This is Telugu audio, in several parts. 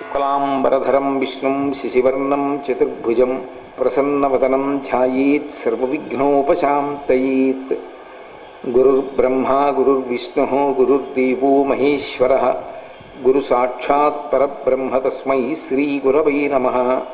శుక్లాంబరధరం విష్ణుం శశివర్ణం చతుర్భుజం ప్రసన్నవదనం ధ్యాయేత్ సర్వవిఘ్నోపశాంతయేత్ గురుర్బ్రహ్మా గురుర్విష్ణు గురుర్దేవో మహేశ్వర గురు సాక్షాత్ పరబ్రహ్మ తస్మై శ్రీ గురవై నమ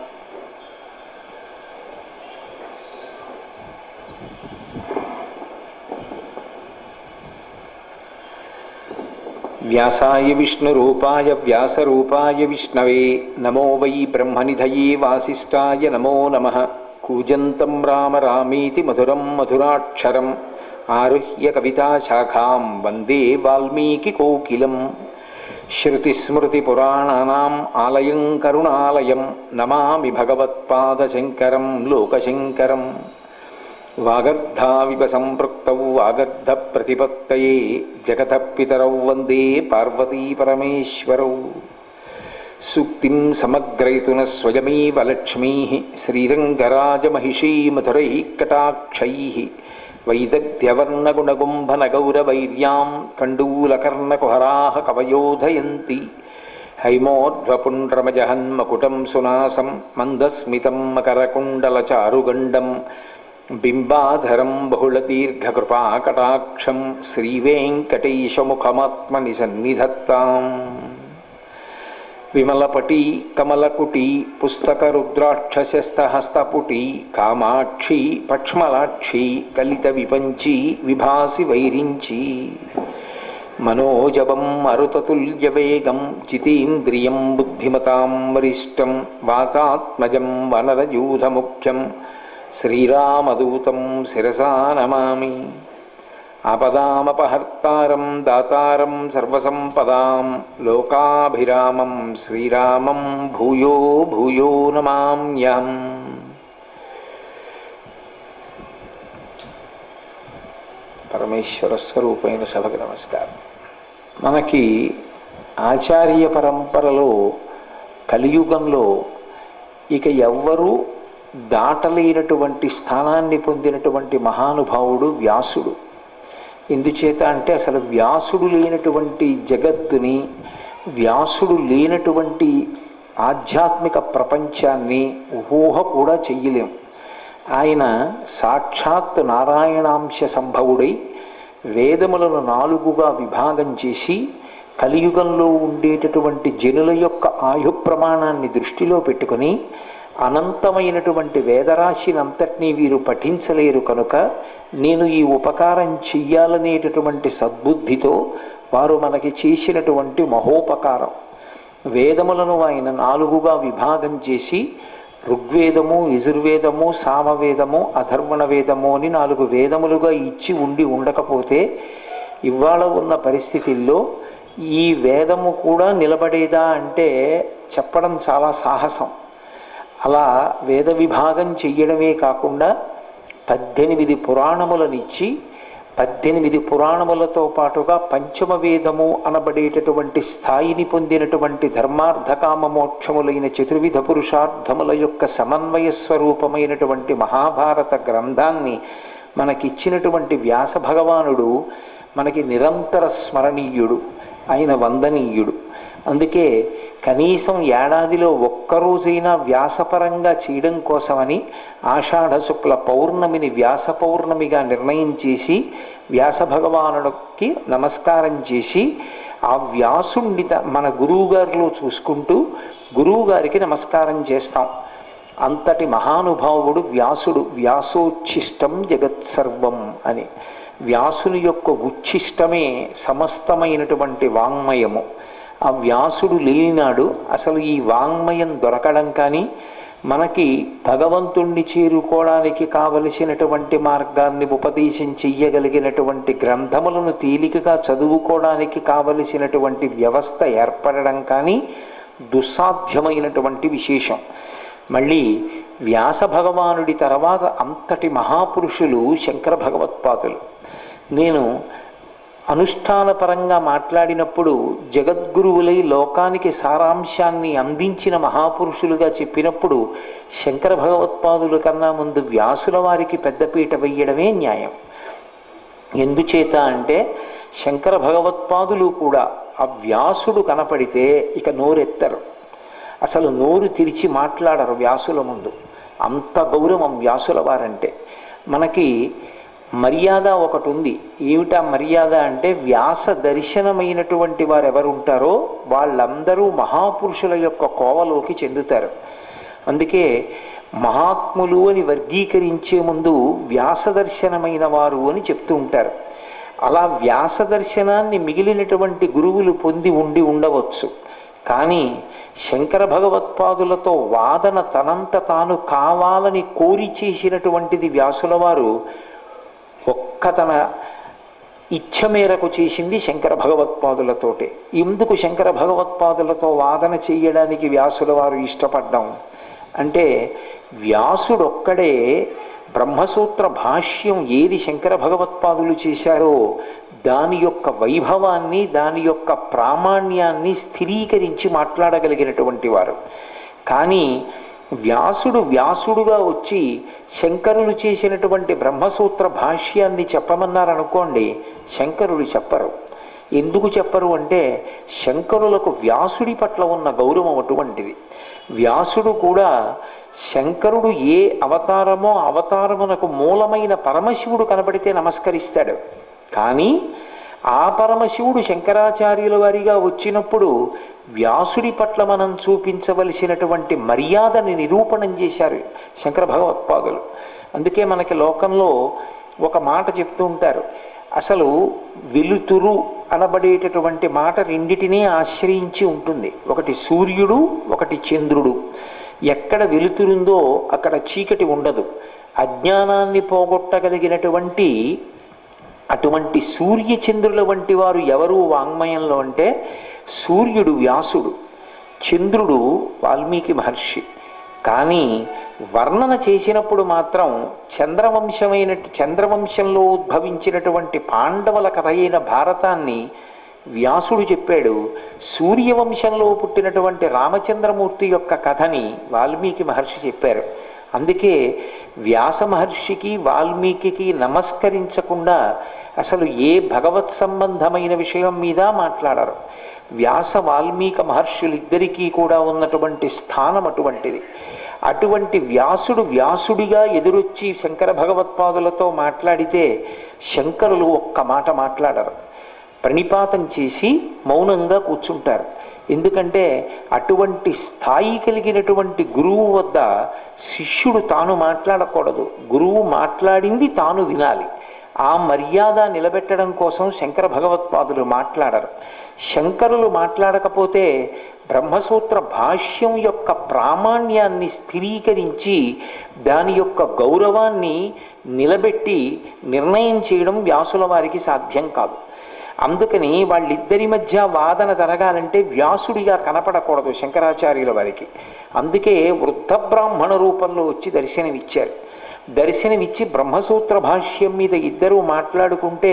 వ్యాసాయ విష్ణురూపాయ వ్యాసరూపాయ విష్ణవే నమో వై బ్రహ్మనిధయే వాసిష్ఠాయ నమో నమ కూజంతం రామ రామీతి మధురం మధురాక్షరం ఆరుహ్య కవితాశాఖాం వందే వాల్మీకికోకిలం శృతిస్మృతిపురాణానాం ఆలయం కరుణాలయం నమామి భగవత్పాదశంకరం లోకశంకరం వాగర్ధావివ సంపృక్తౌ వాగర్ధ ప్రతిపత్తయే జగత పితరౌ వందే పార్వతీ పరమేశ్వరౌ సూక్తిం సమగ్రయతున స్వయమేవ లక్ష్మీ శ్రీరంగరాజమహిషీ మధురై కటాక్షై వైదగ్ధ్యవర్ణగుణగుంభనగౌరవైర్యాం కండూలకర్ణకుహరా కవయోధయంతి హైమోర్ధ్వపుండ్రమజహన్మకుటం సునాసం మందస్మితం మకరకుండలచారుగండం బింబాధరం బహుళదీర్ఘకృపాకటాక్షం శ్రీవేంకటేశముఖమాత్మని సన్నిధత్తాం విమలపటి కమలకుటి పుస్తకరుద్రాక్షసస్తహస్తపుటి కామాక్షి పక్ష్మలాక్షి కలిత విపంచి విభాసి వైరించి మనోజవం మరుతతుల్యవేగం జితేంద్రియం బుద్ధిమతాం వరిష్టం వాతాత్మజం వనరయూధముఖ్యం శ్రీరామదూతం శిరసా నమామి ఆపదామపహర్తారం దాతారం సర్వసంపదాం లోకాభిరామం శ్రీరామం భూయో భూయో నమామ్యం పరమేశ్వర స్వరూపైన సభకు నమస్కారం మనకి ఆచార్య పరంపరలో కలియుగంలో ఇక ఎవ్వరూ దాటలేనటువంటి స్థానాన్ని పొందినటువంటి మహానుభావుడు వ్యాసుడు ఎందుచేత అంటే అసలు వ్యాసుడు లేనటువంటి జగత్తుని వ్యాసుడు లేనటువంటి ఆధ్యాత్మిక ప్రపంచాన్ని ఊహ కూడా చెయ్యలేం ఆయన సాక్షాత్ నారాయణాంశ సంభవుడై వేదములను నాలుగుగా విభాగం చేసి కలియుగంలో ఉండేటటువంటి జనుల యొక్క ఆయు ప్రమాణాన్ని దృష్టిలో పెట్టుకుని అనంతమైనటువంటి వేదరాశినంతటినీ వీరు పఠించలేరు కనుక నేను ఈ ఉపకారం చెయ్యాలనేటటువంటి సద్బుద్ధితో వారు మనకి చేసినటువంటి మహోపకారం వేదములను ఆయన నాలుగుగా విభాగం చేసి ఋగ్వేదము యజుర్వేదము సామవేదము అధర్వణ వేదము అని నాలుగు వేదములుగా ఇచ్చి ఉండి ఉండకపోతే ఇవాళ ఉన్న పరిస్థితుల్లో ఈ వేదము కూడా నిలబడేదా అంటే చెప్పడం చాలా సాహసం అలా వేద విభాగం చెయ్యడమే కాకుండా పద్దెనిమిది పురాణములనిచ్చి పద్దెనిమిది పురాణములతో పాటుగా పంచమ వేదము అనబడేటటువంటి స్థాయిని పొందినటువంటి ధర్మార్థకామ మోక్షములైన చతుర్విధ పురుషార్థముల యొక్క సమన్వయ స్వరూపమైనటువంటి మహాభారత గ్రంథాన్ని మనకిచ్చినటువంటి వ్యాస భగవానుడు మనకి నిరంతర స్మరణీయుడు ఆయన వందనీయుడు అందుకే కనీసం ఏడాదిలో ఒక్కరోజైనా వ్యాసపరంగా చేయడం కోసమని ఆషాఢ శుక్ల పౌర్ణమిని వ్యాస పౌర్ణమిగా నిర్ణయం చేసి వ్యాస భగవానుడికి నమస్కారం చేసి ఆ వ్యాసుండి మన గురువుగారిలో చూసుకుంటూ గురువుగారికి నమస్కారం చేస్తాం అంతటి మహానుభావుడు వ్యాసుడు వ్యాసోచ్ఛిష్టం జగత్సర్వం అని వ్యాసుని యొక్క ఉచ్ఛిష్టమే సమస్తమైనటువంటి వాంగ్మయము ఆ వ్యాసుడు లేనినాడు అసలు ఈ వాంగ్మయం దొరకడం కానీ మనకి భగవంతుణ్ణి చేరుకోవడానికి కావలసినటువంటి మార్గాన్ని ఉపదేశం చెయ్యగలిగినటువంటి గ్రంథములను తేలికగా చదువుకోవడానికి కావలసినటువంటి వ్యవస్థ ఏర్పడడం కానీ దుస్సాధ్యమైనటువంటి విశేషం మళ్ళీ వ్యాస భగవానుడి తర్వాత అంతటి మహాపురుషులు శంకర భగవత్పాదులు నేను అనుష్ఠానపరంగా మాట్లాడినప్పుడు జగద్గురువులై లోకానికి సారాంశాన్ని అందించిన మహాపురుషులుగా చెప్పినప్పుడు శంకర భగవత్పాదుల కన్నా ముందు వ్యాసుల వారికి పెద్దపీట వెయ్యడమే న్యాయం ఎందుచేత అంటే శంకర భగవత్పాదులు కూడా ఆ వ్యాసుడు కనపడితే ఇక నోరెత్తరు అసలు నోరు తెరిచి మాట్లాడరు వ్యాసుల ముందు అంత గౌరవం వ్యాసుల వారంటే మనకి మర్యాద ఒకటి ఉంది ఏమిటా మర్యాద అంటే వ్యాస దర్శనమైనటువంటి వారు ఎవరు ఉంటారో వాళ్ళందరూ మహాపురుషుల యొక్క కోవలోకి చెందుతారు అందుకే మహాత్ములు అని వర్గీకరించే ముందు వ్యాస దర్శనమైన వారు అని చెప్తూ ఉంటారు అలా వ్యాస దర్శనాన్ని మిగిలినటువంటి గురువులు పొంది ఉండి ఉండవచ్చు కానీ శంకర భగవత్పాదులతో వాదన తనంత తాను కావాలని కోరి చేసినటువంటిది వ్యాసుల వారు ఒక్క తన ఇచ్ఛ మేరకు చేసింది శంకర భగవత్పాదులతోటే ఎందుకు శంకర భగవత్పాదులతో వాదన చేయడానికి వ్యాసుల వారు ఇష్టపడ్డాం అంటే వ్యాసుడొక్కడే బ్రహ్మసూత్ర భాష్యం ఏది శంకర భగవత్పాదులు చేశారో దాని యొక్క వైభవాన్ని దాని యొక్క ప్రామాణ్యాన్ని స్థిరీకరించి మాట్లాడగలిగినటువంటి వారు కానీ వ్యాసుడు వ్యాసుడుగా వచ్చి శంకరులు చేసినటువంటి బ్రహ్మసూత్ర భాష్యాన్ని చెప్పమన్నారనుకోండి శంకరులు చెప్పరు ఎందుకు చెప్పరు అంటే శంకరులకు వ్యాసుడి పట్ల ఉన్న గౌరవం అటువంటిది వ్యాసుడు కూడా శంకరుడు ఏ అవతారమో అవతారమునకు మూలమైన పరమశివుడు కనబడితే నమస్కరిస్తాడు కానీ ఆ పరమశివుడు శంకరాచార్యుల వారిగా వచ్చినప్పుడు వ్యాసుడి పట్ల మనం చూపించవలసినటువంటి మర్యాదని నిరూపణం చేశారు శంకర భగవత్పాదులు అందుకే మనకి లోకంలో ఒక మాట చెప్తూ ఉంటారు అసలు వెలుతురు అనబడేటటువంటి మాట రెండిటినీ ఆశ్రయించి ఉంటుంది ఒకటి సూర్యుడు ఒకటి చంద్రుడు ఎక్కడ వెలుతురుందో అక్కడ చీకటి ఉండదు అజ్ఞానాన్ని పోగొట్టగలిగినటువంటి అటువంటి సూర్యచంద్రుల వంటి వారు ఎవరు వాంగ్మయంలో అంటే సూర్యుడు వ్యాసుడు చంద్రుడు వాల్మీకి మహర్షి కానీ వర్ణన చేసినప్పుడు మాత్రం చంద్రవంశమైన చంద్రవంశంలో ఉద్భవించినటువంటి పాండవుల కథ అయిన భారతాన్ని వ్యాసుడు చెప్పాడు సూర్యవంశంలో పుట్టినటువంటి రామచంద్రమూర్తి యొక్క కథని వాల్మీకి మహర్షి చెప్పారు అందుకే వ్యాస మహర్షికి వాల్మీకి నమస్కరించకుండా అసలు ఏ భగవత్ సంబంధమైన విషయం మీద మాట్లాడరు వ్యాస వాల్మీక మహర్షులిద్దరికీ కూడా ఉన్నటువంటి స్థానం అటువంటిది అటువంటి వ్యాసుడు వ్యాసుడిగా ఎదురొచ్చి శంకర భగవత్పాదులతో మాట్లాడితే శంకరులు ఒక్క మాట మాట్లాడరు ప్రణిపాతం చేసి మౌనంగా కూర్చుంటారు ఎందుకంటే అటువంటి స్థాయి కలిగినటువంటి గురువు వద్ద శిష్యుడు తాను మాట్లాడకూడదు గురువు మాట్లాడింది తాను వినాలి ఆ మర్యాద నిలబెట్టడం కోసం శంకర భగవత్పాదులు మాట్లాడరు శంకరులు మాట్లాడకపోతే బ్రహ్మసూత్ర భాష్యం యొక్క ప్రామాణ్యాన్ని స్థిరీకరించి దాని యొక్క గౌరవాన్ని నిలబెట్టి నిర్ణయం చేయడం వ్యాసుల వారికి సాధ్యం కాదు అందుకని వాళ్ళిద్దరి మధ్య వాదన జరగాలంటే వ్యాసుడిగా కనపడకూడదు శంకరాచార్యుల వారికి అందుకే వృద్ధ బ్రాహ్మణ రూపంలో వచ్చి దర్శనమిచ్చారు దర్శనమిచ్చి బ్రహ్మసూత్ర భాష్యం మీద ఇద్దరూ మాట్లాడుకుంటే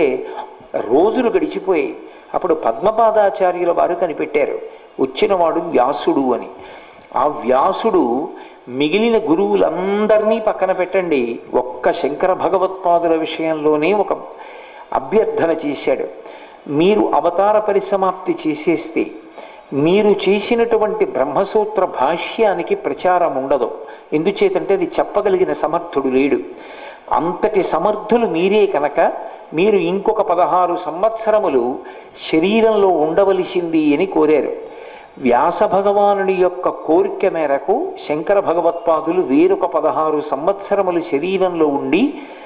రోజులు గడిచిపోయాయి అప్పుడు పద్మపాదాచార్యుల వారు కనిపెట్టారు వచ్చినవాడు వ్యాసుడు అని ఆ వ్యాసుడు మిగిలిన గురువులందరినీ పక్కన పెట్టండి ఒక్క శంకర భగవత్పాదుల విషయంలోనే ఒక అభ్యర్థన చేశాడు మీరు అవతార పరిసమాప్తి చేసేస్తే మీరు చేసినటువంటి బ్రహ్మసూత్ర భాష్యానికి ప్రచారం ఉండదు ఎందుచేతంటే అది చెప్పగలిగిన సమర్థుడు లేడు అంతటి సమర్థులు మీరే కనుక మీరు ఇంకొక పదహారు సంవత్సరములు శరీరంలో ఉండవలసింది అని కోరారు వ్యాస భగవానుడి యొక్క కోరిక మేరకు శంకర భగవత్పాదులు వేరొక పదహారు సంవత్సరములు శరీరంలో ఉండి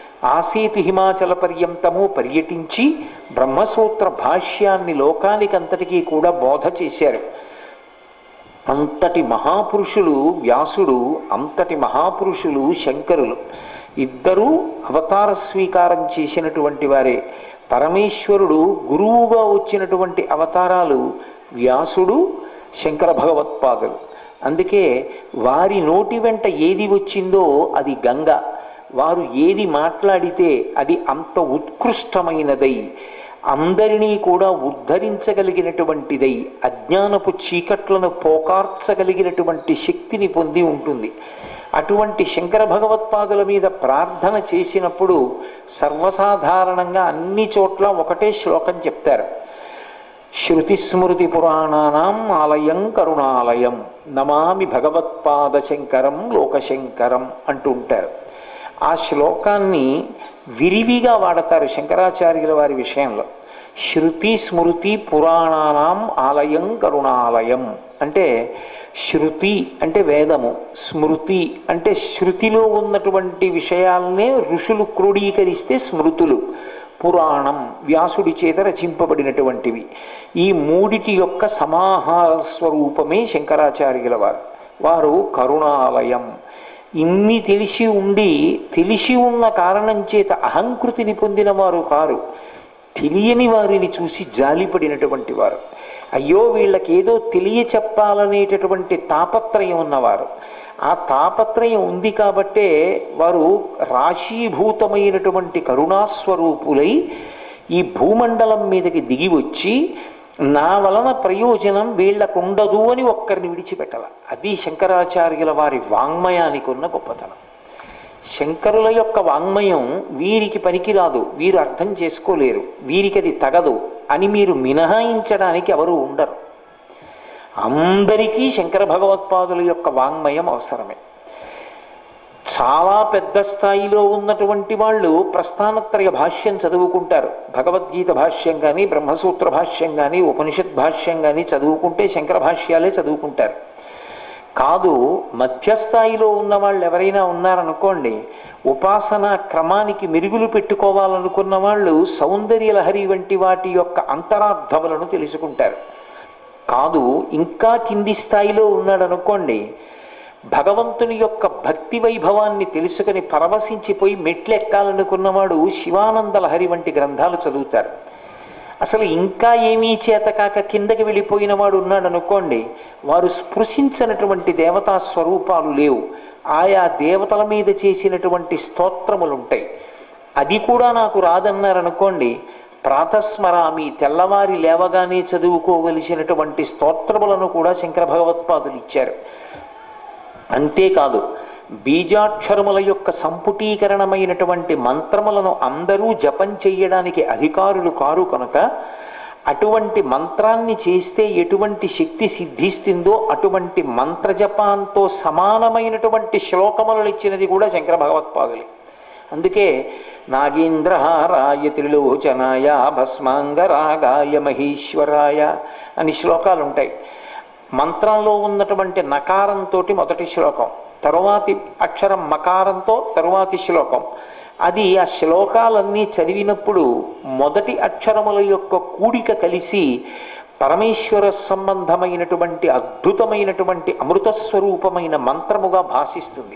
ఆసేతు హిమాచల పర్యంతము పర్యటించి బ్రహ్మసూత్ర భాష్యాన్ని లోకానికంతటికీ కూడా బోధ చేశారు అంతటి మహాపురుషులు వ్యాసుడు అంతటి మహాపురుషులు శంకరులు ఇద్దరూ అవతార స్వీకారం చేసినటువంటి వారే పరమేశ్వరుడు గురువుగా వచ్చినటువంటి అవతారాలు వ్యాసుడు శంకర భగవత్పాదులు అందుకే వారి నోటి వెంట ఏది వచ్చిందో అది గంగ వారు ఏది మాట్లాడితే అది అంత ఉత్కృష్టమైనదై అందరినీ కూడా ఉద్ధరించగలిగినటువంటిదై అజ్ఞానపు చీకట్లను పోకార్చగలిగినటువంటి శక్తిని పొంది ఉంటుంది అటువంటి శంకర భగవత్పాదుల మీద ప్రార్థన చేసినప్పుడు సర్వసాధారణంగా అన్ని చోట్ల ఒకటే శ్లోకం చెప్తారు శృతిస్మృతి పురాణానాం ఆలయం కరుణాలయం నమామి భగవత్పాద శంకరం లోకశంకరం అంటుంటారు ఆ శ్లోకాన్ని విరివిగా వాడతారు శంకరాచార్యుల వారి విషయంలో శృతి స్మృతి పురాణానాం ఆలయం కరుణాలయం అంటే శృతి అంటే వేదము స్మృతి అంటే శృతిలో ఉన్నటువంటి విషయాలనే ఋషులు క్రోడీకరిస్తే స్మృతులు పురాణం వ్యాసుడి చేత రచింపబడినటువంటివి ఈ మూడిటి యొక్క సమాహార స్వరూపమే శంకరాచార్యుల వారు వారు కరుణాలయం ఇన్ని తెలిసి ఉండి తెలిసి ఉన్న కారణం చేత అహంకృతిని పొందిన వారు కారు తెలియని వారిని చూసి జాలిపడినటువంటి వారు అయ్యో వీళ్ళకి ఏదో తెలియ చెప్పాలనేటటువంటి తాపత్రయం ఉన్నవారు ఆ తాపత్రయం ఉంది కాబట్టే వారు రాశీభూతమైనటువంటి కరుణాస్వరూపులై ఈ భూమండలం మీదకి దిగి వచ్చి నా వలన ప్రయోజనం వీళ్ళకుండదు అని ఒక్కరిని విడిచిపెట్టాల అది శంకరాచార్యుల వారి వాంగ్మయానికి ఉన్న గొప్పతనం శంకరుల యొక్క వాంగ్మయం వీరికి పనికిరాదు వీరు అర్థం చేసుకోలేరు వీరికి అది తగదు అని మీరు మినహాయించడానికి ఎవరు ఉండరు అందరికీ శంకర భగవత్పాదుల యొక్క వాంగ్మయం అవసరమే చాలా పెద్ద స్థాయిలో ఉన్నటువంటి వాళ్ళు ప్రస్థానత్రయ భాష్యం చదువుకుంటారు భగవద్గీత భాష్యం కానీ బ్రహ్మసూత్ర భాష్యం కానీ ఉపనిషత్ భాష్యం కానీ చదువుకుంటే శంకర భాష్యాలే చదువుకుంటారు కాదు మధ్యస్థాయిలో ఉన్న వాళ్ళు ఎవరైనా ఉన్నారనుకోండి ఉపాసన క్రమానికి మెరుగులు పెట్టుకోవాలనుకున్న వాళ్ళు సౌందర్య లహరి వంటి వాటి యొక్క అంతరార్థములను తెలుసుకుంటారు కాదు ఇంకా కింది స్థాయిలో ఉన్నాడనుకోండి భగవంతుని యొక్క భక్తి వైభవాన్ని తెలుసుకుని పరవశించిపోయి మెట్లెక్కాలనుకున్నవాడు శివానంద లహరి వంటి గ్రంథాలు చదువుతారు అసలు ఇంకా ఏమీ చేతకాక కిందకి వెళ్ళిపోయిన వాడు ఉన్నాడు అనుకోండి వారు స్పృశించినటువంటి దేవతా స్వరూపాలు లేవు ఆయా దేవతల మీద చేసినటువంటి స్తోత్రములు ఉంటాయి అది కూడా నాకు రాదన్నారనుకోండి ప్రాతస్మరామి తెల్లవారి లేవగానే చదువుకోవలసినటువంటి స్తోత్రములను కూడా శంకర భగవత్పాదులు ఇచ్చారు అంతేకాదు బీజాక్షరముల యొక్క సంపుటీకరణమైనటువంటి మంత్రములను అందరూ జపం చెయ్యడానికి అధికారులు కారు కనుక అటువంటి మంత్రాన్ని చేస్తే ఎటువంటి శక్తి సిద్ధిస్తుందో అటువంటి మంత్రజపాంతో సమానమైనటువంటి శ్లోకములను ఇచ్చినది కూడా శంకర భగవత్పాదులే అందుకే నాగేంద్రహారాయ త్రిలోచనాయ భస్మాంగరాగాయ మహేశ్వరాయ అని శ్లోకాలు ఉంటాయి మంత్రంలో ఉన్నటువంటి నకారంతో మొదటి శ్లోకం తరువాతి అక్షరం మకారంతో తరువాతి శ్లోకం అది ఆ శ్లోకాలన్నీ చదివినప్పుడు మొదటి అక్షరముల యొక్క కూడిక కలిసి పరమేశ్వర సంబంధమైనటువంటి అద్భుతమైనటువంటి అమృత స్వరూపమైన మంత్రముగా భాషిస్తుంది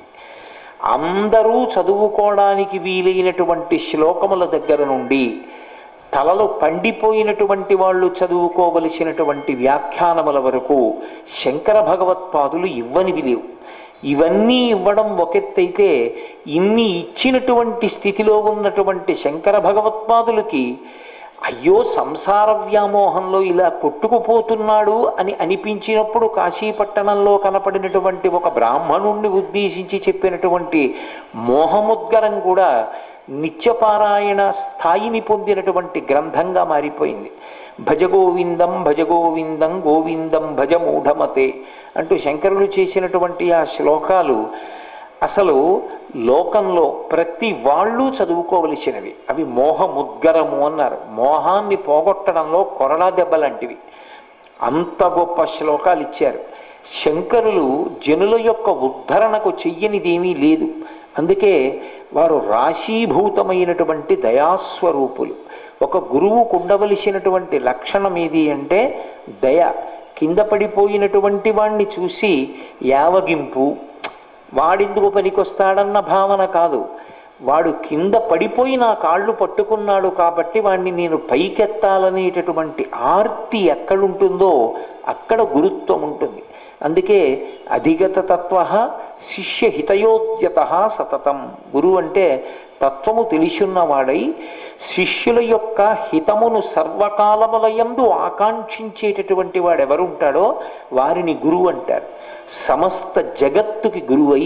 అందరూ చదువుకోవడానికి వీలైనటువంటి శ్లోకముల దగ్గర నుండి తలలు పండిపోయినటువంటి వాళ్ళు చదువుకోవలసినటువంటి వ్యాఖ్యానముల వరకు శంకర భగవత్పాదులు ఇవ్వనివి లేవు ఇవన్నీ ఇవ్వడం ఒకెత్తైతే ఇన్ని ఇచ్చినటువంటి స్థితిలో ఉన్నటువంటి శంకర భగవత్పాదులకి అయ్యో సంసార వ్యామోహంలో ఇలా కొట్టుకుపోతున్నాడు అని అనిపించినప్పుడు కాశీపట్టణంలో కనపడినటువంటి ఒక బ్రాహ్మణుణ్ణి ఉద్దేశించి చెప్పినటువంటి మోహముద్గరం కూడా నిత్యపారాయణ స్థాయిని పొందినటువంటి గ్రంథంగా మారిపోయింది భజ గోవిందం భజ గోవిందం గోవిందం భజ మూఢమతే అంటూ శంకరులు చేసినటువంటి ఆ శ్లోకాలు అసలు లోకంలో ప్రతి వాళ్ళు చదువుకోవలసినవి అవి మోహముద్గరము అన్నారు మోహాన్ని పోగొట్టడంలో కొరడా దెబ్బలాంటివి అంత గొప్ప శ్లోకాలు ఇచ్చారు శంకరులు జనుల యొక్క ఉద్ధరణకు చెయ్యనిదేమీ లేదు అందుకే వారు రాశీభూతమైనటువంటి దయాస్వరూపులు ఒక గురువుకు ఉండవలసినటువంటి లక్షణం ఏది అంటే దయ కింద పడిపోయినటువంటి వాణ్ణి చూసి యావగింపు వాడిందుకు పనికొస్తాడన్న భావన కాదు వాడు కింద పడిపోయి నా కాళ్ళు పట్టుకున్నాడు కాబట్టి వాడిని నేను పైకెత్తాలనేటటువంటి ఆర్తి ఎక్కడుంటుందో అక్కడ గురుత్వం ఉంటుంది అందుకే అధిగత తత్వ శిష్య హితయోద్యత సతతం గురువు అంటే తత్వము తెలిసున్నవాడై శిష్యుల యొక్క హితమును సర్వకాలములయందు ఆకాంక్షించేటటువంటి వాడు ఎవరుంటాడో వారిని గురువు అంటారు సమస్త జగత్తుకి గురువై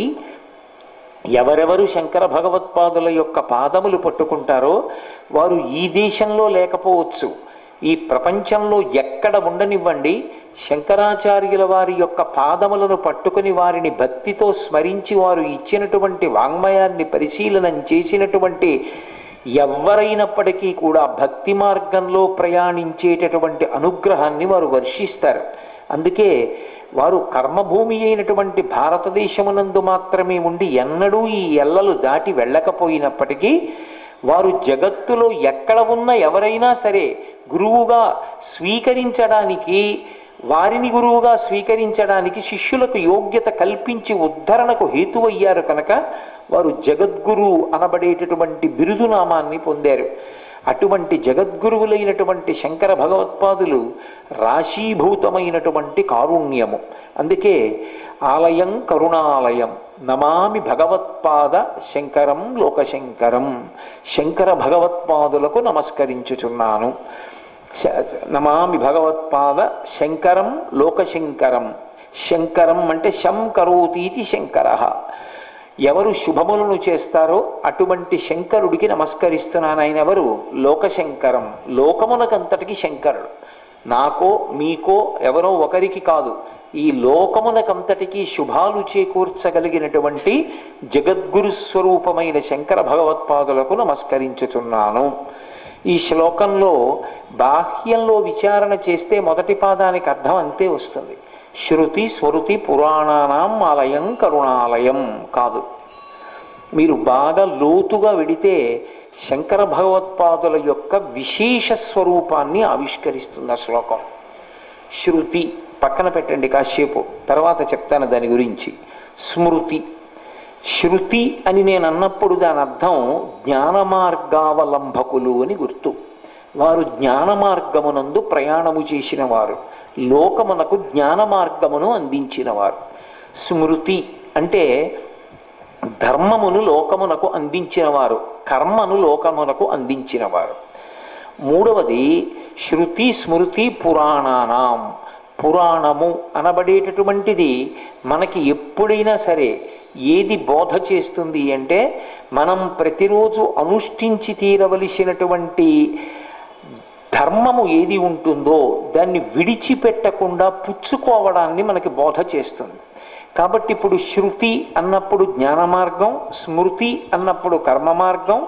ఎవరెవరు శంకర భగవత్పాదుల యొక్క పాదములు పట్టుకుంటారో వారు ఈ దేశంలో లేకపోవచ్చు ఈ ప్రపంచంలో ఎక్కడ ఉండనివ్వండి శంకరాచార్యుల వారి యొక్క పాదములను పట్టుకుని వారిని భక్తితో స్మరించి వారు ఇచ్చినటువంటి వాంగ్మయాన్ని పరిశీలనం చేసినటువంటి ఎవరైనప్పటికీ కూడా భక్తి మార్గంలో ప్రయాణించేటటువంటి అనుగ్రహాన్ని వారు వర్షిస్తారు అందుకే వారు కర్మభూమి అయినటువంటి భారతదేశమునందు మాత్రమే ఉండి ఎన్నడూ ఈ ఎల్లలు దాటి వెళ్ళకపోయినప్పటికీ వారు జగత్తులో ఎక్కడ ఉన్న ఎవరైనా సరే గురువుగా స్వీకరించడానికి వారిని గురువుగా స్వీకరించడానికి శిష్యులకు యోగ్యత కల్పించి ఉద్ధరణకు హేతువయ్యారు కనుక వారు జగద్గురు అనబడేటటువంటి బిరుదునామాన్ని పొందారు అటువంటి జగద్గురువులైనటువంటి శంకర భగవత్పాదులు రాశీభూతమైనటువంటి కారుణ్యము అందుకే ఆలయం కరుణాలయం నమామి భగవత్పాద శంకరం లోకశంకరం శంకర భగవత్పాదులకు నమస్కరించుచున్నాను శ- నమామి భగవత్పాద శంకరం లోకశంకరం శంకరం అంటే శం కరోతీతి శంకర ఎవరు శుభములను చేస్తారో అటువంటి శంకరుడికి నమస్కరిస్తున్నాను ఆయన ఎవరు లోకశంకరం లోకమునకంతటికి శంకరుడు నాకో మీకో ఎవరో ఒకరికి కాదు ఈ లోకమునకంతటికి శుభాలు చేకూర్చగలిగినటువంటి జగద్గురు స్వరూపమైన శంకర భగవత్పాదులకు నమస్కరించుచున్నాను ఈ శ్లోకంలో బాహ్యంలో విచారణ చేస్తే మొదటి పాదానికి అర్థం అంతే వస్తుంది శృతి స్మృతి పురాణానాం ఆలయం కరుణాలయం కాదు మీరు బాగా లోతుగా వెడితే శంకర భగవత్పాదుల యొక్క విశేష స్వరూపాన్ని ఆవిష్కరిస్తుంది ఆ శ్లోకం శృతి పక్కన పెట్టండి కాసేపు తర్వాత చెప్తాను దాని గురించి స్మృతి శృతి అని నేను అన్నప్పుడు దాని అర్థం జ్ఞాన మార్గావలంబకులు అని గుర్తు వారు జ్ఞాన మార్గమునందు ప్రయాణము చేసిన వారు లోకమునకు జ్ఞాన మార్గమును అందించిన వారు స్మృతి అంటే ధర్మమును లోకమునకు అందించినవారు కర్మను లోకమునకు అందించినవారు మూడవది శృతి స్మృతి పురాణానాం పురాణము అనబడేటటువంటిది మనకి ఎప్పుడైనా సరే ఏది బోధ చేస్తుంది అంటే మనం ప్రతిరోజు అనుష్ఠించి తీరవలసినటువంటి ధర్మము ఏది ఉంటుందో దాన్ని విడిచిపెట్టకుండా పుచ్చుకోవడాన్ని మనకి బోధ చేస్తుంది కాబట్టి ఇప్పుడు శృతి అన్నప్పుడు జ్ఞాన మార్గం స్మృతి అన్నప్పుడు కర్మ మార్గం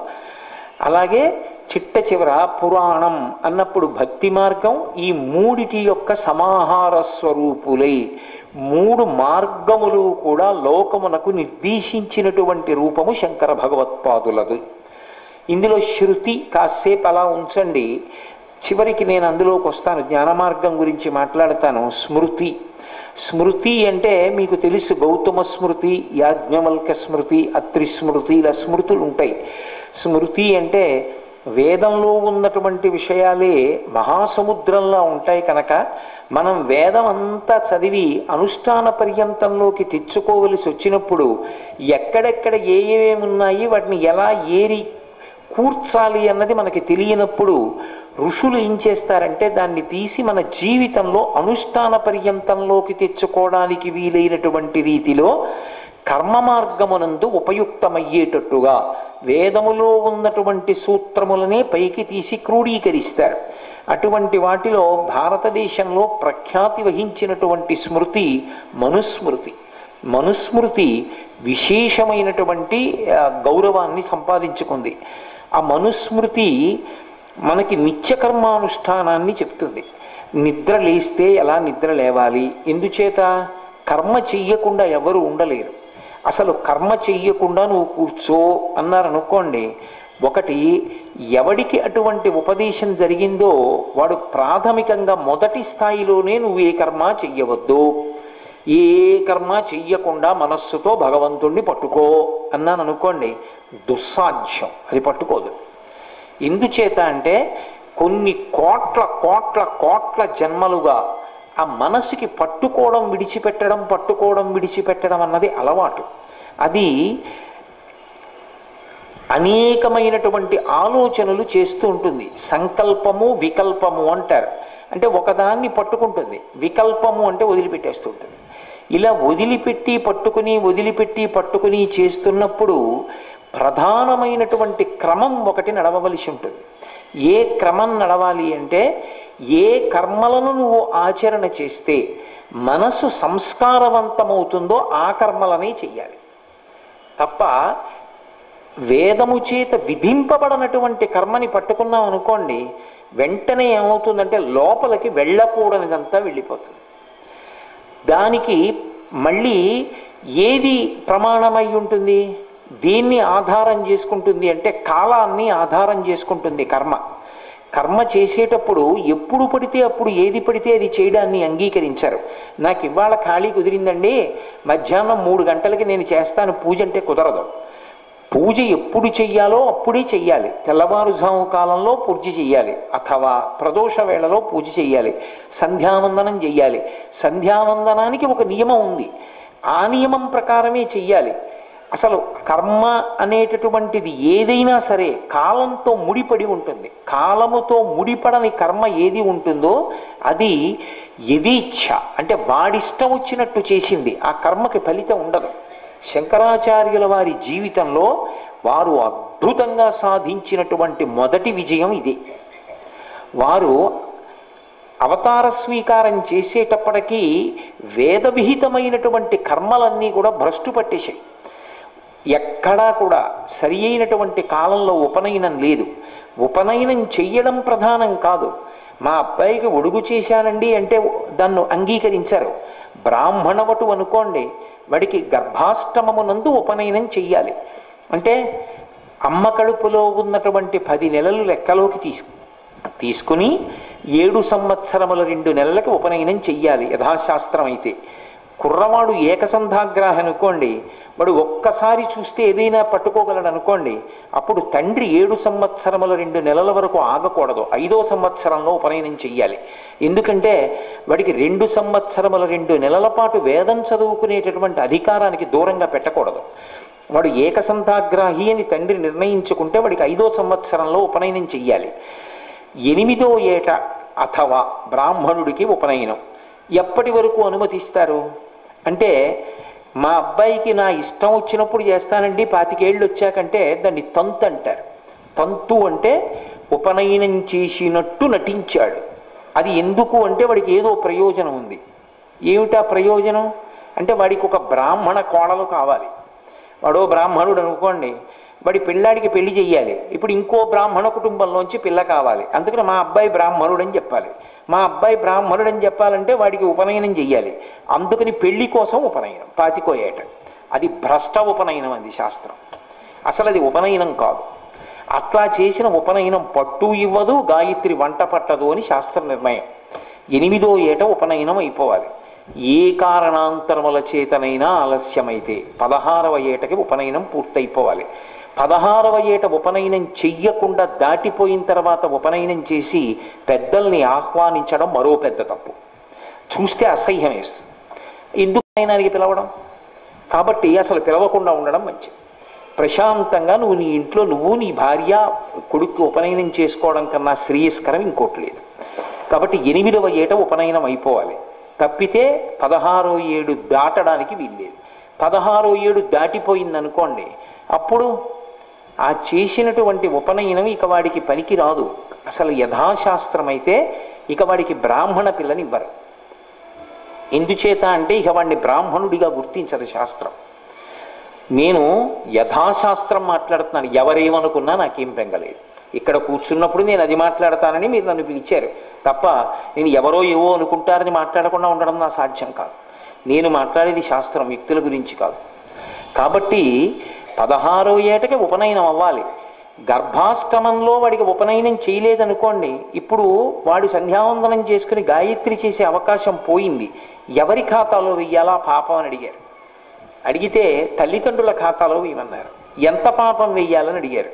అలాగే చిట్ట చివర పురాణం అన్నప్పుడు భక్తి మార్గం ఈ మూడిటి యొక్క సమాహార స్వరూపులై మూడు మార్గములు కూడా లోకమునకు నిర్దేశించినటువంటి రూపము శంకర భగవత్పాదులది ఇందులో శృతి కాసేపు అలా ఉంచండి చివరికి నేను అందులోకి వస్తాను జ్ఞాన మార్గం గురించి మాట్లాడతాను స్మృతి స్మృతి అంటే మీకు తెలుసు గౌతమ స్మృతి యాజ్ఞవల్క స్మృతి అత్రి స్మృతి ఇలా స్మృతులు ఉంటాయి స్మృతి అంటే వేదంలో ఉన్నటువంటి విషయాలే మహాసముద్రంలా ఉంటాయి కనుక మనం వేదం అంతా చదివి అనుష్ఠాన పర్యంతంలోకి తెచ్చుకోవలసి వచ్చినప్పుడు ఎక్కడెక్కడ ఏ ఏమేమి ఉన్నాయి వాటిని ఎలా ఏరి కూర్చాలి అన్నది మనకి తెలియనప్పుడు ఋషులు ఏం చేస్తారంటే దాన్ని తీసి మన జీవితంలో అనుష్ఠాన పర్యంతంలోకి తెచ్చుకోవడానికి వీలైనటువంటి రీతిలో కర్మ మార్గమునందు ఉపయుక్తమయ్యేటట్టుగా వేదములో ఉన్నటువంటి సూత్రములనే పైకి తీసి క్రోడీకరిస్తారు అటువంటి వాటిలో భారతదేశంలో ప్రఖ్యాతి వహించినటువంటి స్మృతి మనుస్మృతి మనుస్మృతి విశేషమైనటువంటి ఆ, గౌరవాన్ని సంపాదించుకుంది ఆ మనుస్మృతి మనకి నిత్యకర్మానుష్ఠానాన్ని చెప్తుంది నిద్ర లేస్తే ఎలా నిద్ర లేవాలి ఎందుచేత కర్మ చెయ్యకుండా ఎవరు ఉండలేరు అసలు కర్మ చెయ్యకుండా నువ్వు కూర్చో అన్నారనుకోండి ఒకటి ఎవడికి అటువంటి ఉపదేశం జరిగిందో వాడు ప్రాథమికంగా మొదటి స్థాయిలోనే నువ్వు ఏ కర్మ చెయ్యవద్దు ఏ కర్మ చెయ్యకుండా మనస్సుతో భగవంతుణ్ణి పట్టుకో అన్నాను అనుకోండి దుస్సాధ్యం అది పట్టుకోదు ఎందుచేత అంటే కొన్ని కోట్ల కోట్ల కోట్ల జన్మలుగా ఆ మనసుకి పట్టుకోవడం విడిచిపెట్టడం పట్టుకోవడం విడిచిపెట్టడం అన్నది అలవాటు అది అనేకమైనటువంటి ఆలోచనలు చేస్తూ ఉంటుంది సంకల్పము వికల్పము అంటారు అంటే ఒకదాన్ని పట్టుకుంటుంది వికల్పము అంటే వదిలిపెట్టేస్తూ ఉంటుంది ఇలా వదిలిపెట్టి పట్టుకుని వదిలిపెట్టి పట్టుకుని చేస్తున్నప్పుడు ప్రధానమైనటువంటి క్రమం ఒకటి నడవవలసి ఉంటుంది ఏ క్రమం నడవాలి అంటే ఏ కర్మలను నువ్వు ఆచరణ చేస్తే మనసు సంస్కారవంతమవుతుందో ఆ కర్మలనే చెయ్యాలి తప్ప వేదము చేత విధింపబడనటువంటి కర్మని పట్టుకున్నాం అనుకోండి వెంటనే ఏమవుతుందంటే లోపలికి వెళ్ళకూడనిదంతా వెళ్ళిపోతుంది దానికి మళ్ళీ ఏది ప్రమాణమై ఉంటుంది దీన్ని ఆధారం చేసుకుంటుంది అంటే కాలాన్ని ఆధారం చేసుకుంటుంది కర్మ కర్మ చేసేటప్పుడు ఎప్పుడు పడితే అప్పుడు ఏది పడితే అది చేయడాన్ని అంగీకరించారు నాకు ఇవాళ ఖాళీ కుదిరిందండి మధ్యాహ్నం మూడు గంటలకి నేను చేస్తాను పూజ అంటే కుదరదు పూజ ఎప్పుడు చెయ్యాలో అప్పుడే చెయ్యాలి తెల్లవారుజాము కాలంలో పూజ చెయ్యాలి అథవా ప్రదోష వేళలో పూజ చెయ్యాలి సంధ్యావందనం చెయ్యాలి సంధ్యావందనానికి ఒక నియమం ఉంది ఆ నియమం ప్రకారమే చెయ్యాలి అసలు కర్మ అనేటటువంటిది ఏదైనా సరే కాలంతో ముడిపడి ఉంటుంది కాలముతో ముడిపడని కర్మ ఏది ఉంటుందో అది యదీచ్ఛ అంటే వాడిష్టం వచ్చినట్టు చేసింది ఆ కర్మకి ఫలితం ఉండదు శంకరాచార్యుల వారి జీవితంలో వారు అద్భుతంగా సాధించినటువంటి మొదటి విజయం ఇదే వారు అవతార స్వీకారం చేసేటప్పటికీ వేద విహితమైనటువంటి కర్మలన్నీ కూడా భ్రష్టు పట్టేశాయి ఎక్కడా కూడా సరి అయినటువంటి కాలంలో ఉపనయనం లేదు ఉపనయనం చెయ్యడం ప్రధానం కాదు మా అబ్బాయికి ఒడుగు చేశానండి అంటే దాన్ని అంగీకరించారు బ్రాహ్మణవటు అనుకోండి వాడికి గర్భాష్టమమునందు ఉపనయనం చెయ్యాలి అంటే అమ్మ కడుపులో ఉన్నటువంటి పది నెలలు లెక్కలోకి తీసుకు తీసుకుని ఏడు సంవత్సరముల రెండు నెలలకి ఉపనయనం చెయ్యాలి యథాశాస్త్రం అయితే కుర్రవాడు ఏకసంధాగ్రాహ అనుకోండి వాడు ఒక్కసారి చూస్తే ఏదైనా పట్టుకోగలడు అనుకోండి అప్పుడు తండ్రి ఏడు సంవత్సరముల రెండు నెలల వరకు ఆగకూడదు ఐదో సంవత్సరంలో ఉపనయనం చెయ్యాలి ఎందుకంటే వాడికి రెండు సంవత్సరముల రెండు నెలల పాటు వేదం చదువుకునేటటువంటి అధికారానికి దూరంగా పెట్టకూడదు వాడు ఏకసంతాగ్రాహి అని తండ్రి నిర్ణయించుకుంటే వాడికి ఐదో సంవత్సరంలో ఉపనయనం చెయ్యాలి ఎనిమిదో ఏట అథవా బ్రాహ్మణుడికి ఉపనయనం ఎప్పటి వరకు అనుమతిస్తారు అంటే మా అబ్బాయికి నా ఇష్టం వచ్చినప్పుడు చేస్తానండి పాతికేళ్ళు వచ్చాకంటే దాన్ని తంతు అంటారు తంతు అంటే ఉపనయనం చేసినట్టు నటించాడు అది ఎందుకు అంటే వాడికి ఏదో ప్రయోజనం ఉంది ఏమిటా ప్రయోజనం అంటే వాడికి ఒక బ్రాహ్మణ కోడలు కావాలి వాడో బ్రాహ్మణుడు అనుకోండి వాడి పిల్లాడికి పెళ్లి చెయ్యాలి ఇప్పుడు ఇంకో బ్రాహ్మణ కుటుంబంలోంచి పిల్ల కావాలి అందుకని మా అబ్బాయి బ్రాహ్మణుడు అని చెప్పాలి మా అబ్బాయి బ్రాహ్మణుడు అని చెప్పాలంటే వాడికి ఉపనయనం చెయ్యాలి అందుకని పెళ్లి కోసం ఉపనయనం పాతికోయేట అది భ్రష్ట ఉపనయనం అది శాస్త్రం అసలు అది ఉపనయనం కాదు అట్లా చేసిన ఉపనయనం పట్టు ఇవ్వదు గాయత్రి వంట పట్టదు అని శాస్త్ర నిర్ణయం ఎనిమిదో ఏట ఉపనయనం అయిపోవాలి ఏ కారణాంతరముల చేతనైనా ఆలస్యమైతే పదహారవ ఏటకి ఉపనయనం పూర్తయిపోవాలి పదహారవ ఏట ఉపనయనం చెయ్యకుండా దాటిపోయిన తర్వాత ఉపనయనం చేసి పెద్దల్ని ఆహ్వానించడం మరో పెద్ద తప్పు చూస్తే అసహ్యం వేస్తుంది ఎందుకు ఆయనానికి పిలవడం కాబట్టి అసలు పిలవకుండా ఉండడం మంచిది ప్రశాంతంగా నువ్వు నీ ఇంట్లో నువ్వు నీ భార్య కొడుకు ఉపనయనం చేసుకోవడం కన్నా శ్రేయస్కరం ఇంకోటి లేదు కాబట్టి ఎనిమిదవ ఏట ఉపనయనం అయిపోవాలి తప్పితే పదహారో ఏడు దాటడానికి వీల్లేదు పదహారో ఏడు దాటిపోయింది అనుకోండి అప్పుడు ఆ చేసినటువంటి ఉపనయనం ఇక వాడికి పనికి రాదు అసలు యథాశాస్త్రం అయితే ఇక వాడికి బ్రాహ్మణ పిల్లనివ్వరు ఎందుచేత అంటే ఇక వాడిని బ్రాహ్మణుడిగా గుర్తించదు శాస్త్రం నేను యథాశాస్త్రం మాట్లాడుతున్నాను ఎవరేమనుకున్నా నాకేం బెంగలేదు ఇక్కడ కూర్చున్నప్పుడు నేను అది మాట్లాడతానని మీరు నన్ను పిలిచారు తప్ప నేను ఎవరో ఏవో అనుకుంటారని మాట్లాడకుండా ఉండడం నా సాధ్యం కాదు నేను మాట్లాడేది శాస్త్రం వ్యక్తుల గురించి కాదు కాబట్టి పదహారో ఏటకి ఉపనయనం అవ్వాలి గర్భాష్టమంలో వాడికి ఉపనయనం చేయలేదనుకోండి ఇప్పుడు వాడు సంధ్యావందనం చేసుకుని గాయత్రి చేసే అవకాశం పోయింది ఎవరి ఖాతాలో వెయ్యాలా పాపం అని అడిగారు అడిగితే తల్లిదండ్రుల ఖాతాలో వేయమన్నారు ఎంత పాపం వెయ్యాలని అడిగారు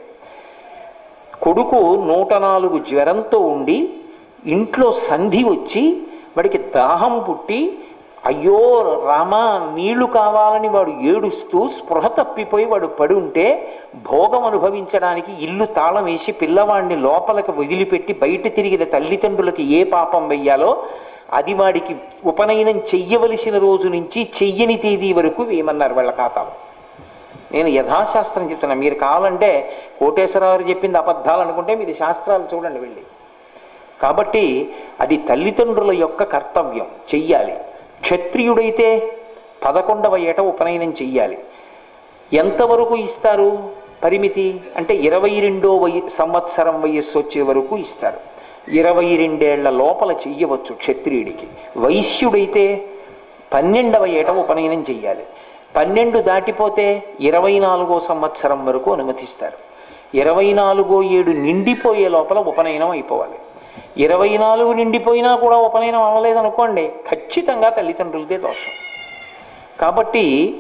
కొడుకు నూట నాలుగు జ్వరంతో ఉండి ఇంట్లో సంధి వచ్చి వాడికి దాహం పుట్టి అయ్యో రామా నీళ్లు కావాలని వాడు ఏడుస్తూ స్పృహ తప్పిపోయి వాడు పడి ఉంటే భోగం అనుభవించడానికి ఇల్లు తాళం వేసి పిల్లవాడిని లోపలికి వదిలిపెట్టి బయట తిరిగిన తల్లిదండ్రులకి ఏ పాపం వెయ్యాలో అది వాడికి ఉపనయనం చెయ్యవలసిన రోజు నుంచి చెయ్యని తేదీ వరకు వేయమన్నారు వాళ్ళ ఖాతాలో నేను యథాశాస్త్రం చెప్తున్నా మీరు కావాలంటే కోటేశ్వరరావు చెప్పింది అబద్ధాలు అనుకుంటే మీరు శాస్త్రాలు చూడండి వెళ్ళి కాబట్టి అది తల్లిదండ్రుల యొక్క కర్తవ్యం చెయ్యాలి క్షత్రియుడైతే పదకొండవ ఏట ఉపనయనం చెయ్యాలి ఎంతవరకు ఇస్తారు పరిమితి అంటే ఇరవై రెండో వయ సంవత్సరం వయస్సు వచ్చే వరకు ఇస్తారు ఇరవై రెండేళ్ల లోపల చెయ్యవచ్చు క్షత్రియుడికి వైశ్యుడైతే పన్నెండవ ఏట ఉపనయనం చెయ్యాలి పన్నెండు దాటిపోతే ఇరవై నాలుగో సంవత్సరం వరకు అనుమతిస్తారు ఇరవై నాలుగో ఏడు నిండిపోయే లోపల ఉపనయనం అయిపోవాలి ఇరవై నాలుగు నిండిపోయినా కూడా ఉపనయనం అవ్వలేదనుకోండి ఖచ్చితంగా తల్లిదండ్రులదే దోషం కాబట్టి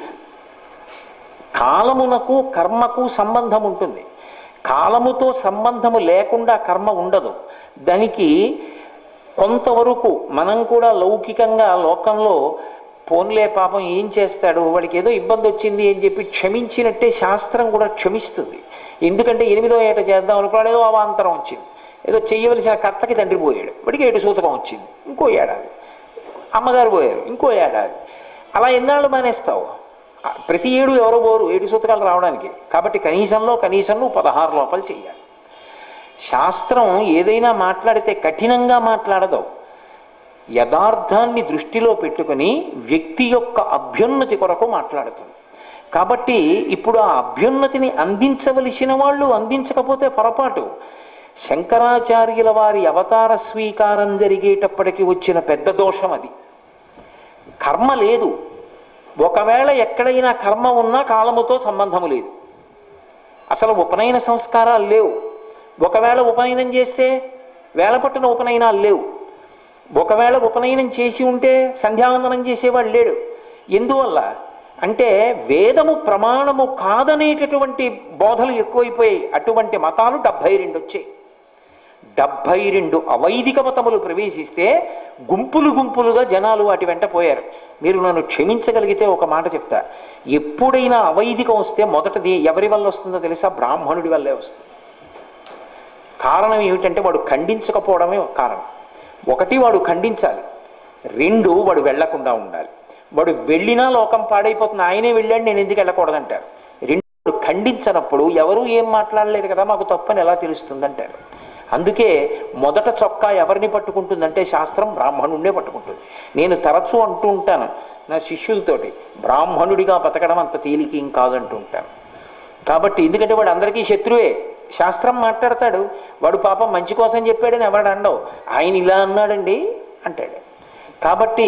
కాలమునకు కర్మకు సంబంధం ఉంటుంది కాలముతో సంబంధము లేకుండా కర్మ ఉండదు దానికి కొంతవరకు మనం కూడా లౌకికంగా లోకంలో పోన్లే పాపం ఏం చేస్తాడు వాడికి ఏదో ఇబ్బంది వచ్చింది అని చెప్పి క్షమించినట్టే శాస్త్రం కూడా క్షమిస్తుంది ఎందుకంటే ఎనిమిదో ఏట చేద్దాం అనుకున్నాడు ఏదో అవాంతరం వచ్చింది ఏదో చెయ్యవలసిన కర్తకి తండ్రి పోయాడు వాడికి ఏడు సూతకం వచ్చింది ఇంకో ఏడాది అమ్మగారు పోయారు ఇంకో ఏడాది అలా ఎన్నాళ్ళు మానేస్తావు ఆ, ప్రతి ఏడు ఎవరో పోరు ఏడు సూతకాలు రావడానికి కాబట్టి కనీసంలో కనీసం నువ్వు పదహారు లోపల చెయ్యాలి శాస్త్రం ఏదైనా మాట్లాడితే కఠినంగా మాట్లాడదు యథార్థాన్ని దృష్టిలో పెట్టుకుని వ్యక్తి యొక్క అభ్యున్నతి కొరకు మాట్లాడుతుంది కాబట్టి ఇప్పుడు ఆ అభ్యున్నతిని అందించవలసిన వాళ్ళు అందించకపోతే పొరపాటు శంకరాచార్యుల వారి అవతార స్వీకారం జరిగేటప్పటికి వచ్చిన పెద్ద దోషం అది కర్మ లేదు ఒకవేళ ఎక్కడైనా కర్మ ఉన్నా కాలముతో సంబంధము లేదు అసలు ఉపనయన సంస్కారాలు లేవు ఒకవేళ ఉపనయనం చేస్తే వేలపట్టిన ఉపనయనాలు లేవు ఒకవేళ ఉపనయనం చేసి ఉంటే సంధ్యావందనం చేసేవాడు లేడు ఎందువల్ల అంటే వేదము ప్రమాణము కాదనేటటువంటి బోధలు ఎక్కువైపోయాయి అటువంటి మతాలు డెబ్భై రెండు వచ్చాయి డెబ్భై రెండు అవైదిక మతములు ప్రవేశిస్తే గుంపులు గుంపులుగా జనాలు వాటి వెంట పోయారు మీరు నన్ను క్షమించగలిగితే ఒక మాట చెప్తా ఎప్పుడైనా అవైదికం వస్తే మొదటిది ఎవరి వల్ల వస్తుందో తెలుసా బ్రాహ్మణుడి వల్లే వస్తుంది కారణం ఏమిటంటే వాడు ఖండించకపోవడమే ఒక కారణం ఒకటి వాడు ఖండించాలి రెండు వాడు వెళ్లకుండా ఉండాలి వాడు వెళ్ళినా లోకం పాడైపోతుంది ఆయనే వెళ్ళాడు నేను ఎందుకు వెళ్ళకూడదంటారు రెండు వాడు ఖండించనప్పుడు ఎవరు ఏం మాట్లాడలేదు కదా మాకు తప్పని ఎలా తెలుస్తుందంటారు అందుకే మొదట చొక్కా ఎవరిని పట్టుకుంటుందంటే శాస్త్రం బ్రాహ్మణుడినే పట్టుకుంటుంది నేను తరచూ అంటూ ఉంటాను నా శిష్యులతోటి బ్రాహ్మణుడిగా బతకడం అంత తేలికేం కాదంటూ ఉంటాను కాబట్టి ఎందుకంటే వాడు అందరికీ శత్రువే శాస్త్రం మాట్లాడతాడు వాడు పాపం మంచి కోసం చెప్పాడని ఎవడు అండవు ఆయన ఇలా అన్నాడండి అంటాడు కాబట్టి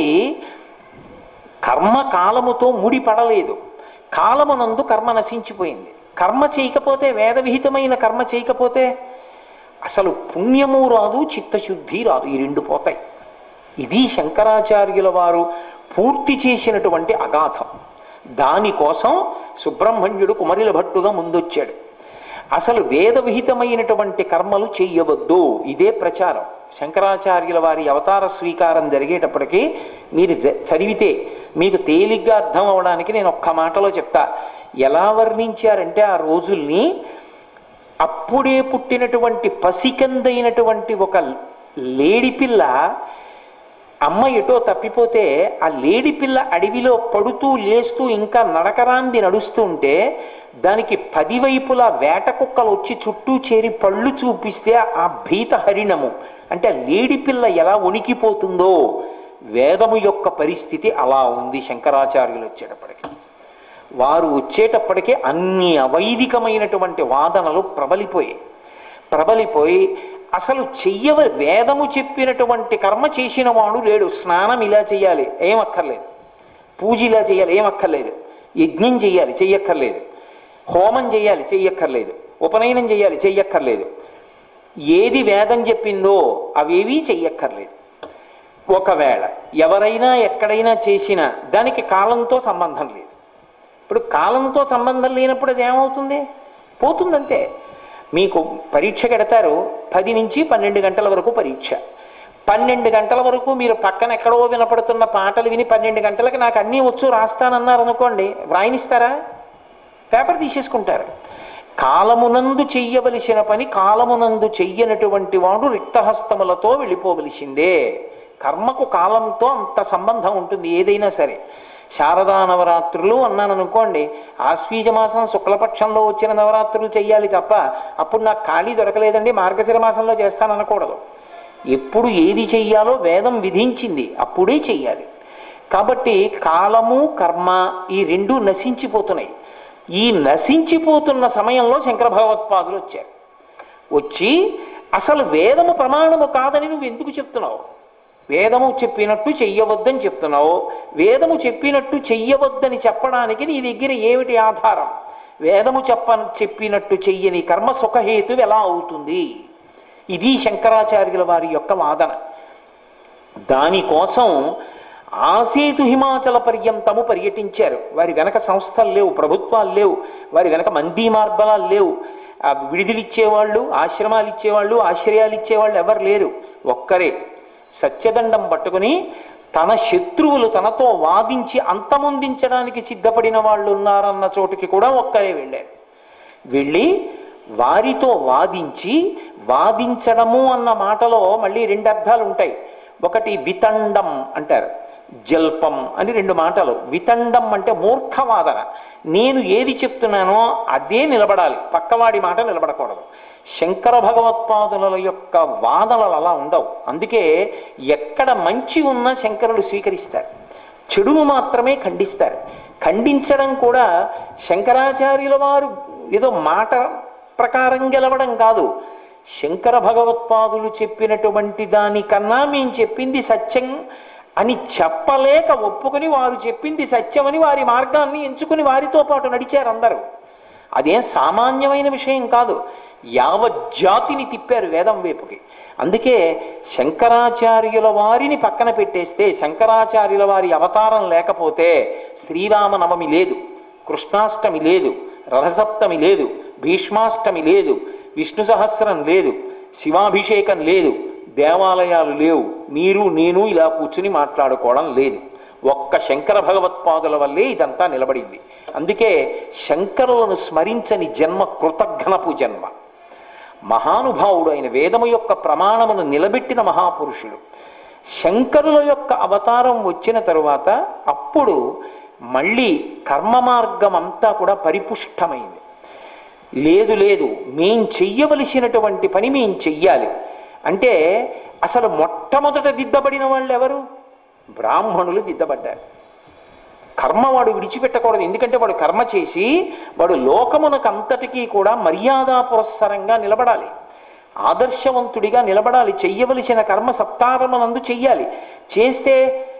కర్మ కాలముతో ముడిపడలేదు కాలమునందు కర్మ నశించిపోయింది కర్మ చేయకపోతే వేద విహితమైన కర్మ చేయకపోతే అసలు పుణ్యము రాదు చిత్తశుద్ధి రాదు ఈ రెండు పోతాయి ఇది శంకరాచార్యుల వారు పూర్తి చేసినటువంటి అగాధం దానికోసం సుబ్రహ్మణ్యుడు కుమరిల భట్టుగా ముందొచ్చాడు అసలు వేద విహితమైనటువంటి కర్మలు చెయ్యవద్దు ఇదే ప్రచారం శంకరాచార్యుల వారి అవతార స్వీకారం జరిగేటప్పటికీ మీరు జ- చదివితే మీకు తేలిగ్గా అర్థం అవడానికి నేను ఒక్క మాటలో చెప్తా ఎలా వర్ణించారంటే ఆ రోజుల్ని అప్పుడే పుట్టినటువంటి పసికందైనటువంటి ఒక లేడి పిల్ల అమ్మ ఎటో తప్పిపోతే ఆ లేడి పిల్ల అడవిలో పడుతూ లేస్తూ ఇంకా నడకరాంది నడుస్తూ ఉంటే దానికి పది వైపులా వేట కుక్కలు వచ్చి చుట్టూ చేరి పళ్ళు చూపిస్తే ఆ భీత హరిణము అంటే ఆ లేడి పిల్ల ఎలా వణికిపోతుందో వేదము యొక్క పరిస్థితి అలా ఉంది శంకరాచార్యులు వచ్చేటప్పటికి వారు వచ్చేటప్పటికే అన్ని అవైదికమైనటువంటి వాదనలు ప్రబలిపోయాయి ప్రబలిపోయి అసలు చెయ్యవ వేదము చెప్పినటువంటి కర్మ చేసిన వాడు లేడు స్నానం ఇలా చేయాలి ఏం అక్కర్లేదు పూజ ఇలా చేయాలి ఏం అక్కర్లేదు యజ్ఞం చేయాలి చెయ్యక్కర్లేదు హోమం చేయాలి చెయ్యక్కర్లేదు ఉపనయనం చేయాలి చెయ్యక్కర్లేదు ఏది వేదం చెప్పిందో అవేవీ చెయ్యక్కర్లేదు ఒకవేళ ఎవరైనా ఎక్కడైనా చేసినా దానికి కాలంతో సంబంధం లేదు ఇప్పుడు కాలంతో సంబంధం లేనప్పుడు అది ఏమవుతుంది పోతుందంతే మీకు పరీక్ష కడతారు పది నుంచి పన్నెండు గంటల వరకు పరీక్ష పన్నెండు గంటల వరకు మీరు పక్కన ఎక్కడో వినపడుతున్న పాటలు విని పన్నెండు గంటలకు నాకు అన్నీ వచ్చు రాస్తానన్నారు అనుకోండి వ్రాయినిస్తారా పేపర్ తీసేసుకుంటారు కాలమునందు చెయ్యవలసిన పని కాలమునందు చెయ్యనటువంటి వాడు రిక్తహస్తములతో వెళ్ళిపోవలసిందే కర్మకు కాలంతో అంత సంబంధం ఉంటుంది ఏదైనా సరే శారదా నవరాత్రులు అన్నాను అనుకోండి ఆశ్వీజ మాసం శుక్లపక్షంలో వచ్చిన నవరాత్రులు చెయ్యాలి తప్ప అప్పుడు నాకు ఖాళీ దొరకలేదండి మార్గశిర మాసంలో చేస్తాననకూడదు ఎప్పుడు ఏది చెయ్యాలో వేదం విధించింది అప్పుడే చెయ్యాలి కాబట్టి కాలము కర్మ ఈ రెండు నశించిపోతున్నాయి ఈ నశించిపోతున్న సమయంలో శంకర భగవత్పాదులు వచ్చారు వచ్చి అసలు వేదము ప్రమాణము కాదని నువ్వు ఎందుకు చెప్తున్నావు వేదము చెప్పినట్టు చెయ్యవద్దని చెప్తున్నావు వేదము చెప్పినట్టు చెయ్యవద్దని చెప్పడానికి నీ దగ్గర ఏమిటి ఆధారం వేదము చెప్ప చెప్పినట్టు చెయ్యని కర్మ సుఖహేతు ఎలా అవుతుంది ఇది శంకరాచార్యుల వారి యొక్క వాదన దానికోసం ఆసేతు హిమాచల పర్యంతము పర్యటించారు వారి వెనక సంస్థలు లేవు ప్రభుత్వాలు లేవు వారి వెనక మందీ మార్బలాలు లేవు ఆ విడిదిలిచ్చేవాళ్ళు ఆశ్రమాలు ఇచ్చేవాళ్ళు ఆశ్రయాలు ఇచ్చేవాళ్ళు ఎవరు లేరు ఒక్కరే సత్యదండం పట్టుకుని తన శత్రువులు తనతో వాదించి అంతమొందించడానికి సిద్ధపడిన వాళ్ళు ఉన్నారన్న చోటుకి కూడా ఒక్కరే వెళ్ళారు వెళ్ళి వారితో వాదించి వాదించడము అన్న మాటలో మళ్ళీ రెండు అర్థాలు ఉంటాయి ఒకటి వితండం అంటారు జల్పం అని రెండు మాటలు వితండం అంటే మూర్ఖవాదన నేను ఏది చెప్తున్నానో అదే నిలబడాలి పక్కవాడి మాట నిలబడకూడదు శంకర భగవత్పాదుల యొక్క వాదనలు అలా ఉండవు అందుకే ఎక్కడ మంచి ఉన్నా శంకరులు స్వీకరిస్తారు చెడును మాత్రమే ఖండిస్తారు ఖండించడం కూడా శంకరాచార్యుల వారు ఏదో మాట ప్రకారం గెలవడం కాదు శంకర భగవత్పాదులు చెప్పినటువంటి దానికన్నా మేము చెప్పింది సత్యం అని చెప్పలేక ఒప్పుకొని వారు చెప్పింది సత్యమని వారి మార్గాన్ని ఎంచుకుని వారితో పాటు నడిచారు అందరూ అదేం సామాన్యమైన విషయం కాదు యావజ్జాతిని తిప్పారు వేదం వైపుకి అందుకే శంకరాచార్యుల వారిని పక్కన పెట్టేస్తే శంకరాచార్యుల వారి అవతారం లేకపోతే శ్రీరామనవమి లేదు కృష్ణాష్టమి లేదు రథసప్తమి లేదు భీష్మాష్టమి లేదు విష్ణు సహస్రం లేదు శివాభిషేకం లేదు దేవాలయాలు లేవు మీరు నేను ఇలా కూర్చుని మాట్లాడుకోవడం లేదు ఒక్క శంకర భగవత్పాదుల వల్లే ఇదంతా నిలబడింది అందుకే శంకరులను స్మరించని జన్మ కృతజ్ఞనపు జన్మ మహానుభావుడు ఆయన వేదము యొక్క ప్రమాణమును నిలబెట్టిన మహాపురుషుడు శంకరుల యొక్క అవతారం వచ్చిన తరువాత అప్పుడు మళ్ళీ కర్మ మార్గం అంతా కూడా పరిపుష్టమైంది లేదు లేదు మేం చెయ్యవలసినటువంటి పని మేం చెయ్యాలి అంటే అసలు మొట్టమొదట దిద్దబడిన వాళ్ళు ఎవరు బ్రాహ్మణులు దిద్దబడ్డారు కర్మ వాడు విడిచిపెట్టకూడదు ఎందుకంటే వాడు కర్మ చేసి వాడు లోకమునకు అంతటికీ కూడా మర్యాదా పురస్సరంగా నిలబడాలి ఆదర్శవంతుడిగా నిలబడాలి చెయ్యవలసిన కర్మ సప్తారమనందు చెయ్యాలి చేస్తే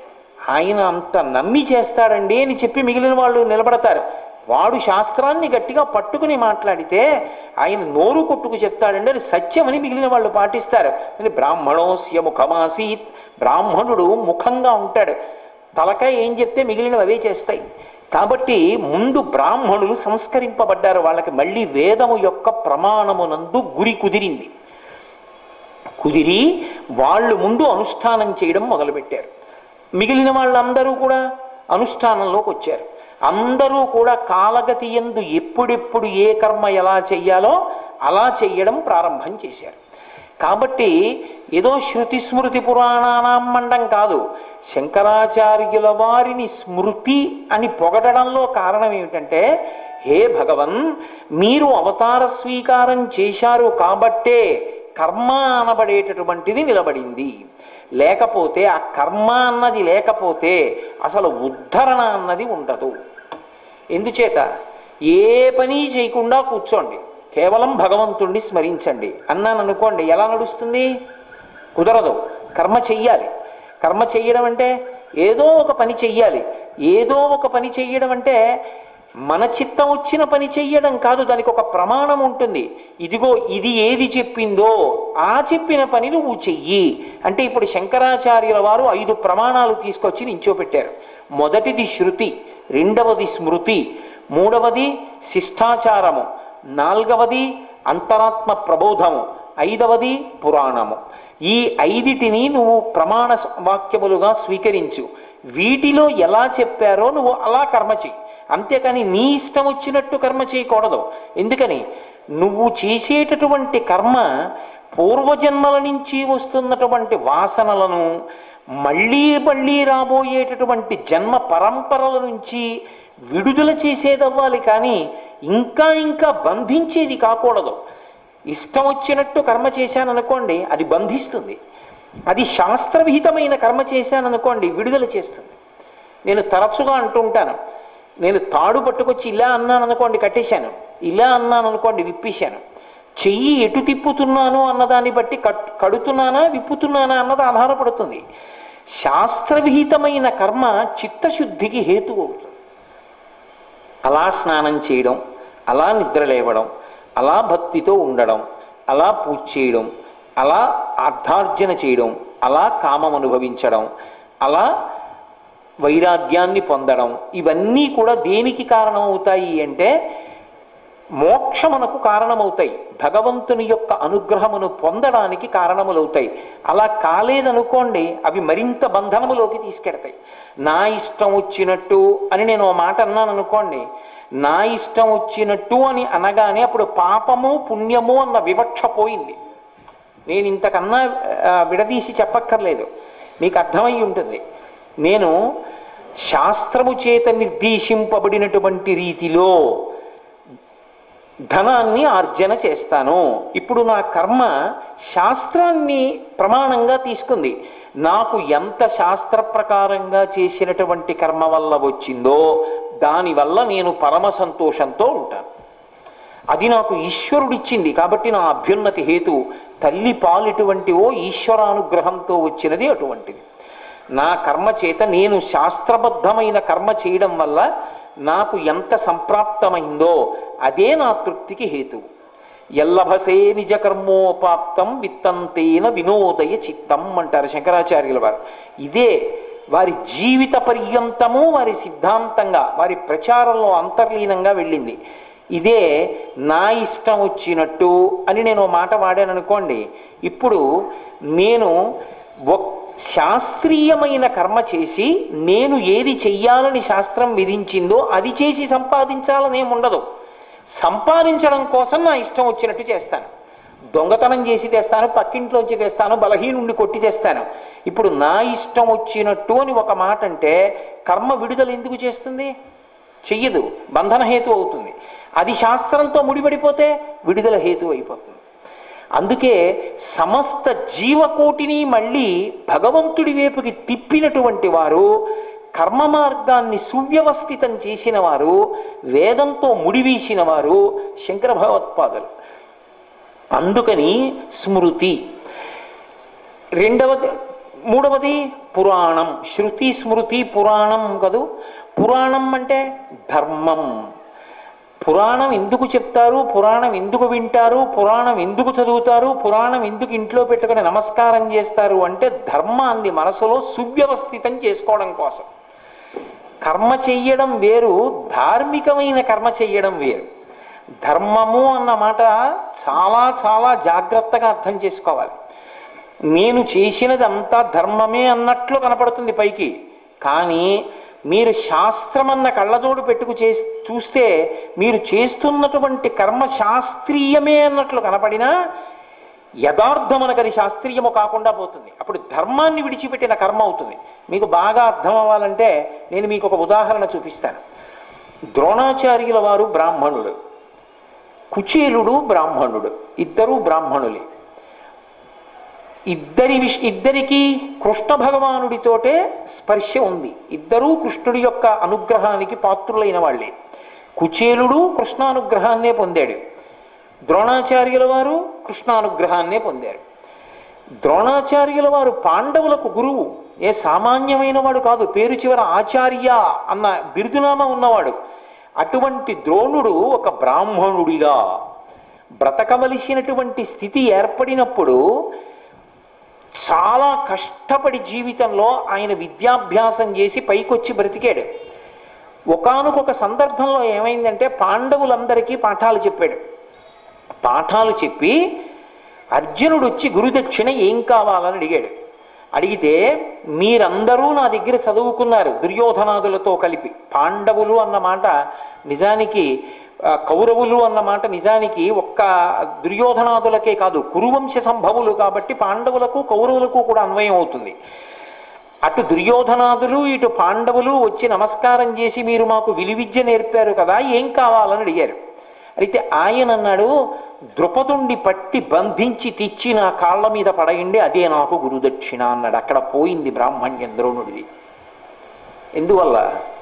ఆయన అంత నమ్మి చేస్తాడండి అని చెప్పి మిగిలిన వాళ్ళు నిలబడతారు వాడు శాస్త్రాన్ని గట్టిగా పట్టుకుని మాట్లాడితే ఆయన నోరు కొట్టుకు చెప్తాడండి అది సత్యమని మిగిలిన వాళ్ళు పాటిస్తారు అంటే బ్రాహ్మణోస్య ముఖమాసీత్ బ్రాహ్మణుడు ముఖంగా ఉంటాడు తలకాయ ఏం చెప్తే మిగిలినవి అవే చేస్తాయి కాబట్టి ముందు బ్రాహ్మణులు సంస్కరింపబడ్డారు వాళ్ళకి మళ్ళీ వేదము యొక్క ప్రమాణమునందు గురి కుదిరింది కుదిరి వాళ్ళు ముందు అనుష్ఠానం చేయడం మొదలుపెట్టారు మిగిలిన వాళ్ళందరూ కూడా అనుష్ఠానంలోకి వచ్చారు అందరూ కూడా కాలగతి ఎందు ఎప్పుడెప్పుడు ఏ కర్మ ఎలా చెయ్యాలో అలా చెయ్యడం ప్రారంభం చేశారు కాబట్టి ఏదో శృతి స్మృతి పురాణానాం మండం కాదు శంకరాచార్యుల వారిని స్మృతి అని పొగడడంలో కారణం ఏమిటంటే హే భగవన్ మీరు అవతార స్వీకారం చేశారు కాబట్టే కర్మ అనబడేటటువంటిది నిలబడింది లేకపోతే ఆ కర్మ అన్నది లేకపోతే అసలు ఉద్ధరణ అన్నది ఉండదు ఎందుచేత ఏ పని చేయకుండా కూర్చోండి కేవలం భగవంతుణ్ణి స్మరించండి అన్నాను అనుకోండి ఎలా నడుస్తుంది కుదరదు కర్మ చెయ్యాలి కర్మ చెయ్యడం అంటే ఏదో ఒక పని చెయ్యాలి ఏదో ఒక పని చెయ్యడం అంటే మన చిత్తం వచ్చిన పని చెయ్యడం కాదు దానికి ఒక ప్రమాణం ఉంటుంది ఇదిగో ఇది ఏది చెప్పిందో ఆ చెప్పిన పని నువ్వు చెయ్యి అంటే ఇప్పుడు శంకరాచార్యుల వారు ఐదు ప్రమాణాలు తీసుకొచ్చి నించోపెట్టారు మొదటిది శృతి రెండవది స్మృతి మూడవది శిష్టాచారము నాలుగవది అంతరాత్మ ప్రబోధము ఐదవది పురాణము ఈ ఐదిటిని నువ్వు ప్రమాణ వాక్యములుగా స్వీకరించు వీటిలో ఎలా చెప్పారో నువ్వు అలా కర్మ చెయ్యి అంతేకాని నీ ఇష్టం వచ్చినట్టు కర్మ చేయకూడదు ఎందుకని నువ్వు చేసేటటువంటి కర్మ పూర్వజన్మల నుంచి వస్తున్నటువంటి వాసనలను మళ్ళీ మళ్ళీ రాబోయేటటువంటి జన్మ పరంపరల నుంచి విడుదల చేసేదవ్వాలి కానీ ఇంకా ఇంకా బంధించేది కాకూడదు ఇష్టం వచ్చినట్టు కర్మ చేశాననుకోండి అది బంధిస్తుంది అది శాస్త్రవిహితమైన కర్మ చేశాననుకోండి విడుదల చేస్తుంది నేను తరచుగా అంటుంటాను నేను తాడు పట్టుకొచ్చి ఇలా అన్నాను అనుకోండి కట్టేశాను ఇలా అన్నాను అనుకోండి విప్పేశాను చెయ్యి ఎటు తిప్పుతున్నాను అన్నదాన్ని బట్టి కట్ కడుతున్నానా విప్పుతున్నానా అన్నది ఆధారపడుతుంది శాస్త్రవిహితమైన కర్మ చిత్తశుద్ధికి హేతు అవుతుంది అలా స్నానం చేయడం అలా నిద్ర లేవడం అలా భక్తితో ఉండడం అలా పూజ చేయడం అలా అర్థార్జన చేయడం అలా కామం అనుభవించడం అలా వైరాగ్యాన్ని పొందడం ఇవన్నీ కూడా దేనికి కారణమవుతాయి అంటే మోక్షమునకు కారణమవుతాయి భగవంతుని యొక్క అనుగ్రహమును పొందడానికి కారణములవుతాయి అలా కాలేదనుకోండి అవి మరింత బంధనములోకి తీసుకెడతాయి నా ఇష్టం వచ్చినట్టు అని నేను ఓ మాట అన్నాను అనుకోండి నా ఇష్టం వచ్చినట్టు అని అనగానే అప్పుడు పాపము పుణ్యము అన్న వివక్ష పోయింది నేను ఇంతకన్నా ఆ, విడదీసి చెప్పక్కర్లేదు మీకు అర్థమై ఉంటుంది నేను శాస్త్రము చేత నిర్దేశింపబడినటువంటి రీతిలో ధనాన్ని ఆర్జన చేస్తాను ఇప్పుడు నా కర్మ శాస్త్రాన్ని ప్రమాణంగా తీసుకుంది నాకు ఎంత శాస్త్ర ప్రకారంగా చేసినటువంటి కర్మ వల్ల వచ్చిందో దానివల్ల నేను పరమ సంతోషంతో ఉంటాను అది నాకు ఈశ్వరుడిచ్చింది కాబట్టి నా అభ్యున్నతి హేతు తల్లి పాలిటువంటివో ఈశ్వరానుగ్రహంతో వచ్చినది అటువంటిది నా కర్మ చేత నేను శాస్త్రబద్ధమైన కర్మ చేయడం వల్ల నాకు ఎంత సంప్రాప్తమైందో అదే నా తృప్తికి హేతు ఎల్లభసే నిజ కర్మోపాప్తం విత్తంతేన వినోదయ చిత్తం అంటారు శంకరాచార్యుల వారు ఇదే వారి జీవిత పర్యంతము వారి సిద్ధాంతంగా వారి ప్రచారంలో అంతర్లీనంగా వెళ్ళింది ఇదే నా ఇష్టం వచ్చినట్టు అని నేను ఓ మాట వాడాను అనుకోండి ఇప్పుడు నేను ఒక్- శాస్త్రీయమైన కర్మ చేసి నేను ఏది చెయ్యాలని శాస్త్రం విధించిందో అది చేసి సంపాదించాలని ఉండదు సంపాదించడం కోసం నా ఇష్టం వచ్చినట్టు చేస్తాను దొంగతనం చేసి తెస్తాను పక్కింట్లోంచి తెస్తాను బలహీనుండి కొట్టి తెస్తాను ఇప్పుడు నా ఇష్టం వచ్చినట్టు అని ఒక మాట అంటే కర్మ విడుదల ఎందుకు చేస్తుంది చెయ్యదు బంధన హేతు అవుతుంది అది శాస్త్రంతో ముడిపడిపోతే విడుదల హేతు అయిపోతుంది అందుకే సమస్త జీవకోటిని మళ్ళీ భగవంతుడి వైపుకి తిప్పినటువంటి వారు కర్మ మార్గాన్ని సువ్యవస్థితం చేసిన వారు వేదంతో ముడివీసిన వారు శంకర భగవత్పాదులు అందుకని స్మృతి రెండవది మూడవది పురాణం శృతి స్మృతి పురాణం కదూ పురాణం అంటే ధర్మం పురాణం ఎందుకు చెప్తారు పురాణం ఎందుకు వింటారు పురాణం ఎందుకు చదువుతారు పురాణం ఎందుకు ఇంట్లో పెట్టుకుని నమస్కారం చేస్తారు అంటే ధర్మాన్ని మనసులో సువ్యవస్థితం చేసుకోవడం కోసం కర్మ చెయ్యడం వేరు ధార్మికమైన కర్మ చెయ్యడం వేరు ధర్మము అన్న మాట చాలా చాలా జాగ్రత్తగా అర్థం చేసుకోవాలి నేను చేసినది అంతా ధర్మమే అన్నట్లు కనపడుతుంది పైకి కానీ మీరు శాస్త్రమన్న కళ్ళజోడు పెట్టుకు చే చూస్తే మీరు చేస్తున్నటువంటి కర్మ శాస్త్రీయమే అన్నట్లు కనపడినా యథార్థమనకు అది శాస్త్రీయము కాకుండా పోతుంది అప్పుడు ధర్మాన్ని విడిచిపెట్టిన కర్మ అవుతుంది మీకు బాగా అర్థం అవ్వాలంటే నేను మీకు ఒక ఉదాహరణ చూపిస్తాను ద్రోణాచార్యుల వారు బ్రాహ్మణుడు కుచేలుడు బ్రాహ్మణుడు ఇద్దరు బ్రాహ్మణులే ఇద్దరి విష ఇద్దరికి కృష్ణ భగవానుడితోటే స్పర్శ ఉంది ఇద్దరూ కృష్ణుడి యొక్క అనుగ్రహానికి పాత్రులైన వాళ్ళే కుచేలుడు కృష్ణానుగ్రహాన్నే పొందాడు ద్రోణాచార్యుల వారు కృష్ణానుగ్రహాన్నే పొందారు ద్రోణాచార్యుల వారు పాండవులకు గురువు ఏ సామాన్యమైన వాడు కాదు పేరు చివర ఆచార్య అన్న బిరుదునామా ఉన్నవాడు అటువంటి ద్రోణుడు ఒక బ్రాహ్మణుడిగా బ్రతకవలసినటువంటి స్థితి ఏర్పడినప్పుడు చాలా కష్టపడి జీవితంలో ఆయన విద్యాభ్యాసం చేసి పైకొచ్చి బ్రతికాడు ఒకానొక సందర్భంలో ఏమైందంటే పాండవులందరికీ పాఠాలు చెప్పాడు పాఠాలు చెప్పి అర్జునుడు వచ్చి గురుదక్షిణ ఏం కావాలని అడిగాడు అడిగితే మీరందరూ నా దగ్గర చదువుకున్నారు దుర్యోధనాదులతో కలిపి పాండవులు అన్న మాట నిజానికి ఆ, కౌరవులు అన్న మాట నిజానికి ఒక్క దుర్యోధనాదులకే కాదు కురువంశ సంభవులు కాబట్టి పాండవులకు కౌరవులకు కూడా అన్వయం అవుతుంది అటు దుర్యోధనాదులు ఇటు పాండవులు వచ్చి నమస్కారం చేసి మీరు మాకు విలువిద్య నేర్పారు కదా ఏం కావాలని అడిగారు అయితే ఆయన అన్నాడు ద్రుపదుండి పట్టి బంధించి తెచ్చి నా కాళ్ళ మీద పడయండి అదే నాకు గురుదక్షిణ అన్నాడు అక్కడ పోయింది బ్రాహ్మణ్యం ద్రోణుడిది ఎందువల్ల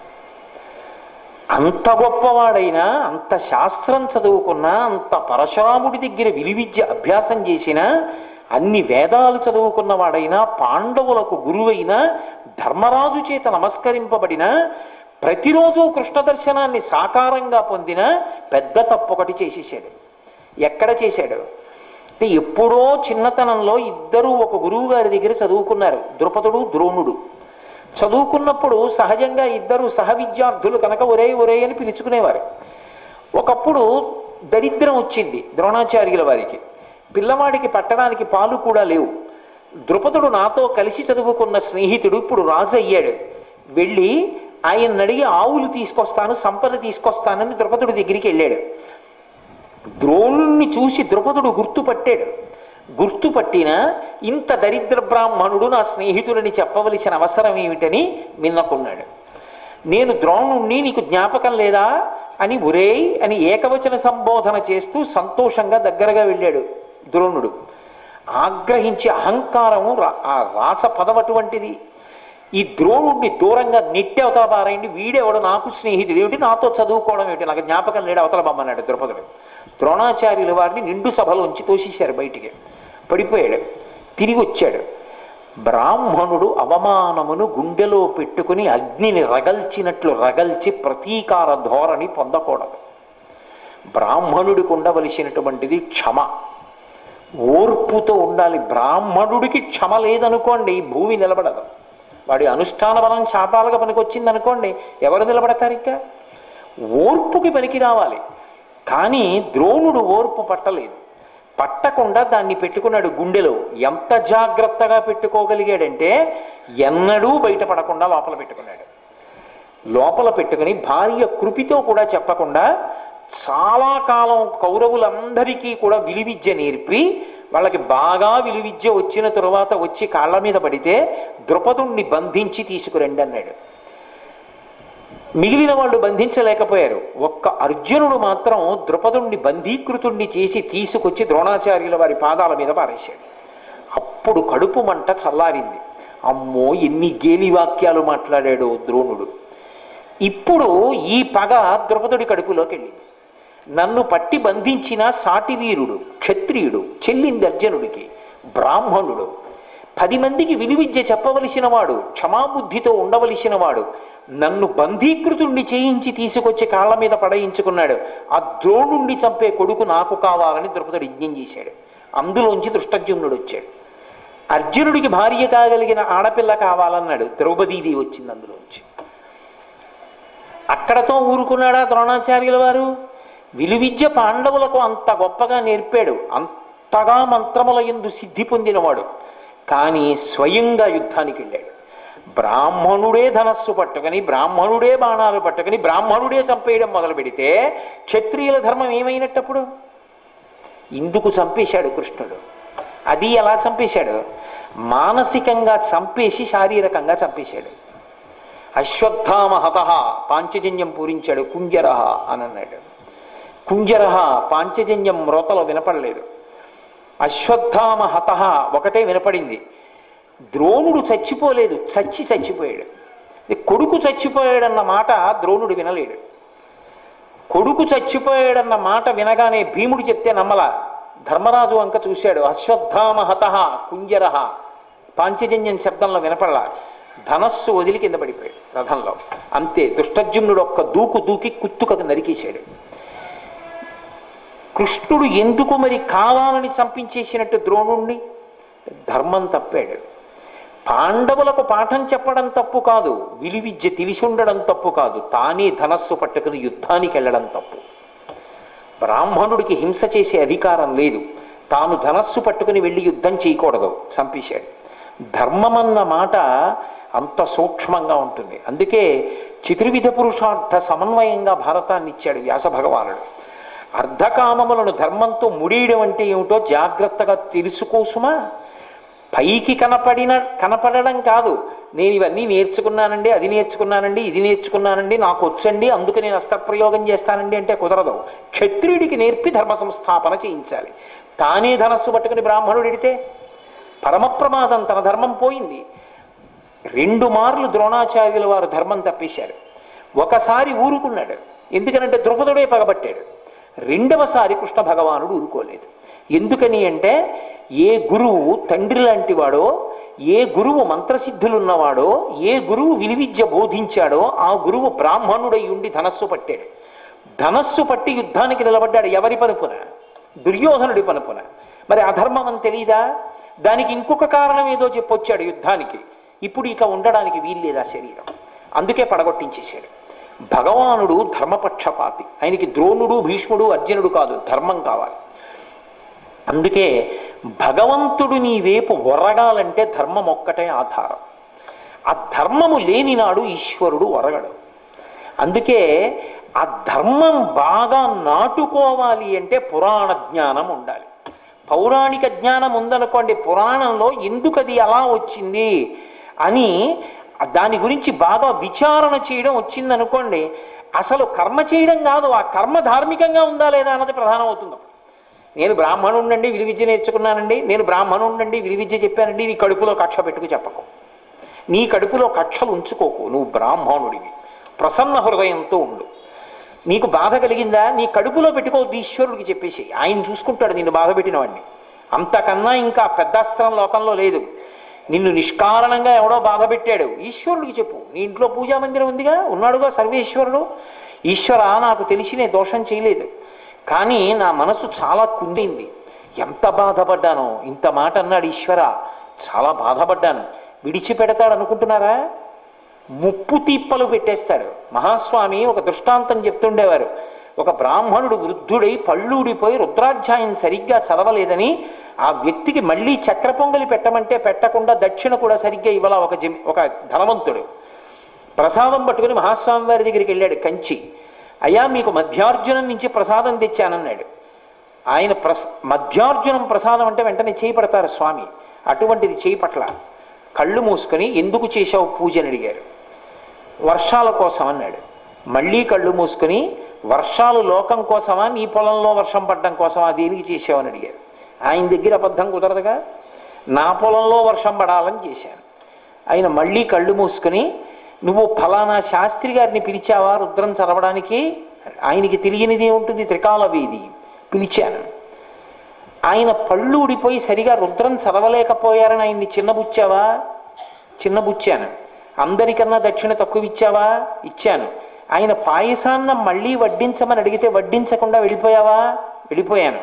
అంత గొప్పవాడైనా అంత శాస్త్రం చదువుకున్నా అంత పరశురాముడి దగ్గర విలువిద్య అభ్యాసం చేసినా అన్ని వేదాలు చదువుకున్నవాడైనా పాండవులకు గురువైన ధర్మరాజు చేత నమస్కరింపబడిన ప్రతిరోజు కృష్ణ దర్శనాన్ని సాకారంగా పొందిన పెద్ద తప్పొకటి చేసేసాడు ఎక్కడ చేశాడు అంటే ఎప్పుడో చిన్నతనంలో ఇద్దరూ ఒక గురువు గారి దగ్గర చదువుకున్నారు ద్రుపదుడు ద్రోణుడు చదువుకున్నప్పుడు సహజంగా ఇద్దరు సహ విద్యార్థులు కనుక ఒరే ఒరే అని పిలుచుకునేవారు ఒకప్పుడు దరిద్రం వచ్చింది ద్రోణాచార్యుల వారికి పిల్లవాడికి పట్టడానికి పాలు కూడా లేవు ద్రుపదుడు నాతో కలిసి చదువుకున్న స్నేహితుడు ఇప్పుడు రాజు అయ్యాడు వెళ్ళి ఆయన అడిగి ఆవులు తీసుకొస్తాను సంపద తీసుకొస్తానని ద్రుపదుడి దగ్గరికి వెళ్ళాడు ద్రోణుణ్ణి చూసి ద్రుపదుడు గుర్తుపట్టాడు గుర్తుపట్టిన ఇంత దరిద్ర బ్రాహ్మణుడు నా స్నేహితులని చెప్పవలసిన అవసరం ఏమిటని విన్నకున్నాడు నేను ద్రోణుణ్ణి నీకు జ్ఞాపకం లేదా అని ఒరేయ్ అని ఏకవచన సంబోధన చేస్తూ సంతోషంగా దగ్గరగా వెళ్ళాడు ద్రోణుడు ఆగ్రహించి అహంకారము రా- ఆ రాచ పదం అటువంటిది ఈ ద్రోణుడిని దూరంగా నెట్టి అవతల బారైంది వీడెవడు నాకు స్నేహితుడు ఏమిటి నాతో చదువుకోవడం ఏమిటి నాకు జ్ఞాపకం లేడు అవతల బమ్మన్నాడు ద్రౌపదుడు ద్రోణాచార్యుల వారిని నిండు సభలోంచి తోసేశారు బయటికి పడిపోయాడు తిరిగి వచ్చాడు బ్రాహ్మణుడు అవమానమును గుండెలో పెట్టుకుని అగ్నిని రగల్చినట్లు రగల్చి ప్రతీకార ధోరణి పొందకూడదు బ్రాహ్మణుడికి ఉండవలసినటువంటిది క్షమ ఓర్పుతో ఉండాలి బ్రాహ్మణుడికి క్షమ లేదనుకోండి భూమి నిలబడదు వాడి అనుష్ఠాన బలం శాపాలుగా పనికొచ్చింది అనుకోండి ఎవరు నిలబడతారు ఇంకా ఓర్పుకి పనికి రావాలి కానీ ద్రోణుడు ఓర్పు పట్టలేదు పట్టకుండా దాన్ని పెట్టుకున్నాడు గుండెలో ఎంత జాగ్రత్తగా పెట్టుకోగలిగాడంటే ఎన్నడూ బయటపడకుండా లోపల పెట్టుకున్నాడు లోపల పెట్టుకుని భార్య కృపితో కూడా చెప్పకుండా చాలా కాలం కౌరవులందరికీ కూడా విలువిద్య నేర్పి వాళ్ళకి బాగా విలువిద్య వచ్చిన తరువాత వచ్చి కాళ్ళ మీద పడితే ద్రుపదుణ్ణి బంధించి తీసుకురండి అన్నాడు మిగిలిన వాళ్ళు బంధించలేకపోయారు ఒక్క అర్జునుడు మాత్రం ద్రుపదుణ్ణి బంధీకృతుణ్ణి చేసి తీసుకొచ్చి ద్రోణాచార్యుల వారి పాదాల మీద పారేశాడు అప్పుడు కడుపు మంట చల్లారింది అమ్మో ఎన్ని గేలి వాక్యాలు మాట్లాడాడు ద్రోణుడు ఇప్పుడు ఈ పగ ద్రుపదుడి కడుపులోకి వెళ్ళింది నన్ను పట్టి బంధించిన సాటి వీరుడు క్షత్రియుడు చెల్లింది అర్జునుడికి బ్రాహ్మణుడు పది మందికి విలువిద్య చెప్పవలసిన వాడు క్షమాబుద్ధితో ఉండవలసిన వాడు నన్ను బంధీకృతుణ్ణి చేయించి తీసుకొచ్చి కాళ్ళ మీద పడయించుకున్నాడు ఆ ద్రోణుణ్ణి చంపే కొడుకు నాకు కావాలని ద్రుపదుడు యజ్ఞం చేశాడు అందులోంచి దృష్టజ్యుమ్నుడు వచ్చాడు అర్జునుడికి భార్య కాగలిగిన ఆడపిల్ల కావాలన్నాడు ద్రౌపదీదేవి వచ్చింది అందులోంచి అక్కడతో ఊరుకున్నాడా ద్రోణాచార్యుల వారు విలువిద్య పాండవులకు అంత గొప్పగా నేర్పాడు అంతగా మంత్రముల ఎందు సిద్ధి పొందినవాడు కానీ స్వయంగా యుద్ధానికి వెళ్ళాడు బ్రాహ్మణుడే ధనస్సు పట్టుకుని బ్రాహ్మణుడే బాణాలు పట్టుకుని బ్రాహ్మణుడే చంపేయడం మొదలు పెడితే క్షత్రియుల ధర్మం ఏమైనట్టప్పుడు ఇందుకు చంపేశాడు కృష్ణుడు అది ఎలా చంపేశాడు మానసికంగా చంపేసి శారీరకంగా చంపేశాడు అశ్వత్థామ హత పాంచజన్యం పూరించాడు కుంజరహ అని అన్నాడు కుంజరహ పాంచజన్యం మ్రోతలో వినపడలేదు అశ్వత్థామ హత ఒకటే వినపడింది ద్రోణుడు చచ్చిపోలేదు చచ్చి చచ్చిపోయాడు ఇది కొడుకు చచ్చిపోయాడన్న మాట ద్రోణుడు వినలేడు కొడుకు చచ్చిపోయాడన్న మాట వినగానే భీముడు చెప్తే నమ్మలా ధర్మరాజు అంక చూశాడు అశ్వత్థామ హత కుంజరహ పాంచజన్యం శబ్దంలో వినపడలా ధనస్సు వదిలి కింద పడిపోయాడు రథంలో అంతే దుష్టజ్యుమ్నుడు ఒక్క దూకు దూకి కుత్తుకకు నరికేశాడు కృష్ణుడు ఎందుకు మరి కావాలని చంపించేసినట్టు ద్రోణుణ్ణి ధర్మం తప్పాడు పాండవులకు పాఠం చెప్పడం తప్పు కాదు విలువిద్య తెలిసి ఉండడం తప్పు కాదు తానే ధనస్సు పట్టుకుని యుద్ధానికి వెళ్ళడం తప్పు బ్రాహ్మణుడికి హింస చేసే అధికారం లేదు తాను ధనస్సు పట్టుకుని వెళ్ళి యుద్ధం చేయకూడదు చంపేశాడు ధర్మమన్న మాట అంత సూక్ష్మంగా ఉంటుంది అందుకే చతుర్విధ పురుషార్థ సమన్వయంగా భారతాన్ని ఇచ్చాడు వ్యాస భగవానుడు అర్ధకామములను ధర్మంతో ముడియడం అంటే ఏమిటో జాగ్రత్తగా తెలుసుకోసుమా పైకి కనపడిన కనపడడం కాదు నేను ఇవన్నీ నేర్చుకున్నానండి అది నేర్చుకున్నానండి ఇది నేర్చుకున్నానండి నాకు వచ్చండి అందుకు నేను అస్త్రప్రయోగం చేస్తానండి అంటే కుదరదు క్షత్రియుడికి నేర్పి ధర్మ సంస్థాపన చేయించాలి తానే ధనస్సు పట్టుకుని బ్రాహ్మణుడు ఎడితే పరమ ప్రమాదం తన ధర్మం పోయింది రెండు మార్లు ద్రోణాచార్యుల వారు ధర్మం తప్పేశారు ఒకసారి ఊరుకున్నాడు ఎందుకనంటే ద్రుపదుడే పగబట్టాడు రెండవసారి కృష్ణ భగవానుడు ఊరుకోలేదు ఎందుకని అంటే ఏ గురువు తండ్రి లాంటి వాడో ఏ గురువు మంత్రసిద్ధులున్నవాడో ఏ గురువు విలువిద్య బోధించాడో ఆ గురువు బ్రాహ్మణుడై ఉండి ధనస్సు పట్టాడు ధనస్సు పట్టి యుద్ధానికి నిలబడ్డాడు ఎవరి పనుపున దుర్యోధనుడి పనుపున మరి అధర్మం అని తెలీదా దానికి ఇంకొక కారణం ఏదో చెప్పొచ్చాడు యుద్ధానికి ఇప్పుడు ఇక ఉండడానికి వీల్లేదు ఆ శరీరం అందుకే పడగొట్టించేశాడు భగవానుడు ధర్మపక్షపాతి ఆయనకి ద్రోణుడు భీష్ముడు అర్జునుడు కాదు ధర్మం కావాలి అందుకే భగవంతుడు నీ వైపు ఒరగాలంటే ధర్మం ఒక్కటే ఆధారం ఆ ధర్మము లేని నాడు ఈశ్వరుడు ఒరగడు అందుకే ఆ ధర్మం బాగా నాటుకోవాలి అంటే పురాణ జ్ఞానం ఉండాలి పౌరాణిక జ్ఞానం ఉందనుకోండి పురాణంలో ఎందుకు అది అలా వచ్చింది అని దాని గురించి బాగా విచారణ చేయడం వచ్చిందనుకోండి అసలు కర్మ చేయడం కాదు ఆ కర్మ ధార్మికంగా ఉందా లేదా అన్నది ప్రధానం అవుతుంది నేను బ్రాహ్మణుండండి విధి విద్య నేర్చుకున్నానండి నేను బ్రాహ్మణుండండి విధి విద్య చెప్పానండి నీ కడుపులో కక్ష పెట్టుకు చెప్పకు నీ కడుపులో కక్షలు ఉంచుకోకు నువ్వు బ్రాహ్మణుడివి ప్రసన్న హృదయంతో ఉండు నీకు బాధ కలిగిందా నీ కడుపులో పెట్టుకోవద్దు ఈశ్వరుడికి చెప్పేసి ఆయన చూసుకుంటాడు నిన్ను బాధ పెట్టిన వాడిని అంతకన్నా ఇంకా పెద్దాస్త్రం లోకంలో లేదు నిన్ను నిష్కారణంగా ఎవడో బాధ పెట్టాడు ఈశ్వరుడికి చెప్పు నీ ఇంట్లో పూజా మందిరం ఉందిగా ఉన్నాడుగా సర్వేశ్వరుడు ఈశ్వర నాకు తెలిసి నేను దోషం చేయలేదు కానీ నా మనసు చాలా కుండింది ఎంత బాధపడ్డానో ఇంత మాట అన్నాడు ఈశ్వర చాలా బాధపడ్డాను విడిచిపెడతాడు అనుకుంటున్నారా ముప్పు తిప్పలు పెట్టేస్తాడు మహాస్వామి ఒక దృష్టాంతం చెప్తుండేవారు ఒక బ్రాహ్మణుడు వృద్ధుడై పళ్ళూడిపోయి రుద్రాధ్యాయం సరిగ్గా చదవలేదని ఆ వ్యక్తికి మళ్ళీ చక్ర పొంగలి పెట్టమంటే పెట్టకుండా దక్షిణ కూడా సరిగ్గా ఇవ్వాల ఒక జమి ఒక ధనవంతుడు ప్రసాదం పట్టుకుని మహాస్వామి వారి దగ్గరికి వెళ్ళాడు కంచి అయ్యా మీకు మధ్యార్జునం నుంచి ప్రసాదం తెచ్చానన్నాడు ఆయన ప్రస మధ్యార్జునం ప్రసాదం అంటే వెంటనే చేయి పడతారు స్వామి అటువంటిది చేయి పట్ల కళ్ళు మూసుకొని ఎందుకు చేశావు పూజ అని అడిగారు వర్షాల కోసం అన్నాడు మళ్ళీ కళ్ళు మూసుకొని వర్షాలు లోకం కోసమా నీ పొలంలో వర్షం పడడం కోసమా దేనికి చేసావని అడిగారు ఆయన దగ్గర అబద్ధం కుదరదుగా నా పొలంలో వర్షం పడాలని చేశాను ఆయన మళ్ళీ కళ్ళు మూసుకొని నువ్వు ఫలానా శాస్త్రి గారిని పిలిచావా రుద్రం చదవడానికి ఆయనకి తెలియనిది ఉంటుంది త్రికాల వీధి పిలిచాను ఆయన పళ్ళు ఊడిపోయి సరిగా రుద్రం చదవలేకపోయారని ఆయన్ని చిన్నబుచ్చావా చిన్నబుచ్చాను అందరికన్నా దక్షిణ తక్కువ ఇచ్చావా ఇచ్చాను ఆయన పాయసాన్న మళ్ళీ వడ్డించమని అడిగితే వడ్డించకుండా వెళ్ళిపోయావా వెళ్ళిపోయాను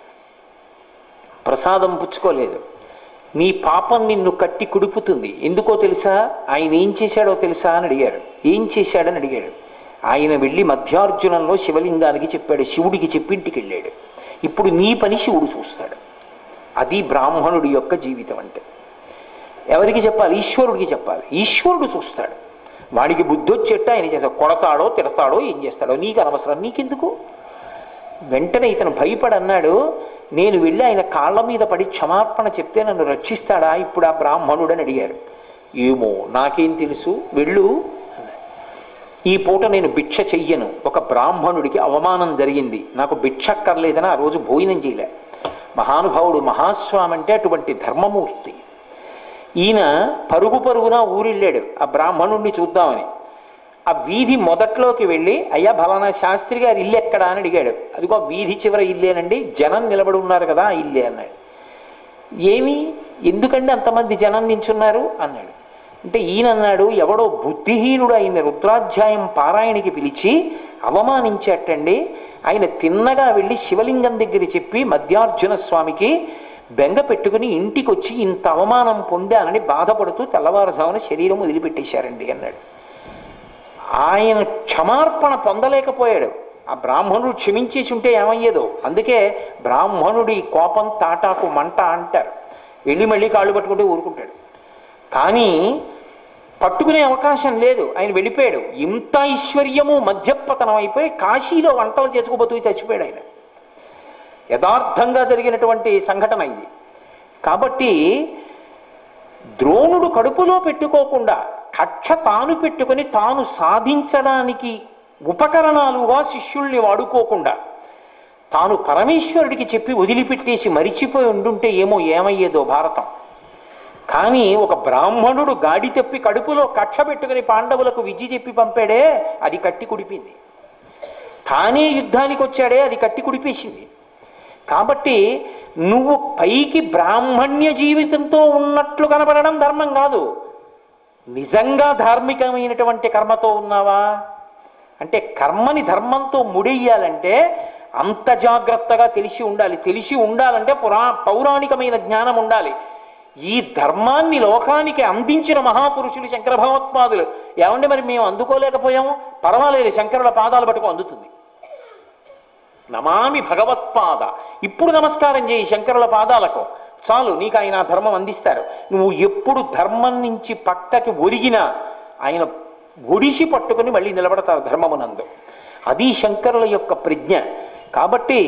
ప్రసాదం పుచ్చుకోలేదు నీ పాపం నిన్ను కట్టి కుడుపుతుంది ఎందుకో తెలుసా ఆయన ఏం చేశాడో తెలుసా అని అడిగాడు ఏం చేశాడని అడిగాడు ఆయన వెళ్ళి మధ్యార్జునంలో శివలింగానికి చెప్పాడు శివుడికి చెప్పి ఇంటికి వెళ్ళాడు ఇప్పుడు నీ పని శివుడు చూస్తాడు అది బ్రాహ్మణుడి యొక్క జీవితం అంటే ఎవరికి చెప్పాలి ఈశ్వరుడికి చెప్పాలి ఈశ్వరుడు చూస్తాడు వాడికి బుద్ధి వచ్చేట్టు ఆయన చేస్తాడు కొడతాడో తిడతాడో ఏం చేస్తాడో నీకు అనవసరం నీకెందుకు వెంటనే ఇతను భయపడి అన్నాడు నేను వెళ్ళి ఆయన కాళ్ళ మీద పడి క్షమాపణ చెప్తే నన్ను రక్షిస్తాడా ఇప్పుడు ఆ బ్రాహ్మణుడని అడిగారు ఏమో నాకేం తెలుసు వెళ్ళు అన్నాడు. ఈ పూట నేను భిక్ష చెయ్యను ఒక బ్రాహ్మణుడికి అవమానం జరిగింది నాకు భిక్ష అక్కర్లేదని ఆ రోజు భోజనం చేయలే మహానుభావుడు మహాస్వామి అంటే అటువంటి ధర్మమూర్తి ఈయన పరుగు పరుగున ఊరిళ్ళాడు ఆ బ్రాహ్మణుణ్ణి చూద్దామని ఆ వీధి మొదట్లోకి వెళ్ళి అయ్యా ఫలానా శాస్త్రి గారి ఇల్లు ఎక్కడా అని అడిగాడు అదిగో వీధి చివర ఇల్లేనండి జనం నిలబడి ఉన్నారు కదా ఆ ఇల్లే అన్నాడు ఏమి ఎందుకండి అంతమంది జనం నించున్నారు అన్నాడు అంటే ఈయన అన్నాడు ఎవడో బుద్ధిహీనుడు ఆయన రుద్రాధ్యాయం పారాయణకి పిలిచి అవమానించేటండి ఆయన తిన్నగా వెళ్ళి శివలింగం దగ్గర చెప్పి మధ్యార్జున స్వామికి బెంగ పెట్టుకుని ఇంటికి వచ్చి ఇంత అవమానం పొందానని బాధపడుతూ తెల్లవారుజామున శరీరం వదిలిపెట్టేశారండి అన్నాడు ఆయన క్షమార్పణ పొందలేకపోయాడు ఆ బ్రాహ్మణుడు క్షమించేసి ఉంటే ఏమయ్యేదో అందుకే బ్రాహ్మణుడి కోపం తాటాకు మంట అంటారు వెళ్ళి మళ్ళీ కాళ్ళు పట్టుకుంటే ఊరుకుంటాడు కానీ పట్టుకునే అవకాశం లేదు ఆయన వెళ్ళిపోయాడు ఇంత ఐశ్వర్యము మధ్యపతనం అయిపోయి కాశీలో వంటలు చేసుకుపోతూ చచ్చిపోయాడు ఆయన యథార్థంగా జరిగినటువంటి సంఘటన ఇది కాబట్టి ద్రోణుడు కడుపులో పెట్టుకోకుండా కక్ష తాను పెట్టుకొని తాను సాధించడానికి ఉపకరణాలుగా శిష్యుల్ని వాడుకోకుండా తాను పరమేశ్వరుడికి చెప్పి వదిలిపెట్టేసి మరిచిపోయి ఉండుంటే ఏమో ఏమయ్యేదో భారతం కానీ ఒక బ్రాహ్మణుడు గాడి తెప్పి కడుపులో కక్ష పెట్టుకుని పాండవులకు విద్య చెప్పి పంపాడే అది కట్టి కుడిపింది తానే యుద్ధానికి వచ్చాడే అది కట్టి కుడిపేసింది కాబట్టి నువ్వు పైకి బ్రాహ్మణ్య జీవితంతో ఉన్నట్లు కనపడడం ధర్మం కాదు నిజంగా ధార్మికమైనటువంటి కర్మతో ఉన్నావా అంటే కర్మని ధర్మంతో ముడెయ్యాలంటే అంత జాగ్రత్తగా తెలిసి ఉండాలి తెలిసి ఉండాలంటే పురా పౌరాణికమైన జ్ఞానం ఉండాలి ఈ ధర్మాన్ని లోకానికి అందించిన మహాపురుషులు శంకర భగవత్పాదులు ఏమంటే మరి మేము అందుకోలేకపోయాము పర్వాలేదు శంకరుల పాదాలు పట్టుకు అందుతుంది నమామి భగవత్పాద ఇప్పుడు నమస్కారం చేయి శంకరుల పాదాలకు చాలు నీకు ఆయన ఆ ధర్మం అందిస్తారు నువ్వు ఎప్పుడు ధర్మం నుంచి పక్కకి ఒరిగినా ఆయన ఒడిసి పట్టుకుని మళ్ళీ నిలబడతారు ధర్మమునందు అది శంకరుల యొక్క ప్రజ్ఞ కాబట్టి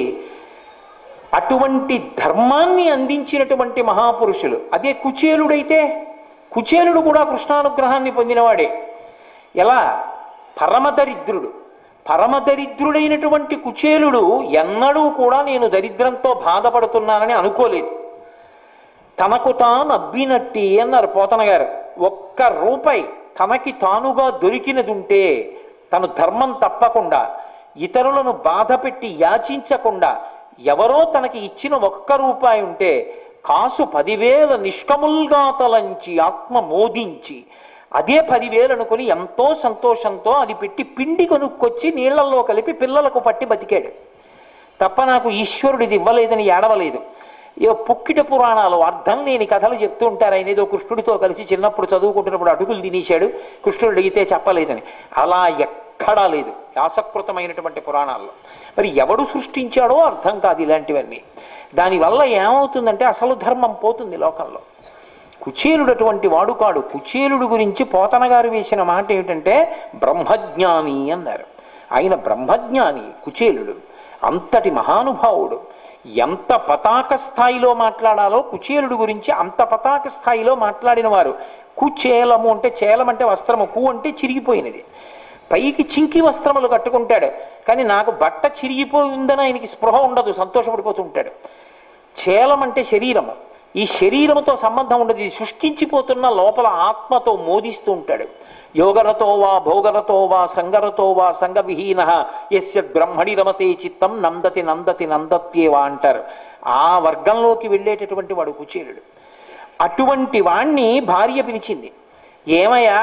అటువంటి ధర్మాన్ని అందించినటువంటి మహాపురుషులు అదే కుచేలుడైతే కుచేలుడు కూడా కృష్ణానుగ్రహాన్ని పొందినవాడే ఎలా పరమదరిద్రుడు పరమదరిద్రుడైనటువంటి కుచేలుడు ఎన్నడూ కూడా నేను దరిద్రంతో బాధపడుతున్నానని అనుకోలేదు తనకు తాను అబ్బినట్టి అన్నారు పోతన గారు ఒక్క రూపాయి తనకి తానుగా దొరికినదుంటే తను ధర్మం తప్పకుండా ఇతరులను బాధ పెట్టి యాచించకుండా ఎవరో తనకి ఇచ్చిన ఒక్క రూపాయి ఉంటే కాసు పదివేల నిష్కముల్గా తలంచి ఆత్మ మోదించి అదే పదివేలు అనుకుని ఎంతో సంతోషంతో అది పెట్టి పిండి కొనుక్కొచ్చి నీళ్లలో కలిపి పిల్లలకు పట్టి బతికాడు తప్ప నాకు ఈశ్వరుడు ఇది ఇవ్వలేదని ఏడవలేదు ఏ పుక్కిట పురాణాలు అర్థం లేని కథలు చెప్తూ ఉంటారు ఆయన ఏదో కృష్ణుడితో కలిసి చిన్నప్పుడు చదువుకుంటున్నప్పుడు అటుకులు తినేశాడు కృష్ణుడు అడిగితే చెప్పలేదని అలా ఎక్కడా లేదు వ్యాసకృతమైనటువంటి పురాణాల్లో మరి ఎవడు సృష్టించాడో అర్థం కాదు ఇలాంటివన్నీ దానివల్ల ఏమవుతుందంటే అసలు ధర్మం పోతుంది లోకంలో కుచేలుడు అటువంటి వాడు కాడు కుచేలుడు గురించి పోతన గారు వేసిన మాట ఏమిటంటే బ్రహ్మజ్ఞాని అన్నారు ఆయన బ్రహ్మజ్ఞాని కుచేలుడు అంతటి మహానుభావుడు ఎంత పతాక స్థాయిలో మాట్లాడాలో కుచేలుడు గురించి అంత పతాక స్థాయిలో మాట్లాడిన వారు కుచేలము అంటే చేలం అంటే వస్త్రము కు అంటే చిరిగిపోయినది పైకి చింకి వస్త్రములు కట్టుకుంటాడు కానీ నాకు బట్ట చిరిగిపోయి ఉందని ఆయనకి స్పృహ ఉండదు సంతోషపడిపోతూ ఉంటాడు చేలం అంటే శరీరము ఈ శరీరముతో సంబంధం ఉండదు ఇది శుష్కించిపోతున్న లోపల ఆత్మతో మోదిస్తూ ఉంటాడు యోగరతో వా భోగరతో వా సంగరతో వా సంగవిహీన ఎస్య బ్రహ్మణి రమతే చిత్తం నందతి నందతి నందత్యేవా అంటారు ఆ వర్గంలోకి వెళ్ళేటటువంటి వాడు కుచేలుడు అటువంటి వాణ్ణి భార్య పిలిచింది ఏమయ్యా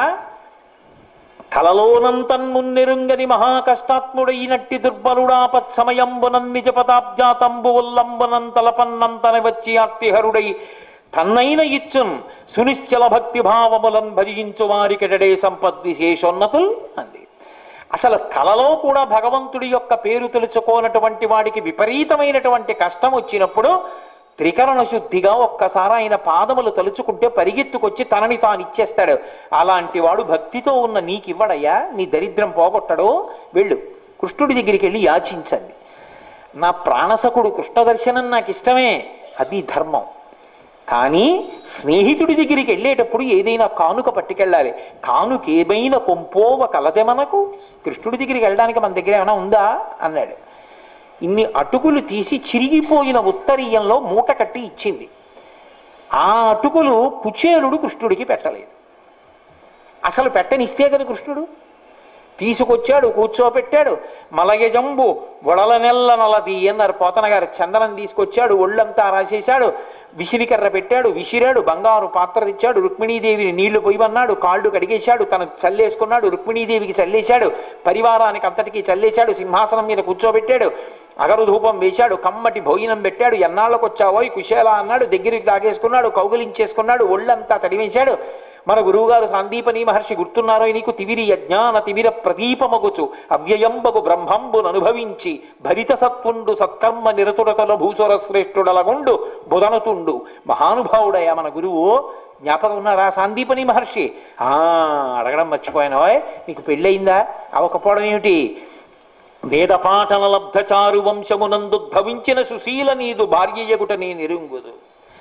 కలలోనంతన్మున్నెరుంగని మహాకష్టాత్ముడైనట్టి దుర్బలుడాపత్ సమయంబునన్ నిజ పదాబ్జాతంబు ఉల్లంబునం తలపన్నంతన వచ్చి ఆర్తిహరుడై తన్నైన ఇచ్చున్ సునిశ్చల భక్తి భావములన్ భజించు వారికెటడే సంపద్విశేషోన్నతుల్ అంది అసలు కలలో కూడా భగవంతుడి యొక్క పేరు తెలుసుకోనటువంటి వాడికి విపరీతమైనటువంటి కష్టం వచ్చినప్పుడు త్రికరణ శుద్ధిగా ఒక్కసారి ఆయన పాదములు తలుచుకుంటే పరిగెత్తుకొచ్చి తనని తాను ఇచ్చేస్తాడు అలాంటి వాడు భక్తితో ఉన్న నీకివ్వడయ్యా నీ దరిద్రం పోగొట్టడు వెళ్ళు కృష్ణుడి దగ్గరికి వెళ్ళి యాచించండి నా ప్రాణసకుడు కృష్ణ దర్శనం నాకు ఇష్టమే అది ధర్మం కానీ స్నేహితుడి దగ్గరికి వెళ్ళేటప్పుడు ఏదైనా కానుక పట్టుకెళ్ళాలి కానుక ఏమైనా కొంపోవ కలదే మనకు కృష్ణుడి దగ్గరికి వెళ్ళడానికి మన దగ్గర ఏమైనా ఉందా అన్నాడు ఇన్ని అటుకులు తీసి చిరిగిపోయిన ఉత్తరీయంలో మూట కట్టి ఇచ్చింది ఆ అటుకులు కుచేలుడు కృష్ణుడికి పెట్టలేదు అసలు పెట్టనిస్తే కదా కృష్ణుడు తీసుకొచ్చాడు కూర్చోపెట్టాడు మలయజంబు గొడల నెల్ల నలది అన్నారు పోతన గారు చందనం తీసుకొచ్చాడు ఒళ్ళంతా రాసేశాడు విసిరికర్ర పెట్టాడు విసిరాడు బంగారు పాత్ర తెచ్చాడు రుక్మిణీదేవిని నీళ్లు పొయ్యమన్నాడు కాళ్ళు కడిగేశాడు తను చల్లేసుకున్నాడు రుక్మిణీదేవికి చల్లేశాడు పరివారానికి అంతటికీ చల్లేశాడు సింహాసనం మీద కూర్చోబెట్టాడు అగరు ధూపం వేశాడు కమ్మటి భోజనం పెట్టాడు ఎన్నాళ్ళకు వచ్చావోయ్ కుశేలా అన్నాడు దగ్గరికి తాగేసుకున్నాడు కౌగులించేసుకున్నాడు ఒళ్ళంతా తడివేశాడు మన గురువుగారు సందీపని మహర్షి గుర్తున్నారో నీకు తివిరి యజ్ఞాన తివిర ప్రదీపమగుచు అవ్యయంబగు బ్రహ్మంబును అనుభవించి భరిత సత్వుండు సత్కర్మ నిరతుడతల భూసుర శ్రేష్ఠుడలగుండు బుధనుతుండు మహానుభావుడయ్యా మన గురువు జ్ఞాపకం ఉన్నారా సందీపని మహర్షి ఆ అడగడం మర్చిపోయానోయ్ నీకు పెళ్ళయిందా అవకపోవడం ఏమిటి వేదపాఠన లబ్ధచారు వంశమునందుద్భవించిన సుశీల నీదు భార్యయగుట నీ నిరుంగుదు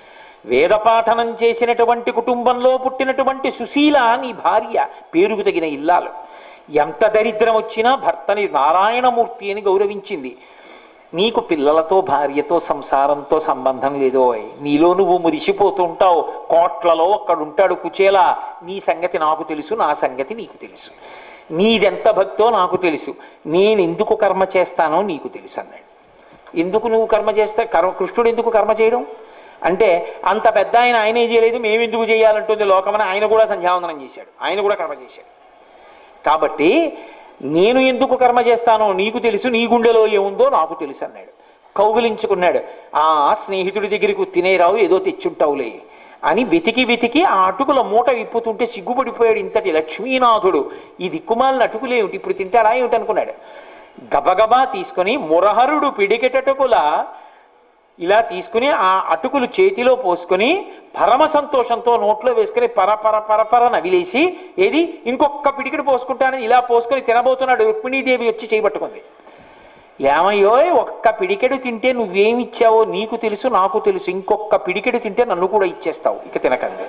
వేదపాఠనం చేసినటువంటి కుటుంబంలో పుట్టినటువంటి సుశీల నీ భార్య పేరుకు తగిన ఇల్లాలు ఎంత దరిద్రం వచ్చినా భర్తని నారాయణమూర్తి అని గౌరవించింది నీకు పిల్లలతో భార్యతో సంసారంతో సంబంధం లేదో నీలో నువ్వు మురిసిపోతుంటావు కోట్లలో ఒక్కడుంటాడు కుచేలా నీ సంగతి నాకు తెలుసు నా సంగతి నీకు తెలుసు నీదెంత భక్తో నాకు తెలుసు నేను ఎందుకు కర్మ చేస్తానో నీకు తెలుసు అన్నాడు ఎందుకు నువ్వు కర్మ చేస్తా కర్మ కృష్ణుడు ఎందుకు కర్మ చేయడం అంటే అంత పెద్ద ఆయన ఆయనే చేయలేదు మేము ఎందుకు చేయాలంటుంది లోకమని ఆయన కూడా సంధ్యావందనం చేశాడు ఆయన కూడా కర్మ చేశాడు కాబట్టి నేను ఎందుకు కర్మ చేస్తానో నీకు తెలుసు నీ గుండెలో ఏముందో నాకు తెలుసు అన్నాడు కౌగిలించుకున్నాడు ఆ స్నేహితుడి దగ్గరికి తినేరావు ఏదో తెచ్చుంటావులే అని వెతికి వెతికి ఆ అటుకుల మూట విప్పుతుంటే సిగ్గుపడిపోయాడు ఇంతటి లక్ష్మీనాథుడు ఈ దిక్కుమాలిన అటుకులేమిటి ఇప్పుడు తింటాడా ఏమిటి అనుకున్నాడు గబగబా తీసుకొని మురహరుడు పిడికెటటుకుల ఇలా తీసుకుని ఆ అటుకులు చేతిలో పోసుకొని పరమ సంతోషంతో నోట్లో వేసుకుని పర పర పర పర నవిలేసి ఏది ఇంకొక పిడికిడి పోసుకుంటానని ఇలా పోసుకొని తినబోతున్నాడు రుక్మిణీదేవి వచ్చి చేయబట్టుకుంది ఏమయ్యో ఒక్క పిడికెడు తింటే నువ్వేమిచ్చావో నీకు తెలుసు నాకు తెలుసు ఇంకొక పిడికెడు తింటే నన్ను కూడా ఇచ్చేస్తావు ఇక తినకండి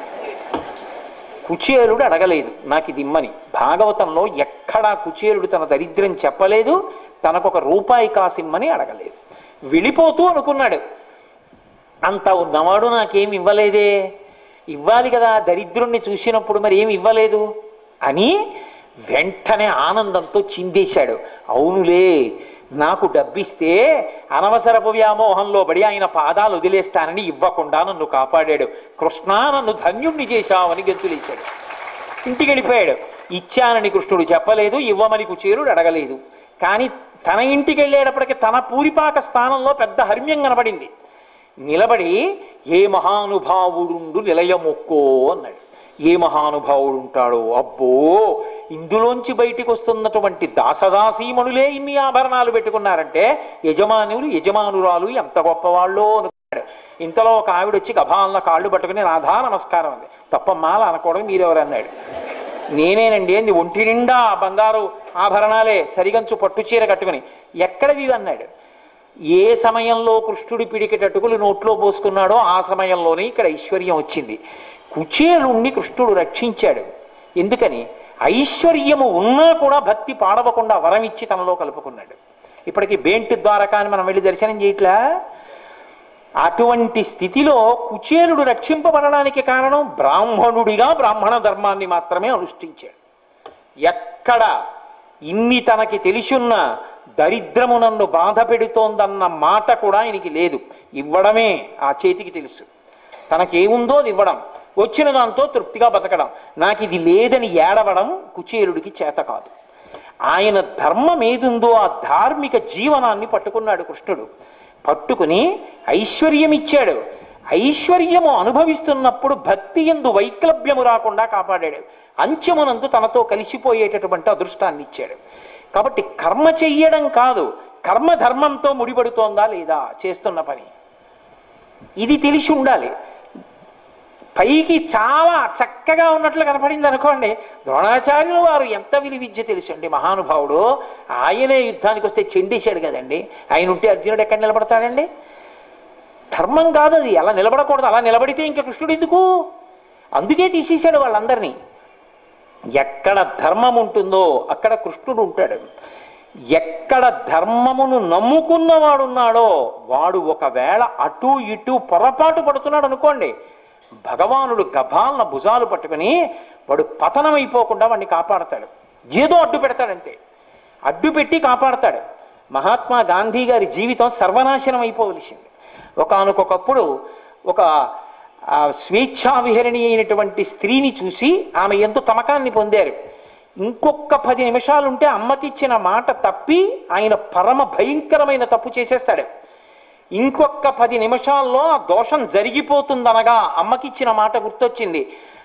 కుచేలుడు అడగలేదు నాకు ఇది ఇమ్మని భాగవతంలో ఎక్కడా కుచేలుడు తన దరిద్రం చెప్పలేదు తనకొక రూపాయి కాసిమ్మని అడగలేదు వెళ్ళిపోతూ అనుకున్నాడు అంత ఉన్నవాడు నాకేం ఇవ్వలేదే ఇవ్వాలి కదా దరిద్రుణ్ణి చూసినప్పుడు మరి ఏమి ఇవ్వలేదు అని వెంటనే ఆనందంతో చిందేశాడు అవునులే నాకు డబ్బిస్తే అనవసరపు వ్యామోహంలో పడి ఆయన పాదాలు వదిలేస్తానని ఇవ్వకుండా నన్ను కాపాడాడు కృష్ణ నన్ను ధన్యుణ్ణి చేశావని గెంతులేశాడు ఇంటికి వెళ్ళిపోయాడు ఇచ్చానని కృష్ణుడు చెప్పలేదు ఇవ్వమని కుచేరుడు అడగలేదు కానీ తన ఇంటికి వెళ్ళేటప్పటికి తన పూరిపాక స్థానంలో పెద్ద హర్మ్యం కనబడింది నిలబడి ఏ మహానుభావుడుండు నిలయమొక్కో అన్నాడు ఏ మహానుభావుడు ఉంటాడో అబ్బో ఇందులోంచి బయటికి వస్తున్నటువంటి దాసదాసీమణులే ఇన్ని ఆభరణాలు పెట్టుకున్నారంటే యజమానులు యజమానురాలు ఎంత గొప్పవాళ్ళో అనుకున్నాడు ఇంతలో ఒక ఆవిడ వచ్చి గభాలన కాళ్ళు పట్టుకుని రాధా నమస్కారం అంది తప్పమ్మాల అనకూడదు మీరెవరు అన్నాడు నేనేనండి అంది ఒంటి నిండా బంగారు ఆభరణాలే సరిగంచు పట్టు చీర కట్టుకుని ఎక్కడవి అన్నాడు ఏ సమయంలో కృష్ణుడి పిడికెటటుకులు నోట్లో పోసుకున్నాడో ఆ సమయంలోనే ఇక్కడ ఐశ్వర్యం వచ్చింది కుచేలుణ్ణి కృష్ణుడు రక్షించాడు ఎందుకని ఐశ్వర్యము ఉన్నా కూడా భక్తి పాడవకుండా వరం ఇచ్చి తనలో కలుపుకున్నాడు ఇప్పటికి బేంటి ద్వారకా అని మనం వెళ్ళి దర్శనం చేయట్లా అటువంటి స్థితిలో కుచేలుడు రక్షింపబడడానికి కారణం బ్రాహ్మణుడిగా బ్రాహ్మణ ధర్మాన్ని మాత్రమే అనుష్ఠించాడు ఎక్కడ ఇన్ని తనకి తెలిసున్న దరిద్రము నన్ను బాధ పెడుతోందన్న మాట కూడా ఆయనకి లేదు ఇవ్వడమే ఆ చేతికి తెలుసు తనకేముందో అది ఇవ్వడం వచ్చిన దాంతో తృప్తిగా బతకడం నాకు ఇది లేదని ఏడవడం కుచేలుడికి చేత కాదు ఆయన ధర్మం ఏదుందో ఆ ధార్మిక జీవనాన్ని పట్టుకున్నాడు కృష్ణుడు పట్టుకుని ఐశ్వర్యం ఇచ్చాడు ఐశ్వర్యము అనుభవిస్తున్నప్పుడు భక్తి ఎందు వైక్లభ్యము రాకుండా కాపాడాడు అంచెమునందు తనతో కలిసిపోయేటటువంటి అదృష్టాన్ని ఇచ్చాడు కాబట్టి కర్మ చెయ్యడం కాదు కర్మ ధర్మంతో ముడిపడుతోందా లేదా చేస్తున్న పని ఇది తెలిసి ఉండాలి పైకి చాలా చక్కగా ఉన్నట్లు కనపడింది అనుకోండి ద్రోణాచార్యులు వారు ఎంత విలు విద్య తెలుసండి మహానుభావుడు ఆయనే యుద్ధానికి వస్తే చెండేశాడు కదండి ఆయన ఉంటే అర్జునుడు ఎక్కడ నిలబడతాడండి ధర్మం కాదు అది అలా నిలబడకూడదు అలా నిలబడితే ఇంకా కృష్ణుడు ఎందుకు అందుకే తీసేశాడు వాళ్ళందరినీ ఎక్కడ ధర్మం ఉంటుందో అక్కడ కృష్ణుడు ఉంటాడు ఎక్కడ ధర్మమును నమ్ముకున్నవాడున్నాడో వాడు ఒకవేళ అటు ఇటు పొరపాటు పడుతున్నాడు అనుకోండి భగవానుడు గభాలన భుజాలు పట్టుకుని వాడు పతనమైపోకుండా వాడిని కాపాడతాడు ఏదో అడ్డు పెడతాడంతే అడ్డు పెట్టి కాపాడతాడు మహాత్మా గాంధీ గారి జీవితం సర్వనాశనం అయిపోవలసింది ఒకనకొకప్పుడు ఒక ఆ, స్వేచ్ఛా విహరణి అయినటువంటి స్త్రీని చూసి ఆమె ఎంతో తమకాన్ని పొందారు ఇంకొక పది నిమిషాలుంటే అమ్మకిచ్చిన మాట తప్పి ఆయన పరమ భయంకరమైన తప్పు చేసేస్తాడు ఇంకొక పది నిమిషాల్లో ఆ దోషం జరిగిపోతుందనగా అమ్మకిచ్చిన మాట గుర్తొచ్చింది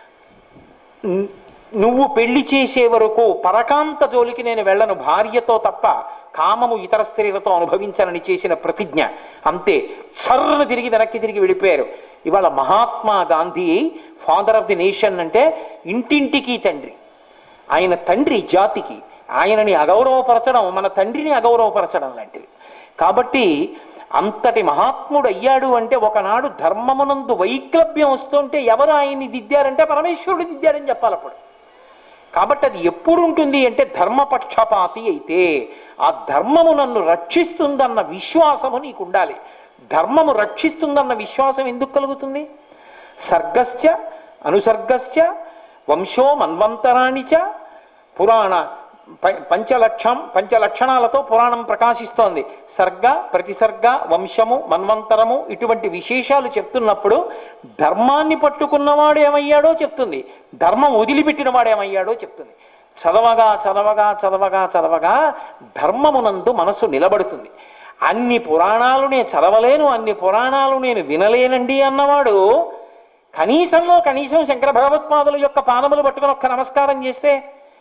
ను- నువ్వు పెళ్లి చేసే వరకు పరకాంత జోలికి నేను వెళ్ళను భార్యతో తప్ప కామము ఇతర స్త్రీలతో అనుభవించాలని చేసిన ప్రతిజ్ఞ అంతే సర్రను తిరిగి వెనక్కి తిరిగి వెళ్ళిపోయారు ఇవాళ Mahatma Gandhi father of the nation అంటే ఇంటింటికి తండ్రి ఆయన తండ్రి జాతికి ఆయనని అగౌరవపరచడం మన తండ్రిని అగౌరవపరచడం లాంటిది కాబట్టి అంతటి మహాత్ముడు అయ్యాడు అంటే ఒకనాడు ధర్మమునందు వైక్లభ్యం వస్తుంటే ఎవరు ఆయన్ని దిద్దారంటే పరమేశ్వరుడు దిద్దారని చెప్పాలి అప్పుడు కాబట్టి అది ఎప్పుడు ఉంటుంది అంటే ధర్మపక్షపాతి అయితే ఆ ధర్మము నన్ను రక్షిస్తుందన్న విశ్వాసము నీకు ఉండాలి ధర్మము రక్షిస్తుందన్న విశ్వాసం ఎందుకు కలుగుతుంది సర్గశ్చ అనుసర్గశ్చ వంశో మన్వంతరాణి చ పురాణ ప- పంచలక్షం పంచలక్షణాలతో పురాణం ప్రకాశిస్తోంది సర్గ ప్రతిసర్గ వంశము మన్వంతరము ఇటువంటి విశేషాలు చెప్తున్నప్పుడు ధర్మాన్ని పట్టుకున్నవాడు ఏమయ్యాడో చెప్తుంది ధర్మం వదిలిపెట్టిన వాడు ఏమయ్యాడో చెప్తుంది చదవగా చదవగా చదవగా చదవగా ధర్మమునందు మనసు నిలబడుతుంది అన్ని పురాణాలు నేను చదవలేను అన్ని పురాణాలు నేను వినలేనండి అన్నవాడు కనీసంలో కనీసం శంకర భగవత్పాదుల యొక్క పాదములు పట్టుకుని ఒక్క నమస్కారం చేస్తే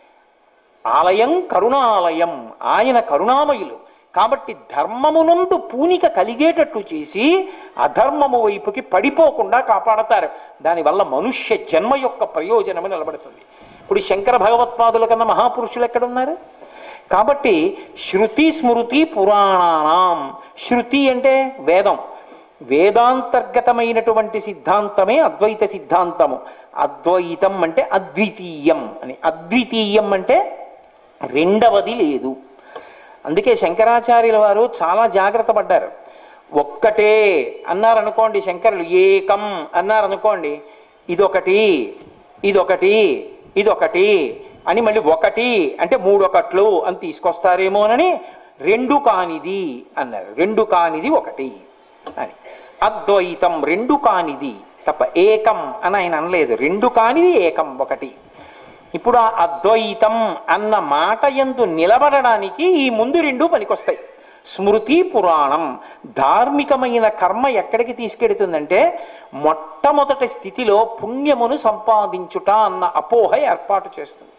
ఆలయం కరుణాలయం ఆయన కరుణామయులు కాబట్టి ధర్మమునందు పూనిక కలిగేటట్టు చేసి అధర్మము వైపుకి పడిపోకుండా కాపాడతారు దానివల్ల మనుష్య జన్మ యొక్క ప్రయోజనము నిలబడుతుంది ఇప్పుడు శంకర భగవత్పాదుల కన్నా మహాపురుషులు ఎక్కడున్నారు కాబట్టి శృతి స్మృతి పురాణానాం శృతి అంటే వేదం వేదాంతర్గతమైనటువంటి సిద్ధాంతమే అద్వైత సిద్ధాంతము అద్వైతం అంటే అద్వితీయం అని అద్వితీయం అంటే రెండవది లేదు అందుకే శంకరాచార్యుల వారు చాలా జాగ్రత్త పడ్డారు ఒక్కటే అన్నారనుకోండి శంకరులు ఏకం అన్నారనుకోండి ఇదొకటి ఇదొకటి ఇదొకటి అని మళ్ళీ ఒకటి అంటే మూడు ఒకట్లు అని తీసుకొస్తారేమోనని రెండు కానిది అన్నారు రెండు కానిది ఒకటి అని అద్వైతం రెండు కానిది తప్ప ఏకం అని ఆయన అనలేదు రెండు కానిది ఏకం ఒకటి ఇప్పుడు ఆ అద్వైతం అన్న మాట ఎందు నిలబడడానికి ఈ ముందు రెండు పనికొస్తాయి స్మృతి పురాణం ధార్మికమైన కర్మ ఎక్కడికి తీసుకెడుతుందంటే మొట్టమొదటి స్థితిలో పుణ్యమును సంపాదించుట అన్న అపోహ ఏర్పాటు చేస్తుంది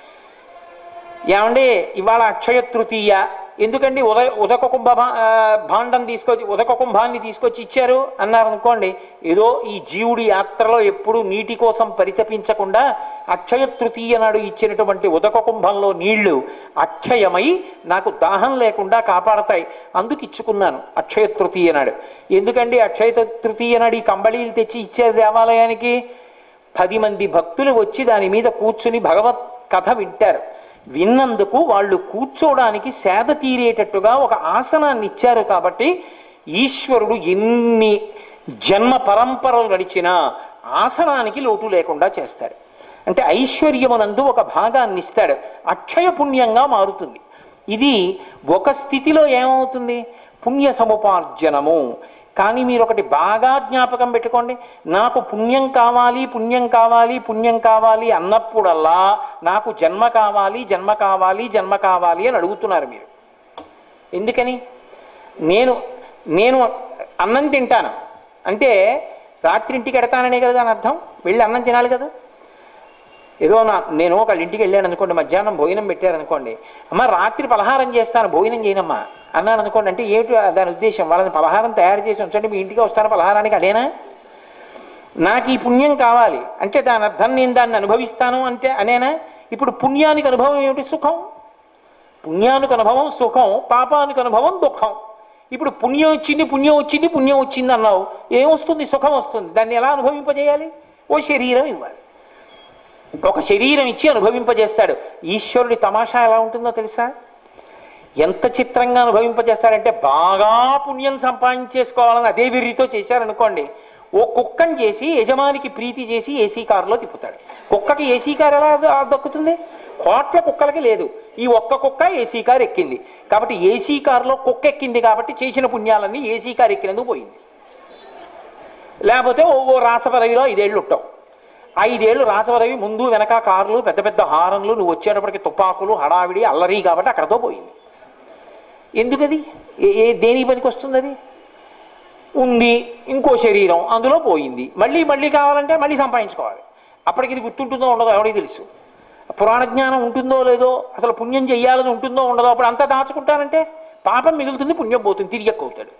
ఏమండి ఇవాళ అక్షయ తృతీయ ఎందుకండి ఉదయ ఉదక కుంభ భా- ఆ, భాండం తీసుకొచ్చి ఉదక కుంభాన్ని తీసుకొచ్చి ఇచ్చారు అన్నారు అనుకోండి ఏదో ఈ జీవుడి యాత్రలో ఎప్పుడు నీటి కోసం పరితపించకుండా అక్షయ తృతీయ నాడు ఇచ్చినటువంటి ఉదక కుంభంలో నీళ్లు అక్షయమై నాకు దాహం లేకుండా కాపాడతాయి అందుకు ఇచ్చుకున్నాను అక్షయ తృతీయ నాడు ఎందుకండి అక్షయ తృతీయ నాడు ఈ కంబళీలు తెచ్చి ఇచ్చారు దేవాలయానికి పది మంది భక్తులు వచ్చి దాని మీద కూర్చుని భగవత్ కథ వింటారు విన్నందుకు వాళ్ళు కూర్చోవడానికి సేద తీరేటట్టుగా ఒక ఆసనాన్ని ఇచ్చారు కాబట్టి ఈశ్వరుడు ఎన్ని జన్మ పరంపరలు నడిచినా ఆసనానికి లోటు లేకుండా చేస్తాడు అంటే ఐశ్వర్యమునందు ఒక భాగాన్ని ఇస్తాడు అక్షయ పుణ్యంగా మారుతుంది ఇది ఒక స్థితిలో ఏమవుతుంది పుణ్య సముపార్జనము కానీ మీరు ఒకటి బాగా జ్ఞాపకం పెట్టుకోండి నాకు పుణ్యం కావాలి పుణ్యం కావాలి పుణ్యం కావాలి అన్నప్పుడల్లా నాకు జన్మ కావాలి జన్మ కావాలి జన్మ కావాలి అని అడుగుతున్నారు మీరు ఎందుకని నేను నేను అన్నం తింటాను అంటే రాత్రి ఇంటికి ఎడతాననే కదా దాని అర్థం వెళ్ళి అన్నం తినాలి కదా ఏదో నా నేను ఒకళ్ళ ఇంటికి వెళ్ళాను అనుకోండి మధ్యాహ్నం భోజనం పెట్టారనుకోండి అమ్మ రాత్రి పలహారం చేస్తాను భోజనం చేయనమ్మా అన్నాను అనుకోండి అంటే ఏమిటి దాని ఉద్దేశం వాళ్ళని పలహారం తయారు చేసి ఉంచండి మీ ఇంటికి వస్తాను పలహారానికి అదేనా నాకు ఈ పుణ్యం కావాలి అంటే దాని అర్థం నేను దాన్ని అనుభవిస్తాను అంటే అనేనా ఇప్పుడు పుణ్యానికి అనుభవం ఏమిటి సుఖం పుణ్యానికి అనుభవం సుఖం పాపానికి అనుభవం దుఃఖం ఇప్పుడు పుణ్యం వచ్చింది పుణ్యం వచ్చింది పుణ్యం వచ్చింది అన్నావు ఏమొస్తుంది సుఖం వస్తుంది దాన్ని ఎలా అనుభవింపజేయాలి ఓ శరీరం ఇవ్వాలి ఒక శరీరం ఇచ్చి అనుభవింపజేస్తాడు ఈశ్వరుడి తమాషా ఎలా ఉంటుందో తెలుసా ఎంత చిత్రంగా అనుభవింపజేస్తాడంటే బాగా పుణ్యం సంపాదించేసుకోవాలని అదే వెర్రితో చేశారనుకోండి ఓ కుక్కని చేసి యజమానికి ప్రీతి చేసి ఏసీ కారులో తిప్పుతాడు కుక్కకి ఏసీ కారు ఎలా ద- దక్కుతుంది కోట్ల కుక్కలకి లేదు ఈ ఒక్క కుక్క ఏసీ కారు ఎక్కింది కాబట్టి ఏసీ కారులో కుక్క ఎక్కింది కాబట్టి చేసిన పుణ్యాలన్నీ ఏసీ కారు ఎక్కినందుకు పోయింది లేకపోతే ఓ ఓ రాస పదవిలో ఐదేళ్ళు ఉంటావు ఐదేళ్లు రాసపదవి ముందు వెనక కార్లు పెద్ద పెద్ద హారన్లు నువ్వు వచ్చేటప్పటికి తుపాకులు హడావిడి అల్లరి కాబట్టి అక్కడతో పోయింది ఎందుకది ఏ- ఏ దేనికి పనికి వస్తుంది అది ఉంది ఇంకో శరీరం అందులో పోయింది మళ్ళీ మళ్ళీ కావాలంటే మళ్ళీ సంపాదించుకోవాలి అప్పటికి ఇది గుర్తుంటుందో ఉండదో ఎవరికి తెలుసు పురాణ జ్ఞానం ఉంటుందో లేదో అసలు పుణ్యం చెయ్యాలని ఉంటుందో ఉండదో అప్పుడు అంతా దాచుకుంటారంటే పాపం మిగులుతుంది పుణ్యం పోతుంది తిరిగి ఎక్కువ అవుతాడు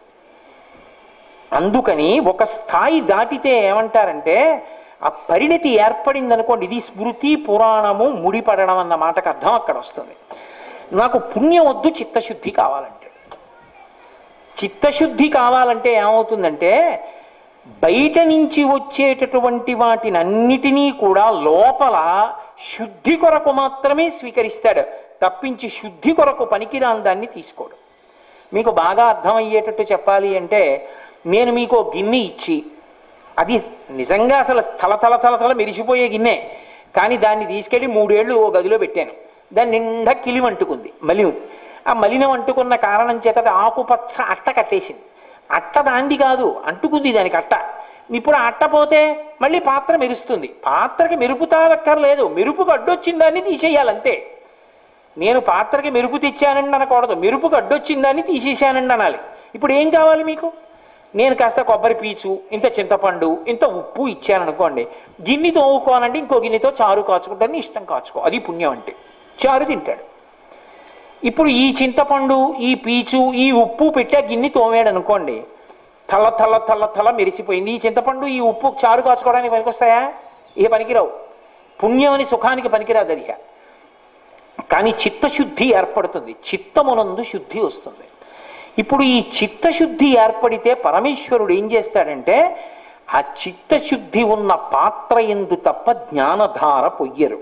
అందుకని ఒక స్థాయి దాటితే ఏమంటారంటే ఆ పరిణతి ఏర్పడింది అనుకోండి ఇది స్మృతి పురాణము ముడిపడడం అన్న మాటకు అర్థం అక్కడ వస్తుంది నాకు పుణ్యం వద్దు చిత్తశుద్ధి కావాలంటే చిత్తశుద్ధి కావాలంటే ఏమవుతుందంటే బయట నుంచి వచ్చేటటువంటి వాటిని అన్నిటినీ కూడా లోపల శుద్ధి కొరకు మాత్రమే స్వీకరిస్తాడు తప్పించి శుద్ధి కొరకు పనికిరాని దాన్ని తీసుకోడు మీకు బాగా అర్థమయ్యేటట్టు చెప్పాలి అంటే నేను మీకు ఓ గిన్నె ఇచ్చి అది నిజంగా అసలు తల తల తల తల మెరిసిపోయే గిన్నె కానీ దాన్ని తీసుకెళ్లి మూడేళ్లు ఓ గదిలో పెట్టాను దాని నిండా కిలిం అంటుకుంది మలినం ఆ మలినం అంటుకున్న కారణం చేత అది ఆకుపచ్చ అట్ట కట్టేసింది అట్ట దాంది కాదు అంటుకుంది దానికి అట్ట ఇప్పుడు ఆ అట్ట పోతే మళ్ళీ పాత్ర మెరుస్తుంది పాత్రకి మెరుపు తావక్కర్లేదు మెరుపుకు అడ్డొచ్చిన దాన్ని తీసేయాలంతే నేను పాత్రకి మెరుపు తెచ్చానండి అనకూడదు మెరుపుకు అడ్డొచ్చిందని తీసేశానండి అనాలి ఇప్పుడు ఏం కావాలి మీకు నేను కాస్త కొబ్బరి పీచు ఇంత చింతపండు ఇంత ఉప్పు ఇచ్చాను అనుకోండి గిన్నె తోముకోనండి ఇంకో గిన్నెతో చారు కాచుకుంటాను ఇష్టం కాచుకో అది పుణ్యం అంటే చారు తింటాడు ఇప్పుడు ఈ చింతపండు ఈ పీచు ఈ ఉప్పు పెట్టి ఆ గిన్నె తోమాడు అనుకోండి తల తల తల తల మెరిసిపోయింది ఈ చింతపండు ఈ ఉప్పు చారు కాచుకోవడానికి పనికొస్తాయా ఏ పనికిరావు పుణ్యం అని సుఖానికి పనికిరాదు అది ఇక. కానీ చిత్తశుద్ధి ఏర్పడుతుంది చిత్తమునందు శుద్ధి వస్తుంది ఇప్పుడు ఈ చిత్తశుద్ధి ఏర్పడితే పరమేశ్వరుడు ఏం చేస్తాడంటే ఆ చిత్తశుద్ధి ఉన్న పాత్ర ఎందు తప్ప జ్ఞానధార పొయ్యరు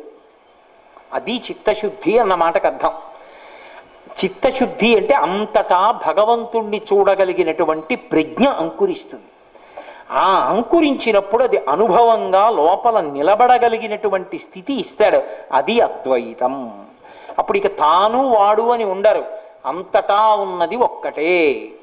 అది చిత్తశుద్ధి అన్న మాటకు అర్థం చిత్తశుద్ధి అంటే అంతటా భగవంతుణ్ణి చూడగలిగినటువంటి ప్రజ్ఞ అంకురిస్తుంది ఆ అంకురించినప్పుడు అది అనుభవంగా లోపల నిలబడగలిగినటువంటి స్థితి ఇస్తాడు అది అద్వైతం అప్పుడు ఇక తాను వాడు అని ఉండరు అంతటా ఉన్నది ఒక్కటే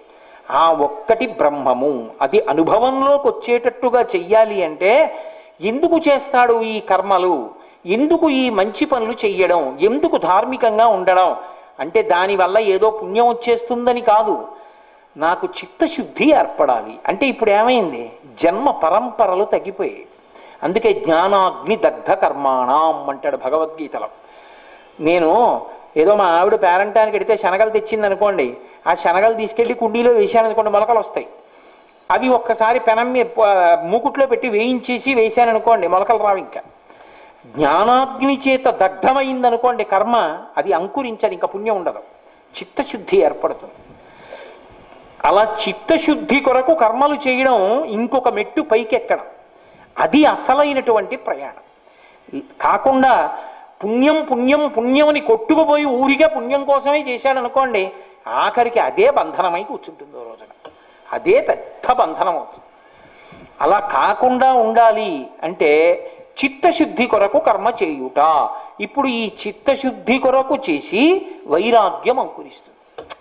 ఆ ఒక్కటి బ్రహ్మము అది అనుభవంలోకి వచ్చేటట్టుగా చెయ్యాలి అంటే ఎందుకు చేస్తాడు ఈ కర్మలు ఎందుకు ఈ మంచి పనులు చెయ్యడం ఎందుకు ధార్మికంగా ఉండడం అంటే దానివల్ల ఏదో పుణ్యం వచ్చేస్తుందని కాదు నాకు చిత్తశుద్ధి ఏర్పడాలి అంటే ఇప్పుడు ఏమైంది జన్మ పరంపరలు తగ్గిపోయాయి అందుకే జ్ఞానాగ్ని దగ్ధ కర్మాణం అంటాడు భగవద్గీతలో నేను ఏదో మా ఆవిడ పేరంటానికి ఎడితే శనగలు తెచ్చింది అనుకోండి ఆ శనగలు తీసుకెళ్లి కుండీలో వేసాను అనుకోండి మొలకలు వస్తాయి అవి ఒక్కసారి పెనం మీద ప- మూకుట్లో పెట్టి వేయించేసి వేసాను అనుకోండి మొలకలు రావు ఇంకా జ్ఞానాగ్ని చేత దగ్ధమైందనుకోండి కర్మ అది అంకురించదు ఇంకా పుణ్యం ఉండదు చిత్తశుద్ధి ఏర్పడుతుంది అలా చిత్తశుద్ధి కొరకు కర్మలు చేయడం ఇంకొక మెట్టు పైకెక్కడం అది అసలైనటువంటి ప్రయాణం కాకుండా పుణ్యం పుణ్యం పుణ్యం అని కొట్టుకుపోయి ఊరిగా పుణ్యం కోసమే చేశాడు అనుకోండి ఆఖరికి అదే బంధనమై కూర్చుంటుంది ఓ రోజున అదే పెద్ద బంధనం అవుతుంది అలా కాకుండా ఉండాలి అంటే చిత్తశుద్ధి కొరకు కర్మ చేయుట ఇప్పుడు ఈ చిత్తశుద్ధి కొరకు చేసి వైరాగ్యం అంకురిస్తుంది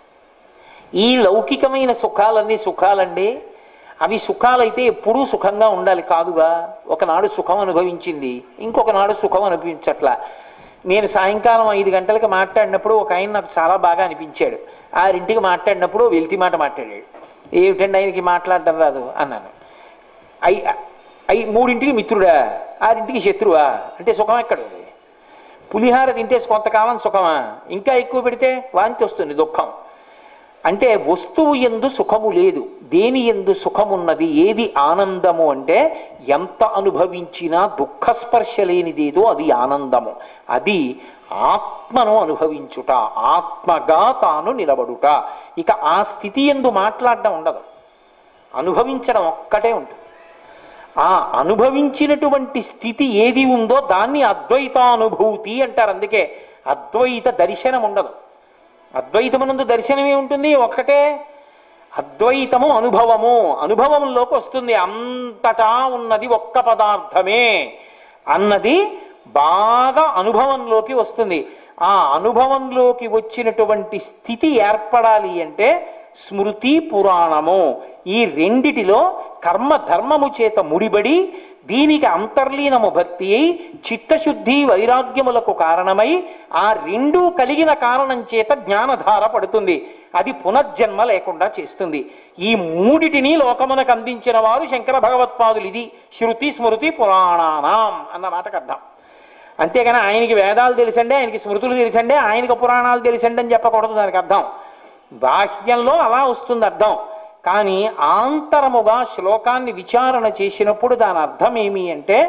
ఈ లౌకికమైన సుఖాలన్నీ సుఖాలండి అవి సుఖాలైతే ఎప్పుడూ సుఖంగా ఉండాలి కాదుగా ఒకనాడు సుఖం అనుభవించింది ఇంకొక నాడు సుఖం అనిపించట్లా నేను సాయంకాలం ఐదు గంటలకు మాట్లాడినప్పుడు ఒక ఆయన నాకు చాలా బాగా అనిపించాడు ఆరింటికి మాట్లాడినప్పుడు వెలితి మాట మాట్లాడాడు ఏమిటండి ఆయనకి మాట్లాడడం రాదు అన్నాను అయి అయి మూడింటికి మిత్రుడా ఆరింటికి శత్రువా అంటే సుఖం ఎక్కడ ఉంది పులిహార తింటే కొంతకాలం సుఖమా ఇంకా ఎక్కువ పెడితే వాంతి వస్తుంది దుఃఖం అంటే వస్తువు ఎందు సుఖము లేదు దేని ఎందు సుఖమున్నది ఏది ఆనందము అంటే ఎంత అనుభవించినా దుఃఖస్పర్శ లేనిదేదో అది ఆనందము అది ఆత్మను అనుభవించుట ఆత్మగా తాను నిలబడుట ఇక ఆ స్థితి ఎందు మాట్లాడడం ఉండదు అనుభవించడం ఒక్కటే ఉంటుంది ఆ అనుభవించినటువంటి స్థితి ఏది ఉందో దాన్ని అద్వైతానుభూతి అంటారు అందుకే అద్వైత దర్శనం ఉండదు అద్వైతమునందు దర్శనమే ఉంటుంది ఒక్కటే అద్వైతము అనుభవము అనుభవంలోకి వస్తుంది అంతటా ఉన్నది ఒక్క పదార్థమే అన్నది బాగా అనుభవంలోకి వస్తుంది ఆ అనుభవంలోకి వచ్చినటువంటి స్థితి ఏర్పడాలి అంటే స్మృతి పురాణము ఈ రెండిటిలో కర్మ ధర్మము చేత ముడిబడి దీనికి అంతర్లీనము భక్తి అయి చిత్తశుద్ధి వైరాగ్యములకు కారణమై ఆ రెండూ కలిగిన కారణం చేత జ్ఞానధార పడుతుంది అది పునర్జన్మ లేకుండా చేస్తుంది ఈ మూడిటిని లోకమునకు అందించిన వారు శంకర భగవత్పాదులు ఇది శృతి స్మృతి పురాణానాం అన్న మాటకు అర్థం అంతేగాని ఆయనకి వేదాలు తెలుసండి ఆయనకి స్మృతులు తెలుసండి ఆయనకి పురాణాలు తెలుసండి అని చెప్పకూడదు దానికి అర్థం బాహ్యంలో అలా వస్తుంది అర్థం కానీ ఆంతరముగా శ్లోకాన్ని విచారణ చేసినప్పుడు దాని అర్థం ఏమి అంటే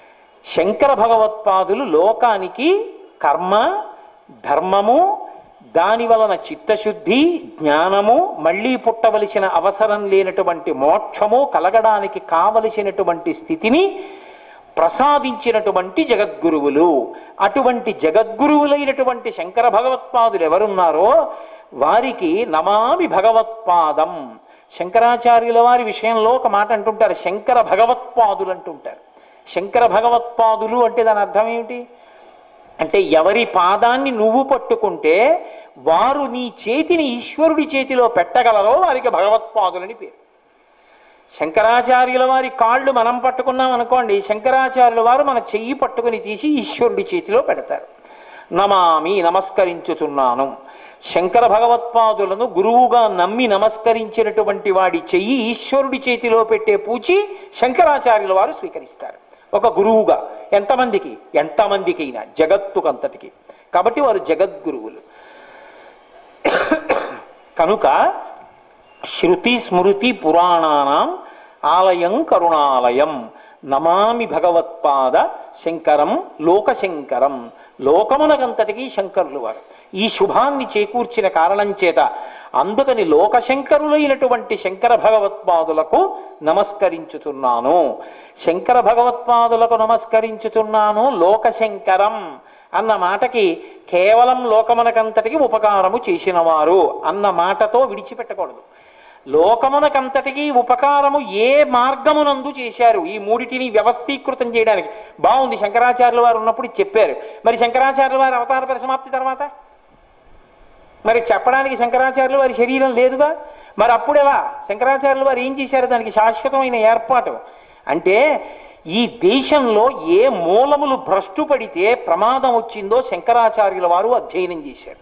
శంకర భగవత్పాదులు లోకానికి కర్మ ధర్మము దాని వలన చిత్తశుద్ధి జ్ఞానము మళ్ళీ పుట్టవలసిన అవసరం లేనటువంటి మోక్షము కలగడానికి కావలసినటువంటి స్థితిని ప్రసాదించినటువంటి జగద్గురువులు అటువంటి జగద్గురువులైనటువంటి శంకర భగవత్పాదులు ఎవరున్నారో వారికి నమామి భగవత్పాదం శంకరాచార్యుల వారి విషయంలో ఒక మాట అంటుంటారు శంకర భగవత్పాదులు అంటుంటారు శంకర భగవత్పాదులు అంటే దాని అర్థం ఏమిటి అంటే ఎవరి పాదాన్ని నువ్వు పట్టుకుంటే వారు నీ చేతిని ఈశ్వరుడి చేతిలో పెట్టగలరో వారికి భగవత్పాదులని పేరు శంకరాచార్యుల వారి కాళ్ళు మనం పట్టుకున్నాం అనుకోండి శంకరాచార్యుల వారు మన చెయ్యి పట్టుకుని తీసి ఈశ్వరుడి చేతిలో పెడతారు నమామి నమస్కరించుతున్నాను శంకర భగవత్పాదులను గురువుగా నమ్మి నమస్కరించినటువంటి వాడి చెయ్యి ఈశ్వరుడి చేతిలో పెట్టే పూచి శంకరాచార్యుల వారు స్వీకరిస్తారు ఒక గురువుగా ఎంతమందికి ఎంతమందికైనా జగత్తుకంతటికి కాబట్టి వారు జగద్గురువులు కనుక శృతి స్మృతి పురాణానాం ఆలయం కరుణాలయం నమామి భగవత్పాద శంకరం లోకశంకరం లోకమునకంతటికీ శంకరులు వారు ఈ శుభాన్ని చేకూర్చిన కారణం చేత అందుకని లోకశంకరులైనటువంటి శంకర భగవత్పాదులకు నమస్కరించుతున్నాను శంకర భగవత్పాదులకు నమస్కరించుతున్నాను లోకశంకరం అన్న మాటకి కేవలం లోకమునకంతటికి ఉపకారము చేసినవారు అన్న మాటతో విడిచిపెట్టకూడదు లోకమునకంతటికి ఉపకారము ఏ మార్గమునందు చేశారు ఈ మూడిటిని వ్యవస్థీకృతం చేయడానికి బాగుంది శంకరాచార్యుల వారు ఉన్నప్పుడు ఇది చెప్పారు మరి శంకరాచార్యుల వారి అవతార పరిసమాప్తి తర్వాత మరి చెప్పడానికి శంకరాచార్యులు వారి శరీరం లేదుగా మరి అప్పుడు ఎలా శంకరాచార్యులు వారు ఏం చేశారు దానికి శాశ్వతమైన ఏర్పాటు అంటే ఈ దేశంలో ఏ మూలములు భ్రష్టు పడితే ప్రమాదం వచ్చిందో శంకరాచార్యుల వారు అధ్యయనం చేశారు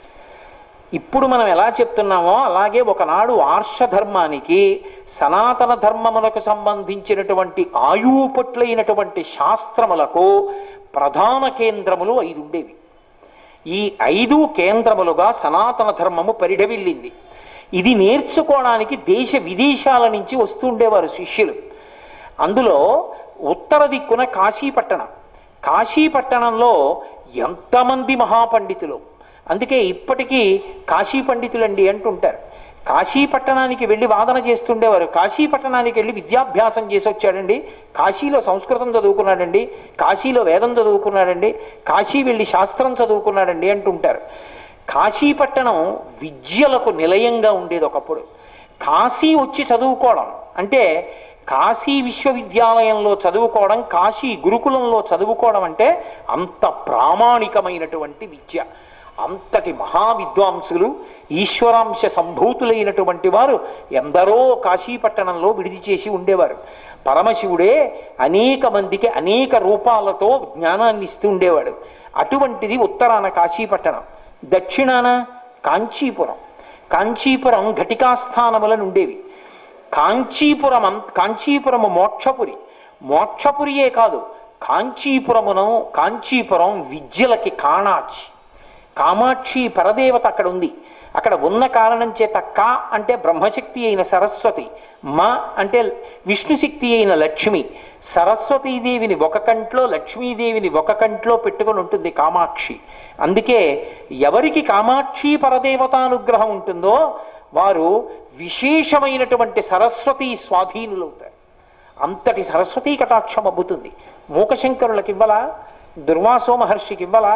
ఇప్పుడు మనం ఎలా చెప్తున్నామో అలాగే ఒకనాడు ఆర్షధర్మానికి సనాతన ధర్మములకు సంబంధించినటువంటి ఆయువు పట్లైనటువంటి శాస్త్రములకు ప్రధాన కేంద్రములు ఐదు ఉండేవి ఈ ఐదు కేంద్రములుగా సనాతన ధర్మము పరిఢవిల్లింది ఇది నేర్చుకోవడానికి దేశ విదేశాల నుంచి వస్తుండేవారు శిష్యులు అందులో ఉత్తర దిక్కున కాశీపట్టణం కాశీపట్టణంలో ఎంతమంది మహాపండితులు అందుకే ఇప్పటికీ కాశీ పండితులండి అంటుంటారు కాశీ పట్టణానికి వెళ్ళి వాదన చేస్తుండేవారు కాశీ పట్టణానికి వెళ్ళి విద్యాభ్యాసం చేసి వచ్చాడండి కాశీలో సంస్కృతం చదువుకున్నాడండి కాశీలో వేదం చదువుకున్నాడండి కాశీ వెళ్ళి శాస్త్రం చదువుకున్నాడండి అంటుంటారు కాశీ పట్టణం విద్యలకు నిలయంగా ఉండేది ఒకప్పుడు కాశీ వచ్చి చదువుకోవడం అంటే కాశీ విశ్వవిద్యాలయంలో చదువుకోవడం కాశీ గురుకులంలో చదువుకోవడం అంటే అంత ప్రామాణికమైనటువంటి విద్య అంతటి మహావిద్వాంసులు ఈశ్వరాంశ సంభూతులైనటువంటి వారు ఎందరో కాశీపట్టణంలో విడిది చేసి ఉండేవారు పరమశివుడే అనేక మందికి అనేక రూపాలతో జ్ఞానాన్ని ఇస్తూ ఉండేవాడు అటువంటిది ఉత్తరాన కాశీపట్టణం దక్షిణాన కాంచీపురం కాంచీపురం ఘటికాస్థానములను ఉండేవి కాంచీపురం అం- కాంచీపురము మోక్షపురి మోక్షపురియే కాదు కాంచీపురమును కాంచీపురం విద్యలకి కాణాచి కామాక్షి పరదేవత అక్కడ ఉంది అక్కడ ఉన్న కారణం చేత కా అంటే బ్రహ్మశక్తి అయిన సరస్వతి మా అంటే విష్ణుశక్తి అయిన లక్ష్మి సరస్వతీదేవిని ఒక కంట్లో లక్ష్మీదేవిని ఒక కంట్లో పెట్టుకొని ఉంటుంది కామాక్షి అందుకే ఎవరికి కామాక్షి పరదేవతానుగ్రహం ఉంటుందో వారు విశేషమైనటువంటి సరస్వతి స్వాధీనులవుతారు అంతటి సరస్వతీ కటాక్షం అబ్బుతుంది మూకశంకరులకు ఇవ్వలా దుర్వాసో మహర్షికి ఇవ్వలా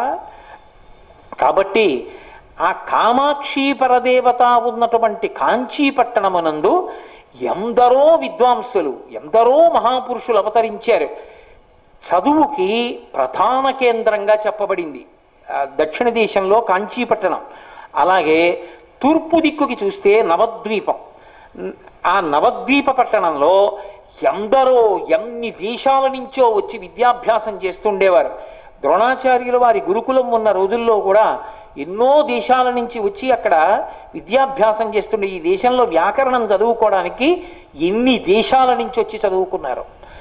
కాబట్టి ఆ కామాక్షి పరదేవత ఉన్నటువంటి కాంచీ పట్టణమునందు ఎందరో విద్వాంసులు ఎందరో మహాపురుషులు అవతరించారు చదువుకి ప్రధాన కేంద్రంగా చెప్పబడింది ఆ, దక్షిణ దేశంలో కాంచీపట్టణం అలాగే తూర్పు దిక్కుకి చూస్తే నవద్వీపం ఆ నవద్వీప పట్టణంలో ఎందరో ఎన్ని దేశాల నుంచో వచ్చి విద్యాభ్యాసం చేస్తుండేవారు ద్రోణాచార్యుల వారి గురుకులం ఉన్న రోజుల్లో కూడా ఎన్నో దేశాల నుంచి వచ్చి అక్కడ విద్యాభ్యాసం చేస్తుండే ఈ దేశంలో వ్యాకరణం చదువుకోవడానికి ఎన్ని దేశాల నుంచి వచ్చి చదువుకున్నారు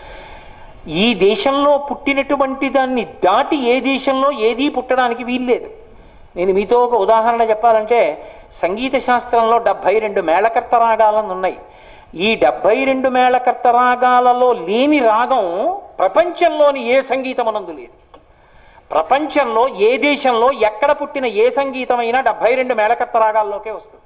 ఈ దేశంలో పుట్టినటువంటి దాన్ని దాటి ఏ దేశంలో ఏదీ పుట్టడానికి వీల్లేదు నేను మీతో ఒక ఉదాహరణ చెప్పాలంటే సంగీత శాస్త్రంలో డెబ్భై రెండు మేళకర్త రాగాలను ఉన్నాయి ఈ డెబ్భై రెండు మేళకర్త రాగాలలో లేని రాగం ప్రపంచంలోని ఏ సంగీతమనందు లేదు ప్రపంచంలో ఏ దేశంలో ఎక్కడ పుట్టిన ఏ సంగీతమైనా డెబ్బై రెండు మేళకర్త రాగాల్లోకే వస్తుంది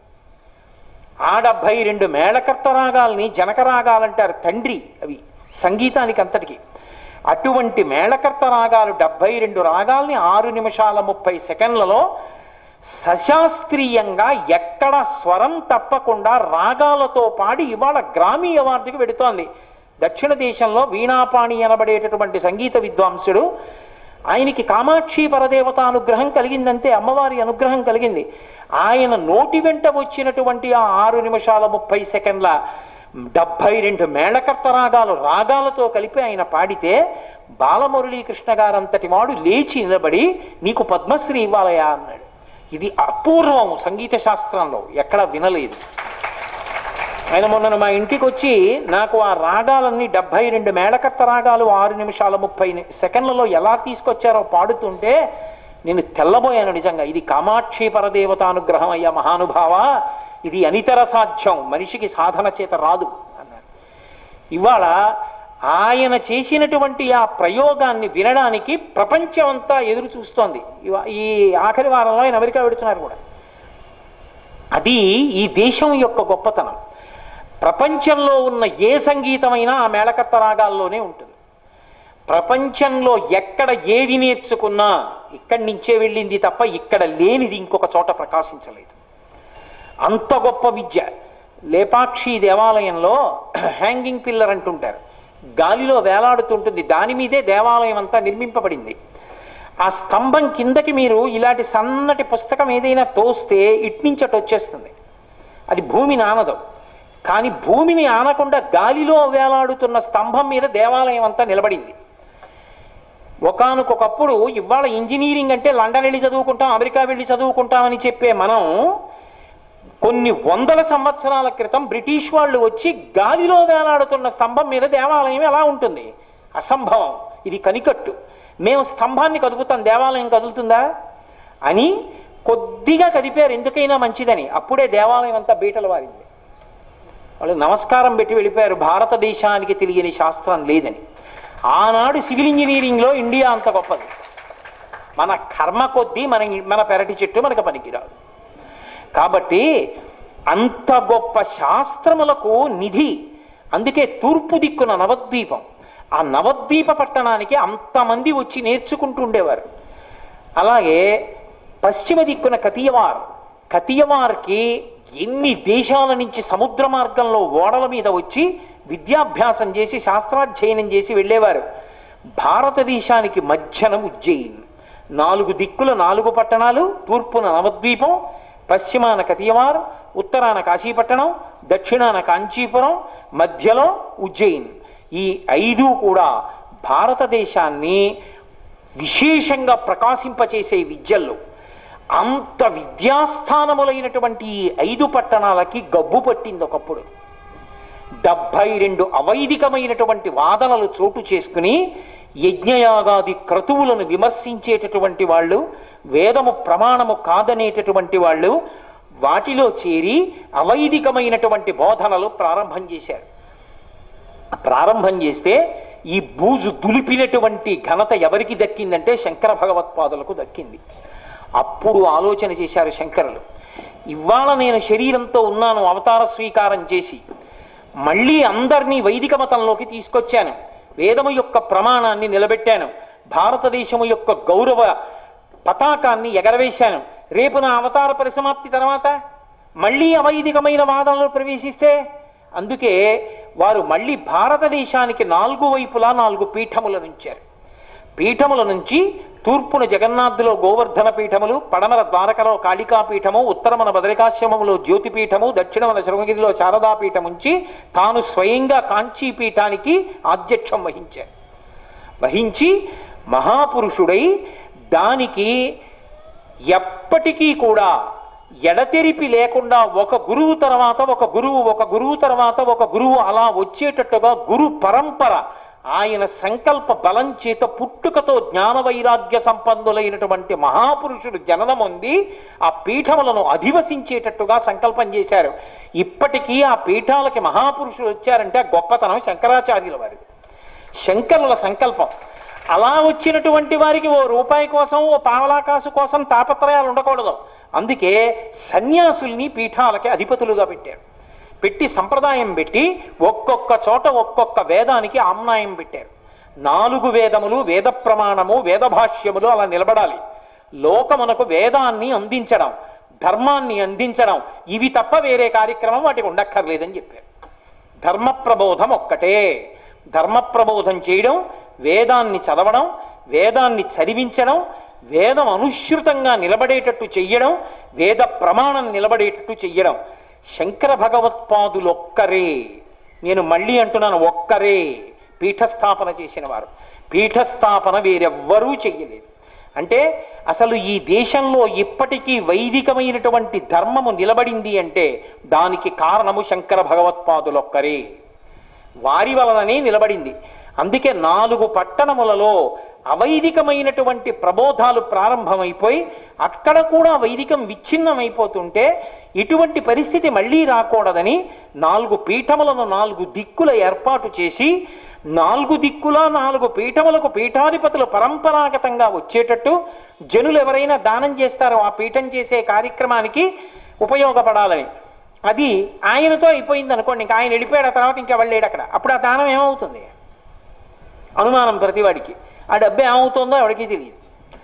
ఆ డెబ్బై రెండు మేళకర్త రాగాల్ని జనక రాగాలంటారు తండ్రి అవి సంగీతానికి అంతటికి అటువంటి మేళకర్త రాగాలు డెబ్బై రెండు రాగాల్ని ఆరు నిమిషాల ముప్పై సెకండ్లలో సశాస్త్రీయంగా ఎక్కడ స్వరం తప్పకుండా రాగాలతో పాడి ఇవాళ గ్రామీ అవార్డుకి వెడుతోంది దక్షిణ దేశంలో వీణాపాణి అనబడేటటువంటి సంగీత విద్వాంసుడు ఆయనకి కామాక్షి పరదేవత అనుగ్రహం కలిగిందంటే అమ్మవారి అనుగ్రహం కలిగింది ఆయన నోటి వెంట వచ్చినటువంటి ఆ ఆరు నిమిషాల ముప్పై సెకండ్ల డెబ్బై రెండు మేళకర్త రాగాలు రాగాలతో కలిపి ఆయన పాడితే బాలమురళీకృష్ణ గారంతటి వాడు లేచి నిలబడి నీకు పద్మశ్రీ ఇవ్వాలయా అన్నాడు ఇది అపూర్వం సంగీత శాస్త్రంలో ఎక్కడ వినలేదు ఆయన మొన్న మా ఇంటికి వచ్చి నాకు ఆ రాగాలన్నీ డెబ్బై రెండు మేళకర్త రాగాలు ఆరు నిమిషాల ముప్పై ని- సెకండ్లలో ఎలా తీసుకొచ్చారో పాడుతుంటే నేను తెల్లబోయాను నిజంగా ఇది కామాక్షి పరదేవత అనుగ్రహం అయ్యా మహానుభావ ఇది అనితర సాధ్యం మనిషికి సాధన చేత రాదు అన్నారు ఇవాళ ఆయన చేసినటువంటి ఆ ప్రయోగాన్ని వినడానికి ప్రపంచం అంతా ఎదురు చూస్తోంది ఇవా- ఈ ఆఖరి వారంలో ఆయన అమెరికా పెడుతున్నారు కూడా అది ఈ దేశం యొక్క గొప్పతనం ప్రపంచంలో ఉన్న ఏ సంగీతమైనా ఆ మేళకర్త రాగాల్లోనే ఉంటుంది ప్రపంచంలో ఎక్కడ ఏది నేర్చుకున్నా ఇక్కడి నుంచే వెళ్ళింది తప్ప ఇక్కడ లేనిది ఇంకొక చోట ప్రకాశించలేదు అంత గొప్ప విద్య లేపాక్షి దేవాలయంలో హ్యాంగింగ్ పిల్లర్ అంటుంటారు గాలిలో వేలాడుతుంటుంది దాని మీదే దేవాలయం అంతా నిర్మింపబడింది ఆ స్తంభం కిందకి మీరు ఇలాంటి సన్నటి పుస్తకం ఏదైనా తోస్తే ఇట్నుంచి అటు వచ్చేస్తుంది అది భూమిని ఆనదు కానీ భూమిని ఆనకుండా గాలిలో వేలాడుతున్న స్తంభం మీద దేవాలయం అంతా నిలబడింది ఒకానొకప్పుడు ఇవాళ ఇంజనీరింగ్ అంటే లండన్ వెళ్ళి చదువుకుంటాం అమెరికా వెళ్ళి చదువుకుంటామని చెప్పే మనం కొన్ని వందల సంవత్సరాల క్రితం బ్రిటిష్ వాళ్ళు వచ్చి గాలిలో వేలాడుతున్న స్తంభం మీద దేవాలయం ఎలా ఉంటుంది అసంభవం ఇది కనికట్టు మేము స్తంభాన్ని కదుపుతాం దేవాలయం కదులుతుందా అని కొద్దిగా కదిపారు ఎందుకైనా మంచిదని అప్పుడే దేవాలయం అంతా బీటలు వారింది వాళ్ళు నమస్కారం పెట్టి వెళ్ళిపోయారు భారతదేశానికి తెలియని శాస్త్రం లేదని ఆనాడు సివిల్ ఇంజనీరింగ్లో ఇండియా అంత గొప్పది మన కర్మ కొద్దీ మన మన పెరటి చెట్టు మనకు పనికిరాదు కాబట్టి అంత గొప్ప శాస్త్రములకు నిధి అందుకే తూర్పు దిక్కున నవద్వీపం ఆ నవద్వీప పట్టణానికి అంతమంది వచ్చి నేర్చుకుంటూ ఉండేవారు అలాగే పశ్చిమ దిక్కున కతియవార్ కతియవార్కి ఎన్ని దేశాల నుంచి సముద్ర మార్గంలో ఓడల మీద వచ్చి విద్యాభ్యాసం చేసి శాస్త్రాధ్యయనం చేసి వెళ్ళేవారు భారతదేశానికి మధ్యన ఉజ్జయిన్ నాలుగు దిక్కుల నాలుగు పట్టణాలు తూర్పున నవద్వీపం పశ్చిమాన కతియవార్ ఉత్తరాన కాశీపట్టణం దక్షిణాన కాంచీపురం మధ్యలో ఉజ్జయిన్ ఈ ఐదు కూడా భారతదేశాన్ని విశేషంగా ప్రకాశింపచేసే విద్యల్లో అంత విద్యాస్థానములైనటువంటి ఈ ఐదు పట్టణాలకి గబ్బు పట్టింది ఒకప్పుడు డెబ్బై రెండు అవైదికమైనటువంటి వాదనలు చోటు చేసుకుని యజ్ఞయాగాది క్రతువులను విమర్శించేటటువంటి వాళ్ళు వేదము ప్రమాణము కాదనేటటువంటి వాళ్ళు వాటిలో చేరి అవైదికమైనటువంటి బోధనలు ప్రారంభం చేశారు ప్రారంభం చేస్తే ఈ బూజు దులిపినటువంటి ఘనత ఎవరికి దక్కిందంటే శంకర భగవత్పాదులకు దక్కింది అప్పుడు ఆలోచన చేశారు శంకరులు ఇవాళ నేను శరీరంతో ఉన్నాను అవతార స్వీకారం చేసి మళ్ళీ అందరినీ వైదిక మతంలోకి తీసుకొచ్చాను వేదము యొక్క ప్రమాణాన్ని నిలబెట్టాను భారతదేశము యొక్క గౌరవ పతాకాన్ని ఎగరవేశాను రేపు నా అవతార పరిసమాప్తి తర్వాత మళ్ళీ అవైదికమైన వాదనలు ప్రవేశిస్తే అందుకే వారు మళ్ళీ భారతదేశానికి నాలుగు వైపులా నాలుగు పీఠముల నుంచారు పీఠముల నుంచి తూర్పున జగన్నాథులో గోవర్ధన పీఠములు పడమర ద్వారకలో కాళికా పీఠము ఉత్తరమున బదరికాశ్రమములో జ్యోతి పీఠము దక్షిణమున శృంగగిరిలో శారదా పీఠం ఉంచి తాను స్వయంగా కాంచీ పీఠానికి ఆధ్యక్షం వహించారు వహించి మహాపురుషుడై దానికి ఎప్పటికీ కూడా ఎడతెరిపి లేకుండా ఒక గురువు తర్వాత ఒక గురువు ఒక గురువు తర్వాత ఒక గురువు అలా వచ్చేటట్టుగా గురు పరంపర ఆయన సంకల్ప బలం చేత పుట్టుకతో జ్ఞాన వైరాగ్య సంపన్నులైనటువంటి మహాపురుషుడు జననం ఉంది ఆ పీఠములను అధివసించేటట్టుగా సంకల్పం చేశారు ఇప్పటికీ ఆ పీఠాలకి మహాపురుషులు వచ్చారంటే ఆ గొప్పతనం శంకరాచార్యుల వారిది శంకరుల సంకల్పం అలా వచ్చినటువంటి వారికి ఓ రూపాయి కోసం ఓ పావలాకాసు కోసం తాపత్రయాలు ఉండకూడదు అందుకే సన్యాసుల్ని పీఠాలకి అధిపతులుగా పెట్టారు పెట్టి సంప్రదాయం పెట్టి ఒక్కొక్క చోట ఒక్కొక్క వేదానికి ఆమ్నాయం పెట్టారు నాలుగు వేదములు వేద ప్రమాణము వేద భాష్యములు అలా నిలబడాలి లోకమునకు వేదాన్ని అందించడం ధర్మాన్ని అందించడం ఇవి తప్ప వేరే కార్యక్రమం వాటికి ఉండక్కర్లేదని చెప్పారు ధర్మ ప్రబోధం ఒక్కటే ధర్మ ప్రబోధం చేయడం వేదాన్ని చదవడం వేదాన్ని చదివించడం వేదం అనుసృతంగా నిలబడేటట్టు చెయ్యడం వేద ప్రమాణం నిలబడేటట్టు చెయ్యడం శంకర భగవత్పాదులు ఒక్కరే నేను మళ్ళీ అంటున్నాను ఒక్కరే పీఠస్థాపన చేసిన వారు పీఠస్థాపన వేరెవ్వరూ చెయ్యలేదు అంటే అసలు ఈ దేశంలో ఇప్పటికీ వైదికమైనటువంటి ధర్మము నిలబడింది అంటే దానికి కారణము శంకర భగవత్పాదులొక్కరే వారి వలననే నిలబడింది అందుకే నాలుగు పట్టణములలో అవైదికమైనటువంటి ప్రబోధాలు ప్రారంభమైపోయి అక్కడ కూడా వైదికం విచ్ఛిన్నమైపోతుంటే ఇటువంటి పరిస్థితి మళ్ళీ రాకూడదని నాలుగు పీఠములను నాలుగు దిక్కుల ఏర్పాటు చేసి నాలుగు దిక్కుల నాలుగు పీఠములకు పీఠాధిపతులు పరంపరాగతంగా వచ్చేటట్టు జనులు ఎవరైనా దానం చేస్తారో ఆ పీఠం చేసే కార్యక్రమానికి ఉపయోగపడాలని అది ఆయనతో అయిపోయింది అనుకోండి ఇంకా ఆయన వెళ్ళిపోయాడు ఆ తర్వాత ఇంకా వెళ్ళాడు అక్కడ అప్పుడు ఆ దానం ఏమవుతుంది అనుమానం ప్రతివాడికి ఆ డబ్బు ఏమవుతుందో ఎవరికి తెలియదు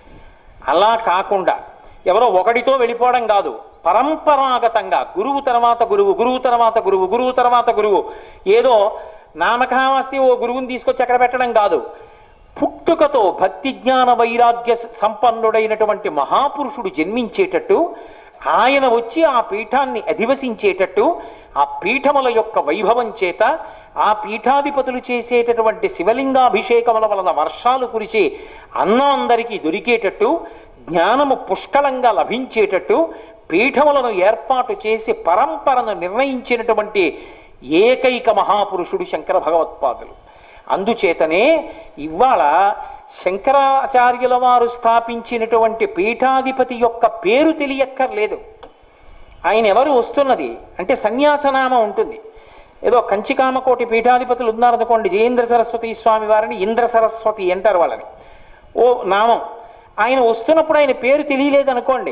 అలా కాకుండా ఎవరో ఒకటితో వెళ్ళిపోవడం కాదు పరంపరాగతంగా గురువు తర్వాత గురువు గురువు తర్వాత గురువు గురువు తర్వాత గురువు ఏదో నామకావాస్తి ఓ గురువుని తీసుకొచ్చి అక్కడ పెట్టడం కాదు పుట్టుకతో భక్తి జ్ఞాన వైరాగ్య సంపన్నుడైనటువంటి మహాపురుషుడు జన్మించేటట్టు ఆయన వచ్చి ఆ పీఠాన్ని అధివసించేటట్టు ఆ పీఠముల యొక్క వైభవం చేత ఆ పీఠాధిపతులు చేసేటటువంటి శివలింగాభిషేకముల వలన వర్షాలు కురిసి అన్నం అందరికీ దొరికేటట్టు జ్ఞానము పుష్కలంగా లభించేటట్టు పీఠములను ఏర్పాటు చేసి పరంపరను నిర్ణయించినటువంటి ఏకైక మహాపురుషుడు శంకర భగవత్పాదులు అందుచేతనే ఇవాళ శంకరాచార్యుల వారు స్థాపించినటువంటి పీఠాధిపతి యొక్క పేరు తెలియక్కర్లేదు ఆయన ఎవరు వస్తున్నది అంటే సన్యాసనామం ఉంటుంది ఏదో కంచికామకోటి పీఠాధిపతులు ఉన్నారనుకోండి జయేంద్ర సరస్వతి స్వామి వారిని ఇంద్ర సరస్వతి అంటారు వాళ్ళని ఓ నామం ఆయన వస్తున్నప్పుడు ఆయన పేరు తెలియలేదనుకోండి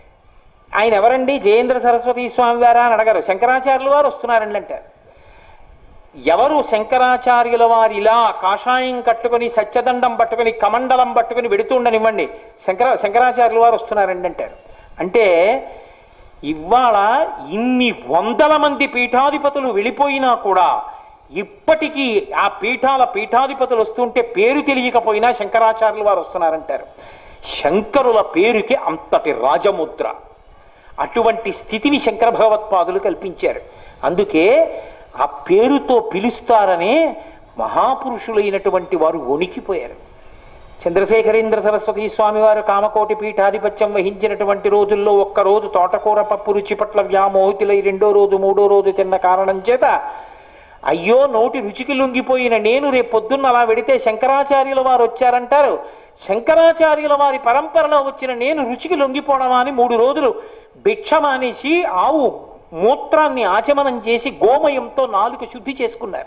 ఆయన ఎవరండి జయేంద్ర సరస్వతి స్వామి వారా అని అడగరు శంకరాచార్యుల వారు వస్తున్నారండి అంటారు ఎవరు శంకరాచార్యుల వారి ఇలా కాషాయం కట్టుకుని సత్యదండం పట్టుకుని కమండలం పట్టుకుని వెడుతుండనివ్వండి శంకర శంకరాచార్యుల వారు వస్తున్నారండి అంటారు అంటే ఇవాళ ఇన్ని వందల మంది పీఠాధిపతులు వెళ్ళిపోయినా కూడా ఇప్పటికీ ఆ పీఠాల పీఠాధిపతులు వస్తుంటే పేరు తెలియకపోయినా శంకరాచార్యుల వారు వస్తున్నారంటారు శంకరుల పేరుకి అంతటి రాజముద్ర అటువంటి స్థితిని శంకర భగవత్పాదులు కల్పించారు అందుకే ఆ పేరుతో పిలుస్తారనే మహాపురుషులైనటువంటి వారు వణికిపోయారు చంద్రశేఖరేంద్ర సరస్వతి స్వామి వారు కామకోటి పీఠాధిపత్యం వహించినటువంటి రోజుల్లో ఒక్క రోజు తోటకూర పప్పు రుచి పట్ల వ్యామోహితులై రెండో రోజు మూడో రోజు తిన్న కారణం చేత అయ్యో నోటి రుచికి లొంగిపోయిన నేను రేపు పొద్దున్న అలా వెడితే శంకరాచార్యుల వారు వచ్చారంటారు శంకరాచార్యుల వారి పరంపరలో వచ్చిన నేను రుచికి లొంగిపోవడమా అని మూడు రోజులు భిక్ష మానేసి ఆవు మూత్రాన్ని ఆచమనం చేసి గోమయంతో నాలుగు శుద్ధి చేసుకున్నారు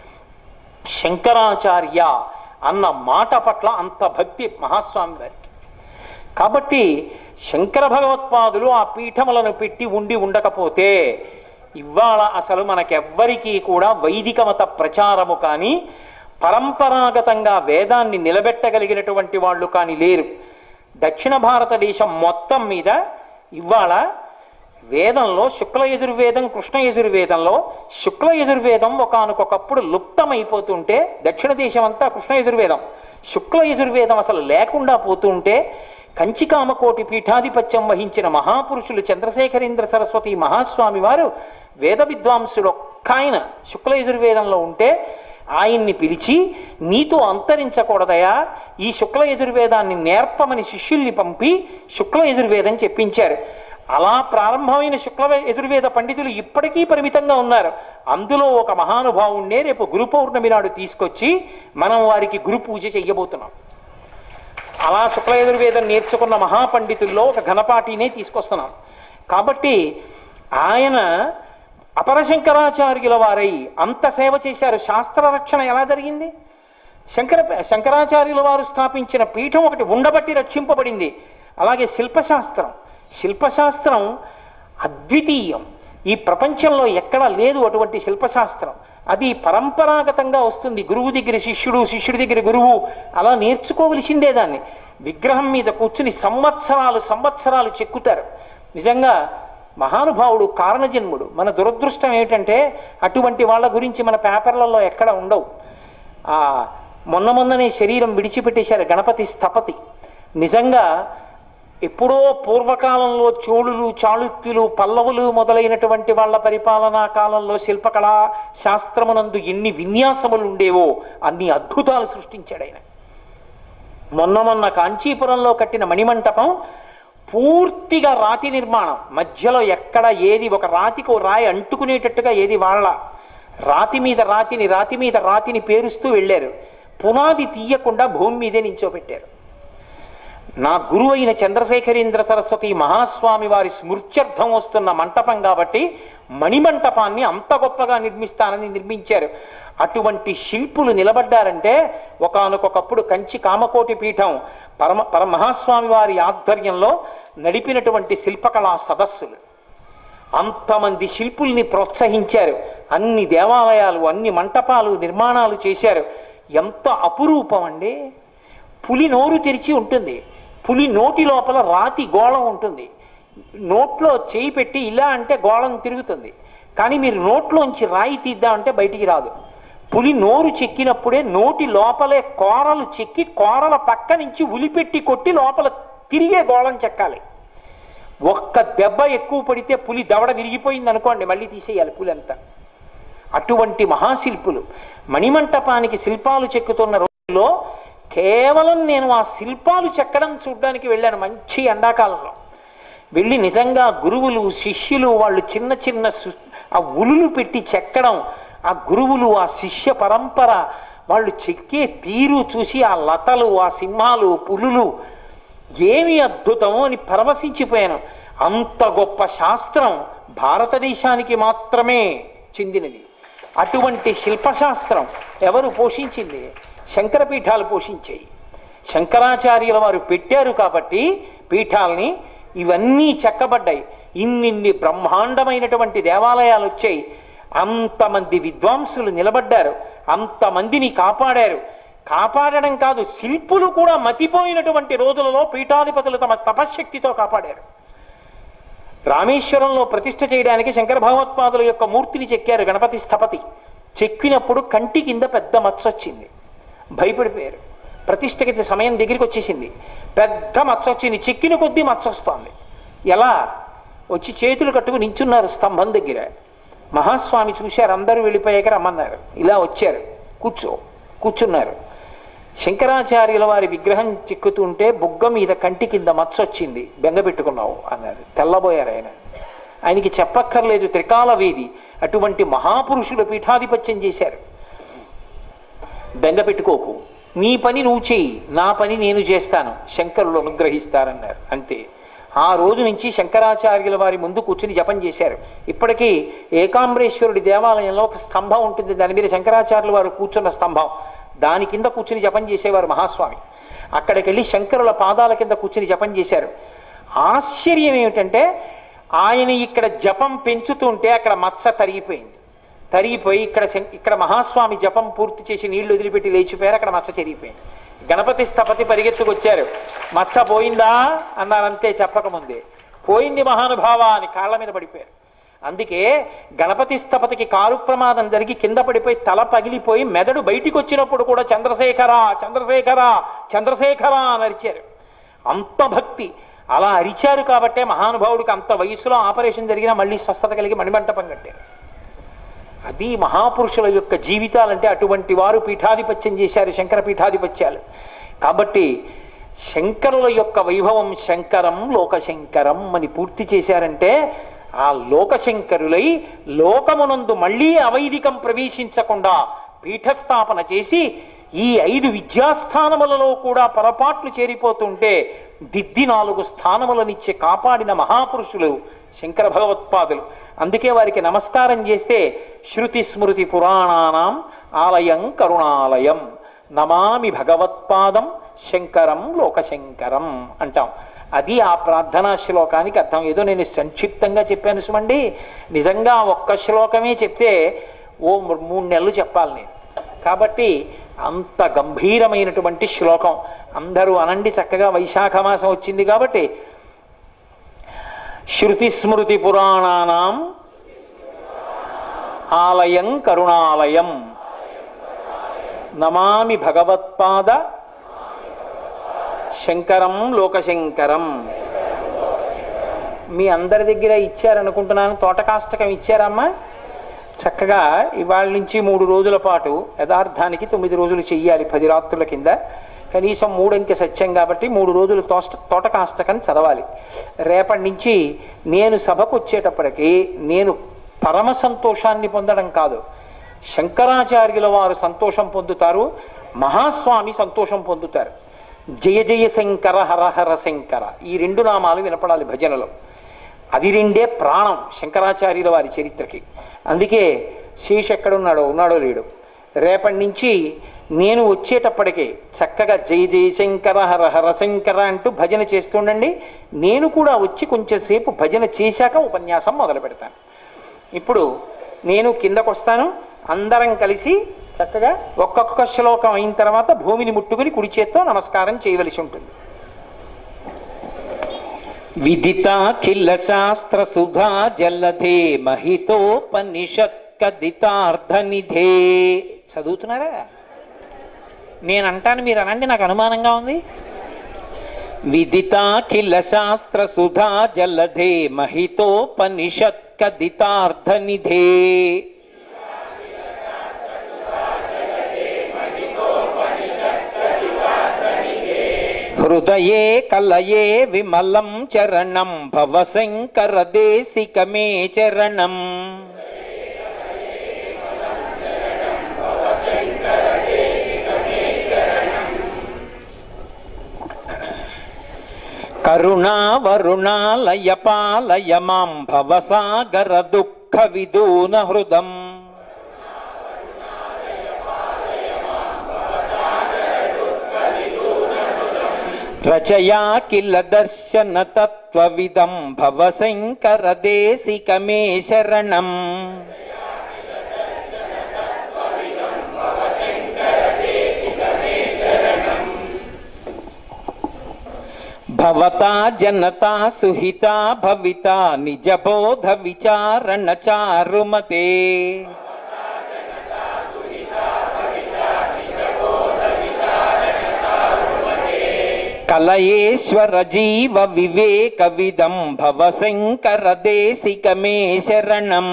శంకరాచార్య అన్న మాట పట్ల అంత భక్తి మహాస్వామి వారికి కాబట్టి శంకర భగవత్పాదులు ఆ పీఠములను పెట్టి ఉండి ఉండకపోతే ఇవాళ అసలు మనకెవ్వరికీ కూడా వైదిక మత ప్రచారము కానీ పరంపరాగతంగా వేదాన్ని నిలబెట్టగలిగినటువంటి వాళ్ళు కానీ లేరు దక్షిణ భారతదేశం మొత్తం మీద ఇవాళ వేదంలో శుక్ల యజుర్వేదం కృష్ణ యజుర్వేదంలో శుక్ల యజుర్వేదం ఒకనకొకప్పుడు లుప్తమైపోతుంటే దక్షిణ దేశం అంతా కృష్ణ యజుర్వేదం శుక్ల యజుర్వేదం అసలు లేకుండా పోతుంటే కంచికామకోటి పీఠాధిపత్యం వహించిన మహాపురుషులు చంద్రశేఖరేంద్ర సరస్వతి మహాస్వామి వారు వేద విద్వాంసుడు ఒక్క ఆయన శుక్ల యజుర్వేదంలో ఉంటే ఆయన్ని పిలిచి నీతో అంతరించకూడదయా ఈ శుక్ల యజుర్వేదాన్ని నేర్పమని శిష్యుల్ని పంపి శుక్ల యజుర్వేదం చెప్పించారు అలా ప్రారంభమైన శుక్ల యజుర్వేద పండితులు ఇప్పటికీ పరిమితంగా ఉన్నారు అందులో ఒక మహానుభావుణ్ణే రేపు గురు పౌర్ణమి నాడు తీసుకొచ్చి మనం వారికి గురు పూజ చెయ్యబోతున్నాం అలా శుక్ల యజుర్వేదం నేర్చుకున్న మహాపండితుల్లో ఒక ఘనపాటినే తీసుకొస్తున్నాం కాబట్టి ఆయన అపరశంకరాచార్యుల వారై అంత సేవ చేశారు శాస్త్ర రక్షణ ఎలా జరిగింది శంకర శంకరాచార్యుల వారు స్థాపించిన పీఠం ఒకటి ఉండబట్టి రక్షింపబడింది అలాగే శిల్పశాస్త్రం శిల్పశాస్త్రం అద్వితీయం ఈ ప్రపంచంలో ఎక్కడా లేదు అటువంటి శిల్పశాస్త్రం అది పరంపరాగతంగా వస్తుంది గురువు దగ్గర శిష్యుడు శిష్యుడి దగ్గర గురువు అలా నేర్చుకోవలసిందే దాన్ని విగ్రహం మీద కూర్చుని సంవత్సరాలు సంవత్సరాలు చెక్కుతారు నిజంగా మహానుభావుడు కారణజన్ముడు మన దురదృష్టం ఏమిటంటే అటువంటి వాళ్ళ గురించి మన పేపర్లలో ఎక్కడ ఉండవు ఆ మొన్న మొన్ననే శరీరం విడిచిపెట్టేశారు గణపతి స్థపతి నిజంగా ఎప్పుడో పూర్వకాలంలో చోళులు చాళుక్యులు పల్లవులు మొదలైనటువంటి వాళ్ళ పరిపాలనా కాలంలో శిల్పకళా శాస్త్రమునందు ఎన్ని విన్యాసములు ఉండేవో అన్ని అద్భుతాలు సృష్టించాడు ఆయన మొన్న మొన్న కాంచీపురంలో కట్టిన మణిమంటపం పూర్తిగా రాతి నిర్మాణం మధ్యలో ఎక్కడ ఏది ఒక రాతికి ఓ రాయి అంటుకునేటట్టుగా ఏది వాళ్ళ రాతి మీద రాతిని రాతి మీద రాతిని పేరుస్తూ వెళ్ళారు పునాది తీయకుండా భూమి మీదే నించోబెట్టారు నా గురువు అయిన చంద్రశేఖరేంద్ర సరస్వతి మహాస్వామి వారి స్మృత్యర్థం వస్తున్న మంటపం కాబట్టి మణిమంటపాన్ని అంత గొప్పగా నిర్మిస్తానని నిర్మించారు అటువంటి శిల్పులు నిలబడ్డారంటే ఒకానొకప్పుడు కంచి కామకోటి పీఠం పరమ పరమహాస్వామి వారి ఆధ్వర్యంలో నడిపినటువంటి శిల్పకళా సదస్సులు అంతమంది శిల్పుల్ని ప్రోత్సహించారు అన్ని దేవాలయాలు అన్ని మంటపాలు నిర్మాణాలు చేశారు ఎంత అపురూపం అండి పులి నోరు తెరిచి ఉంటుంది పులి నోటి లోపల రాతి గోళం ఉంటుంది నోట్లో చేయి పెట్టి ఇలా అంటే గోళం తిరుగుతుంది కానీ మీరు నోట్లోంచి రాయి తీద్దామంటే బయటికి రాదు పులి నోరు చెక్కినప్పుడే నోటి లోపలే కోరలు చెక్కి కోరల పక్క నుంచి ఉలిపెట్టి కొట్టి లోపల తిరిగే గోళం చెక్కాలి ఒక్క దెబ్బ ఎక్కువ పడితే పులి దవడ విరిగిపోయింది అనుకోండి మళ్ళీ తీసేయాలి పులి అంతా అటువంటి మహాశిల్పులు మణిమంటపానికి శిల్పాలు చెక్కుతున్న రోజుల్లో కేవలం నేను ఆ శిల్పాలు చెక్కడం చూడడానికి వెళ్ళాను మంచి ఎండాకాలంలో వెళ్ళి నిజంగా గురువులు శిష్యులు వాళ్ళు చిన్న చిన్న సు- ఆ ఉలులు పెట్టి చెక్కడం ఆ గురువులు ఆ శిష్య పరంపర వాళ్ళు చెక్కే తీరు చూసి ఆ లతలు ఆ సింహాలు పులులు ఏమి అద్భుతమో అని పరవశించిపోయాను అంత గొప్ప శాస్త్రం భారతదేశానికి మాత్రమే చెందినది అటువంటి శిల్పశాస్త్రం ఎవరు పోషించింది శంకర పీఠాలు పోషించాయి శంకరాచార్యుల వారు పెట్టారు కాబట్టి పీఠాల్ని ఇవన్నీ చెక్కబడ్డాయి ఇన్నిన్ని బ్రహ్మాండమైనటువంటి దేవాలయాలు వచ్చాయి అంతమంది విద్వాంసులు నిలబడ్డారు అంతమందిని కాపాడారు కాపాడడం కాదు శిల్పులు కూడా మతిపోయినటువంటి రోజులలో పీఠాధిపతులు తమ తపశ్శక్తితో కాపాడారు రామేశ్వరంలో ప్రతిష్ఠ చేయడానికి శంకర భగవత్పాదుల యొక్క మూర్తిని చెక్కారు గణపతి స్థపతి చెక్కినప్పుడు కంటి కింద పెద్ద మచ్చ వచ్చింది భయపడిపోయారు ప్రతిష్టకి సమయం దగ్గరికి వచ్చేసింది పెద్ద మచ్చ వచ్చింది చెక్కిన కొద్దీ మచ్చ వస్తోంది ఎలా వచ్చి చేతులు కట్టుకుని నించున్నారు స్తంభం దగ్గర మహాస్వామి చూశారు అందరూ వెళ్ళిపోయాక రమ్మన్నారు ఇలా వచ్చారు కూర్చో కూర్చున్నారు శంకరాచార్యుల వారి విగ్రహం చిక్కుతుంటే బుగ్గ మీద కంటి కింద మచ్చ వచ్చింది బెంగ పెట్టుకున్నావు అన్నారు తెల్లబోయారు ఆయన ఆయనకి చెప్పక్కర్లేదు త్రికాల వేది అటువంటి మహాపురుషులు పీఠాధిపత్యం చేశారు బెంగ పెట్టుకోకు నీ పని నువ్వు చెయ్యి నా పని నేను చేస్తాను శంకరులు అనుగ్రహిస్తారన్నారు అంతే ఆ రోజు నుంచి శంకరాచార్యుల వారి ముందు కూర్చుని జపం చేశారు ఇప్పటికీ ఏకాంబరేశ్వరుడి దేవాలయంలో ఒక స్తంభం ఉంటుంది దాని మీద శంకరాచార్యుల వారు కూర్చున్న స్తంభం దాని కింద కూర్చుని జపం చేసేవారు మహాస్వామి అక్కడికి వెళ్ళి శంకరుల పాదాల కింద కూర్చుని జపం చేశారు ఆశ్చర్యం ఏమిటంటే ఆయన ఇక్కడ జపం పెంచుతుంటే అక్కడ మచ్చ తరిగిపోయింది తరిగిపోయి ఇక్కడ శం- ఇక్కడ మహాస్వామి జపం పూర్తి చేసి నీళ్లు వదిలిపెట్టి లేచిపోయారు అక్కడ మచ్చ చెరిగిపోయింది గణపతి స్థపతి పరిగెత్తుకొచ్చారు మచ్చ పోయిందా అన్నారంతే చెప్పకముందే పోయింది మహానుభావ అని కాళ్ళ మీద పడిపోయారు అందుకే గణపతి స్థపతికి కారు ప్రమాదం జరిగి కింద పడిపోయి తల పగిలిపోయి మెదడు బయటికి వచ్చినప్పుడు కూడా చంద్రశేఖర చంద్రశేఖర చంద్రశేఖర అని అరిచారు అంత భక్తి అలా అరిచారు కాబట్టే మహానుభావుడికి అంత వయసులో ఆపరేషన్ జరిగినా మళ్ళీ స్వస్థత కలిగి మణిమంటపం కట్టారు అది మహాపురుషుల యొక్క జీవితాలంటే అటువంటి వారు పీఠాధిపత్యం చేశారు శంకర పీఠాధిపత్యాలు కాబట్టి శంకరుల యొక్క వైభవం శంకరం లోకశంకరం అని పూర్తి చేశారంటే ఆ లోకశంకరులై లోకమునందు మళ్ళీ అవైదికం ప్రవేశించకుండా పీఠస్థాపన చేసి ఈ ఐదు విద్యాస్థానములలో కూడా పొరపాట్లు చేరిపోతుంటే దిద్ది నాలుగు స్థానములనిచ్చి కాపాడిన మహాపురుషులు శంకర భగవత్పాదులు అందుకే వారికి నమస్కారం చేస్తే శృతి స్మృతి పురాణానాం ఆలయం కరుణాలయం నమామి భగవత్పాదం శంకరం లోకశంకరం అంటాం అది ఆ ప్రార్థనా శ్లోకానికి అర్థం ఏదో నేను సంక్షిప్తంగా చెప్పాను సుమండి నిజంగా ఒక్క శ్లోకమే చెప్తే ఓ మూడు నెలలు చెప్పాలి నేను కాబట్టి అంత గంభీరమైనటువంటి శ్లోకం అందరూ అనండి చక్కగా వైశాఖ మాసం వచ్చింది కాబట్టి శృతి స్మృతి పురాణానాం ఆలయం కరుణాలయం నమామి భగవత్పాద శంకరం లోకశంకరం మీ అందరి దగ్గర ఇచ్చారనుకుంటున్నాను తోటకాష్టకం ఇచ్చారమ్మా చక్కగా ఇవాళ నుంచి మూడు రోజుల పాటు యథార్థానికి తొమ్మిది రోజులు చెయ్యాలి పది రాత్రుల కింద కనీసం మూడంకె సత్యం కాబట్టి మూడు రోజులు తోట తోటకాష్టకం చదవాలి రేపటి నుంచి నేను సభకు వచ్చేటప్పటికి నేను పరమ సంతోషాన్ని పొందడం కాదు శంకరాచార్యుల వారు సంతోషం పొందుతారు మహాస్వామి సంతోషం పొందుతారు జయ జయ శంకర హర హర శంకర ఈ రెండు నామాలు వినపడాలి భజనలో అది రెండే ప్రాణం శంకరాచార్యుల వారి చరిత్రకి అందుకే శేష్ ఎక్కడున్నాడో ఉన్నాడో లేడు రేపటి నుంచి నేను వచ్చేటప్పటికే చక్కగా జయ జయ శంకర హర హర శంకర అంటూ భజన చేస్తుండండి నేను కూడా వచ్చి కొంచెంసేపు భజన చేశాక ఉపన్యాసం మొదలు పెడతాను ఇప్పుడు నేను కిందకొస్తాను అందరం కలిసి చక్కగా ఒక్కొక్క శ్లోకం అయిన తర్వాత భూమిని ముట్టుకుని కుడి చేత్తో నమస్కారం చేయవలసి ఉంటుంది విదితాఖిల శాస్త్ర సుధా జలధే మహితోపనిషత్ కదితార్థ నిధే చదువుతున్నారా నేను అంటాను మీరు అనండి నాకు అనుమానంగా ఉంది విదితాఖిల శాస్త్ర సుధా జలధే మహితోపనిషత్ కదితార్థ నిధే హృదయే కలయే విమలం చరణం భవశంకర దేశిక మే చరణం కరుణా వరుణాలయ పాలయ మాం భవసాగర దుఃఖ విదూన హృదం రచయా కిల దర్శన తత్వవిదం భవశంకర దేశిక మే శరణం భవతా జనతా సుహితా భవితా నిజబోధ విచారణ చారుమతే కలయేశ్వర జీవ వివేక విదం భవశంకర దేశిక మే శరణం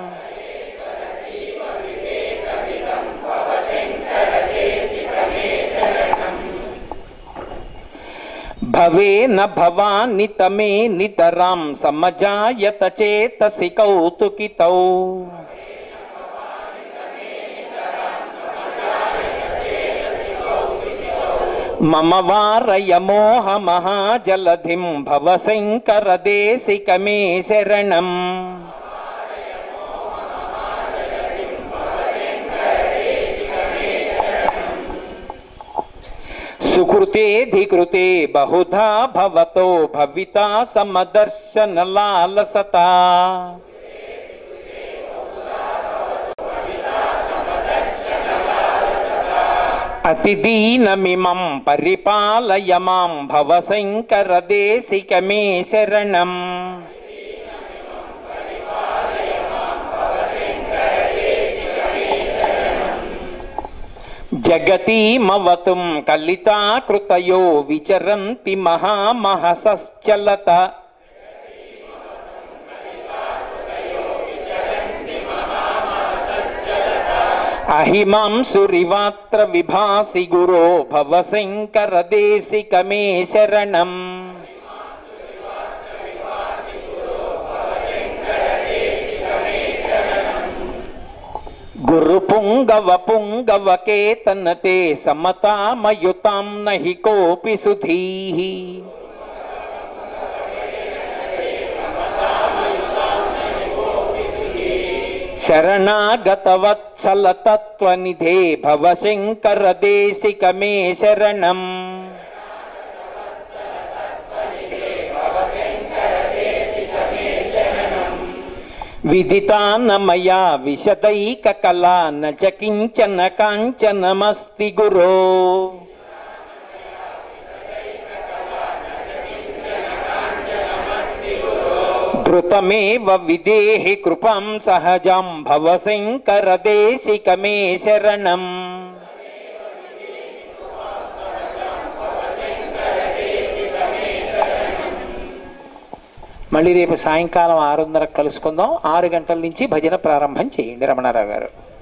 భవేన భవాని తమే నితరాం సమజాయత చేతసి కౌతుకితౌ మమ వారయ మోహ మహాజలధిం భవశంకర దేశిక మే శరణం సుకృతేధికృతే బహుధా భవతో భవితా సమదర్శన లాలసతా అతిదీనమిమం పరిపాలయ మాం భవశంకర దేశిక మే శరణం జగతీమవతుం కలితాకృతయో విచరంతి మహామహసశ్చలత అహిమాంసురివాత్ర విభాసి గురో భవశంకర దేశిక మే శరణం గురు పుంగవ పుంగవ కేతనతే సమతామయుతాం నహి కోపి సుధీః శరణాగతవత్సల తత్వనిధే భవ శంకర దేశిక మే శరణం విదితానమయా విశదైక కళా న చ కించన కాంచనమస్తి గురో ధృతమేవ విదేహి కృపాం సహజాం భవ శంకర దేశిక మే శరణం మళ్ళీ రేపు సాయంకాలం ఆరున్నరకు కలుసుకుందాం ఆరు గంటల నుంచి భజన ప్రారంభం చేయండి రమణారావు గారు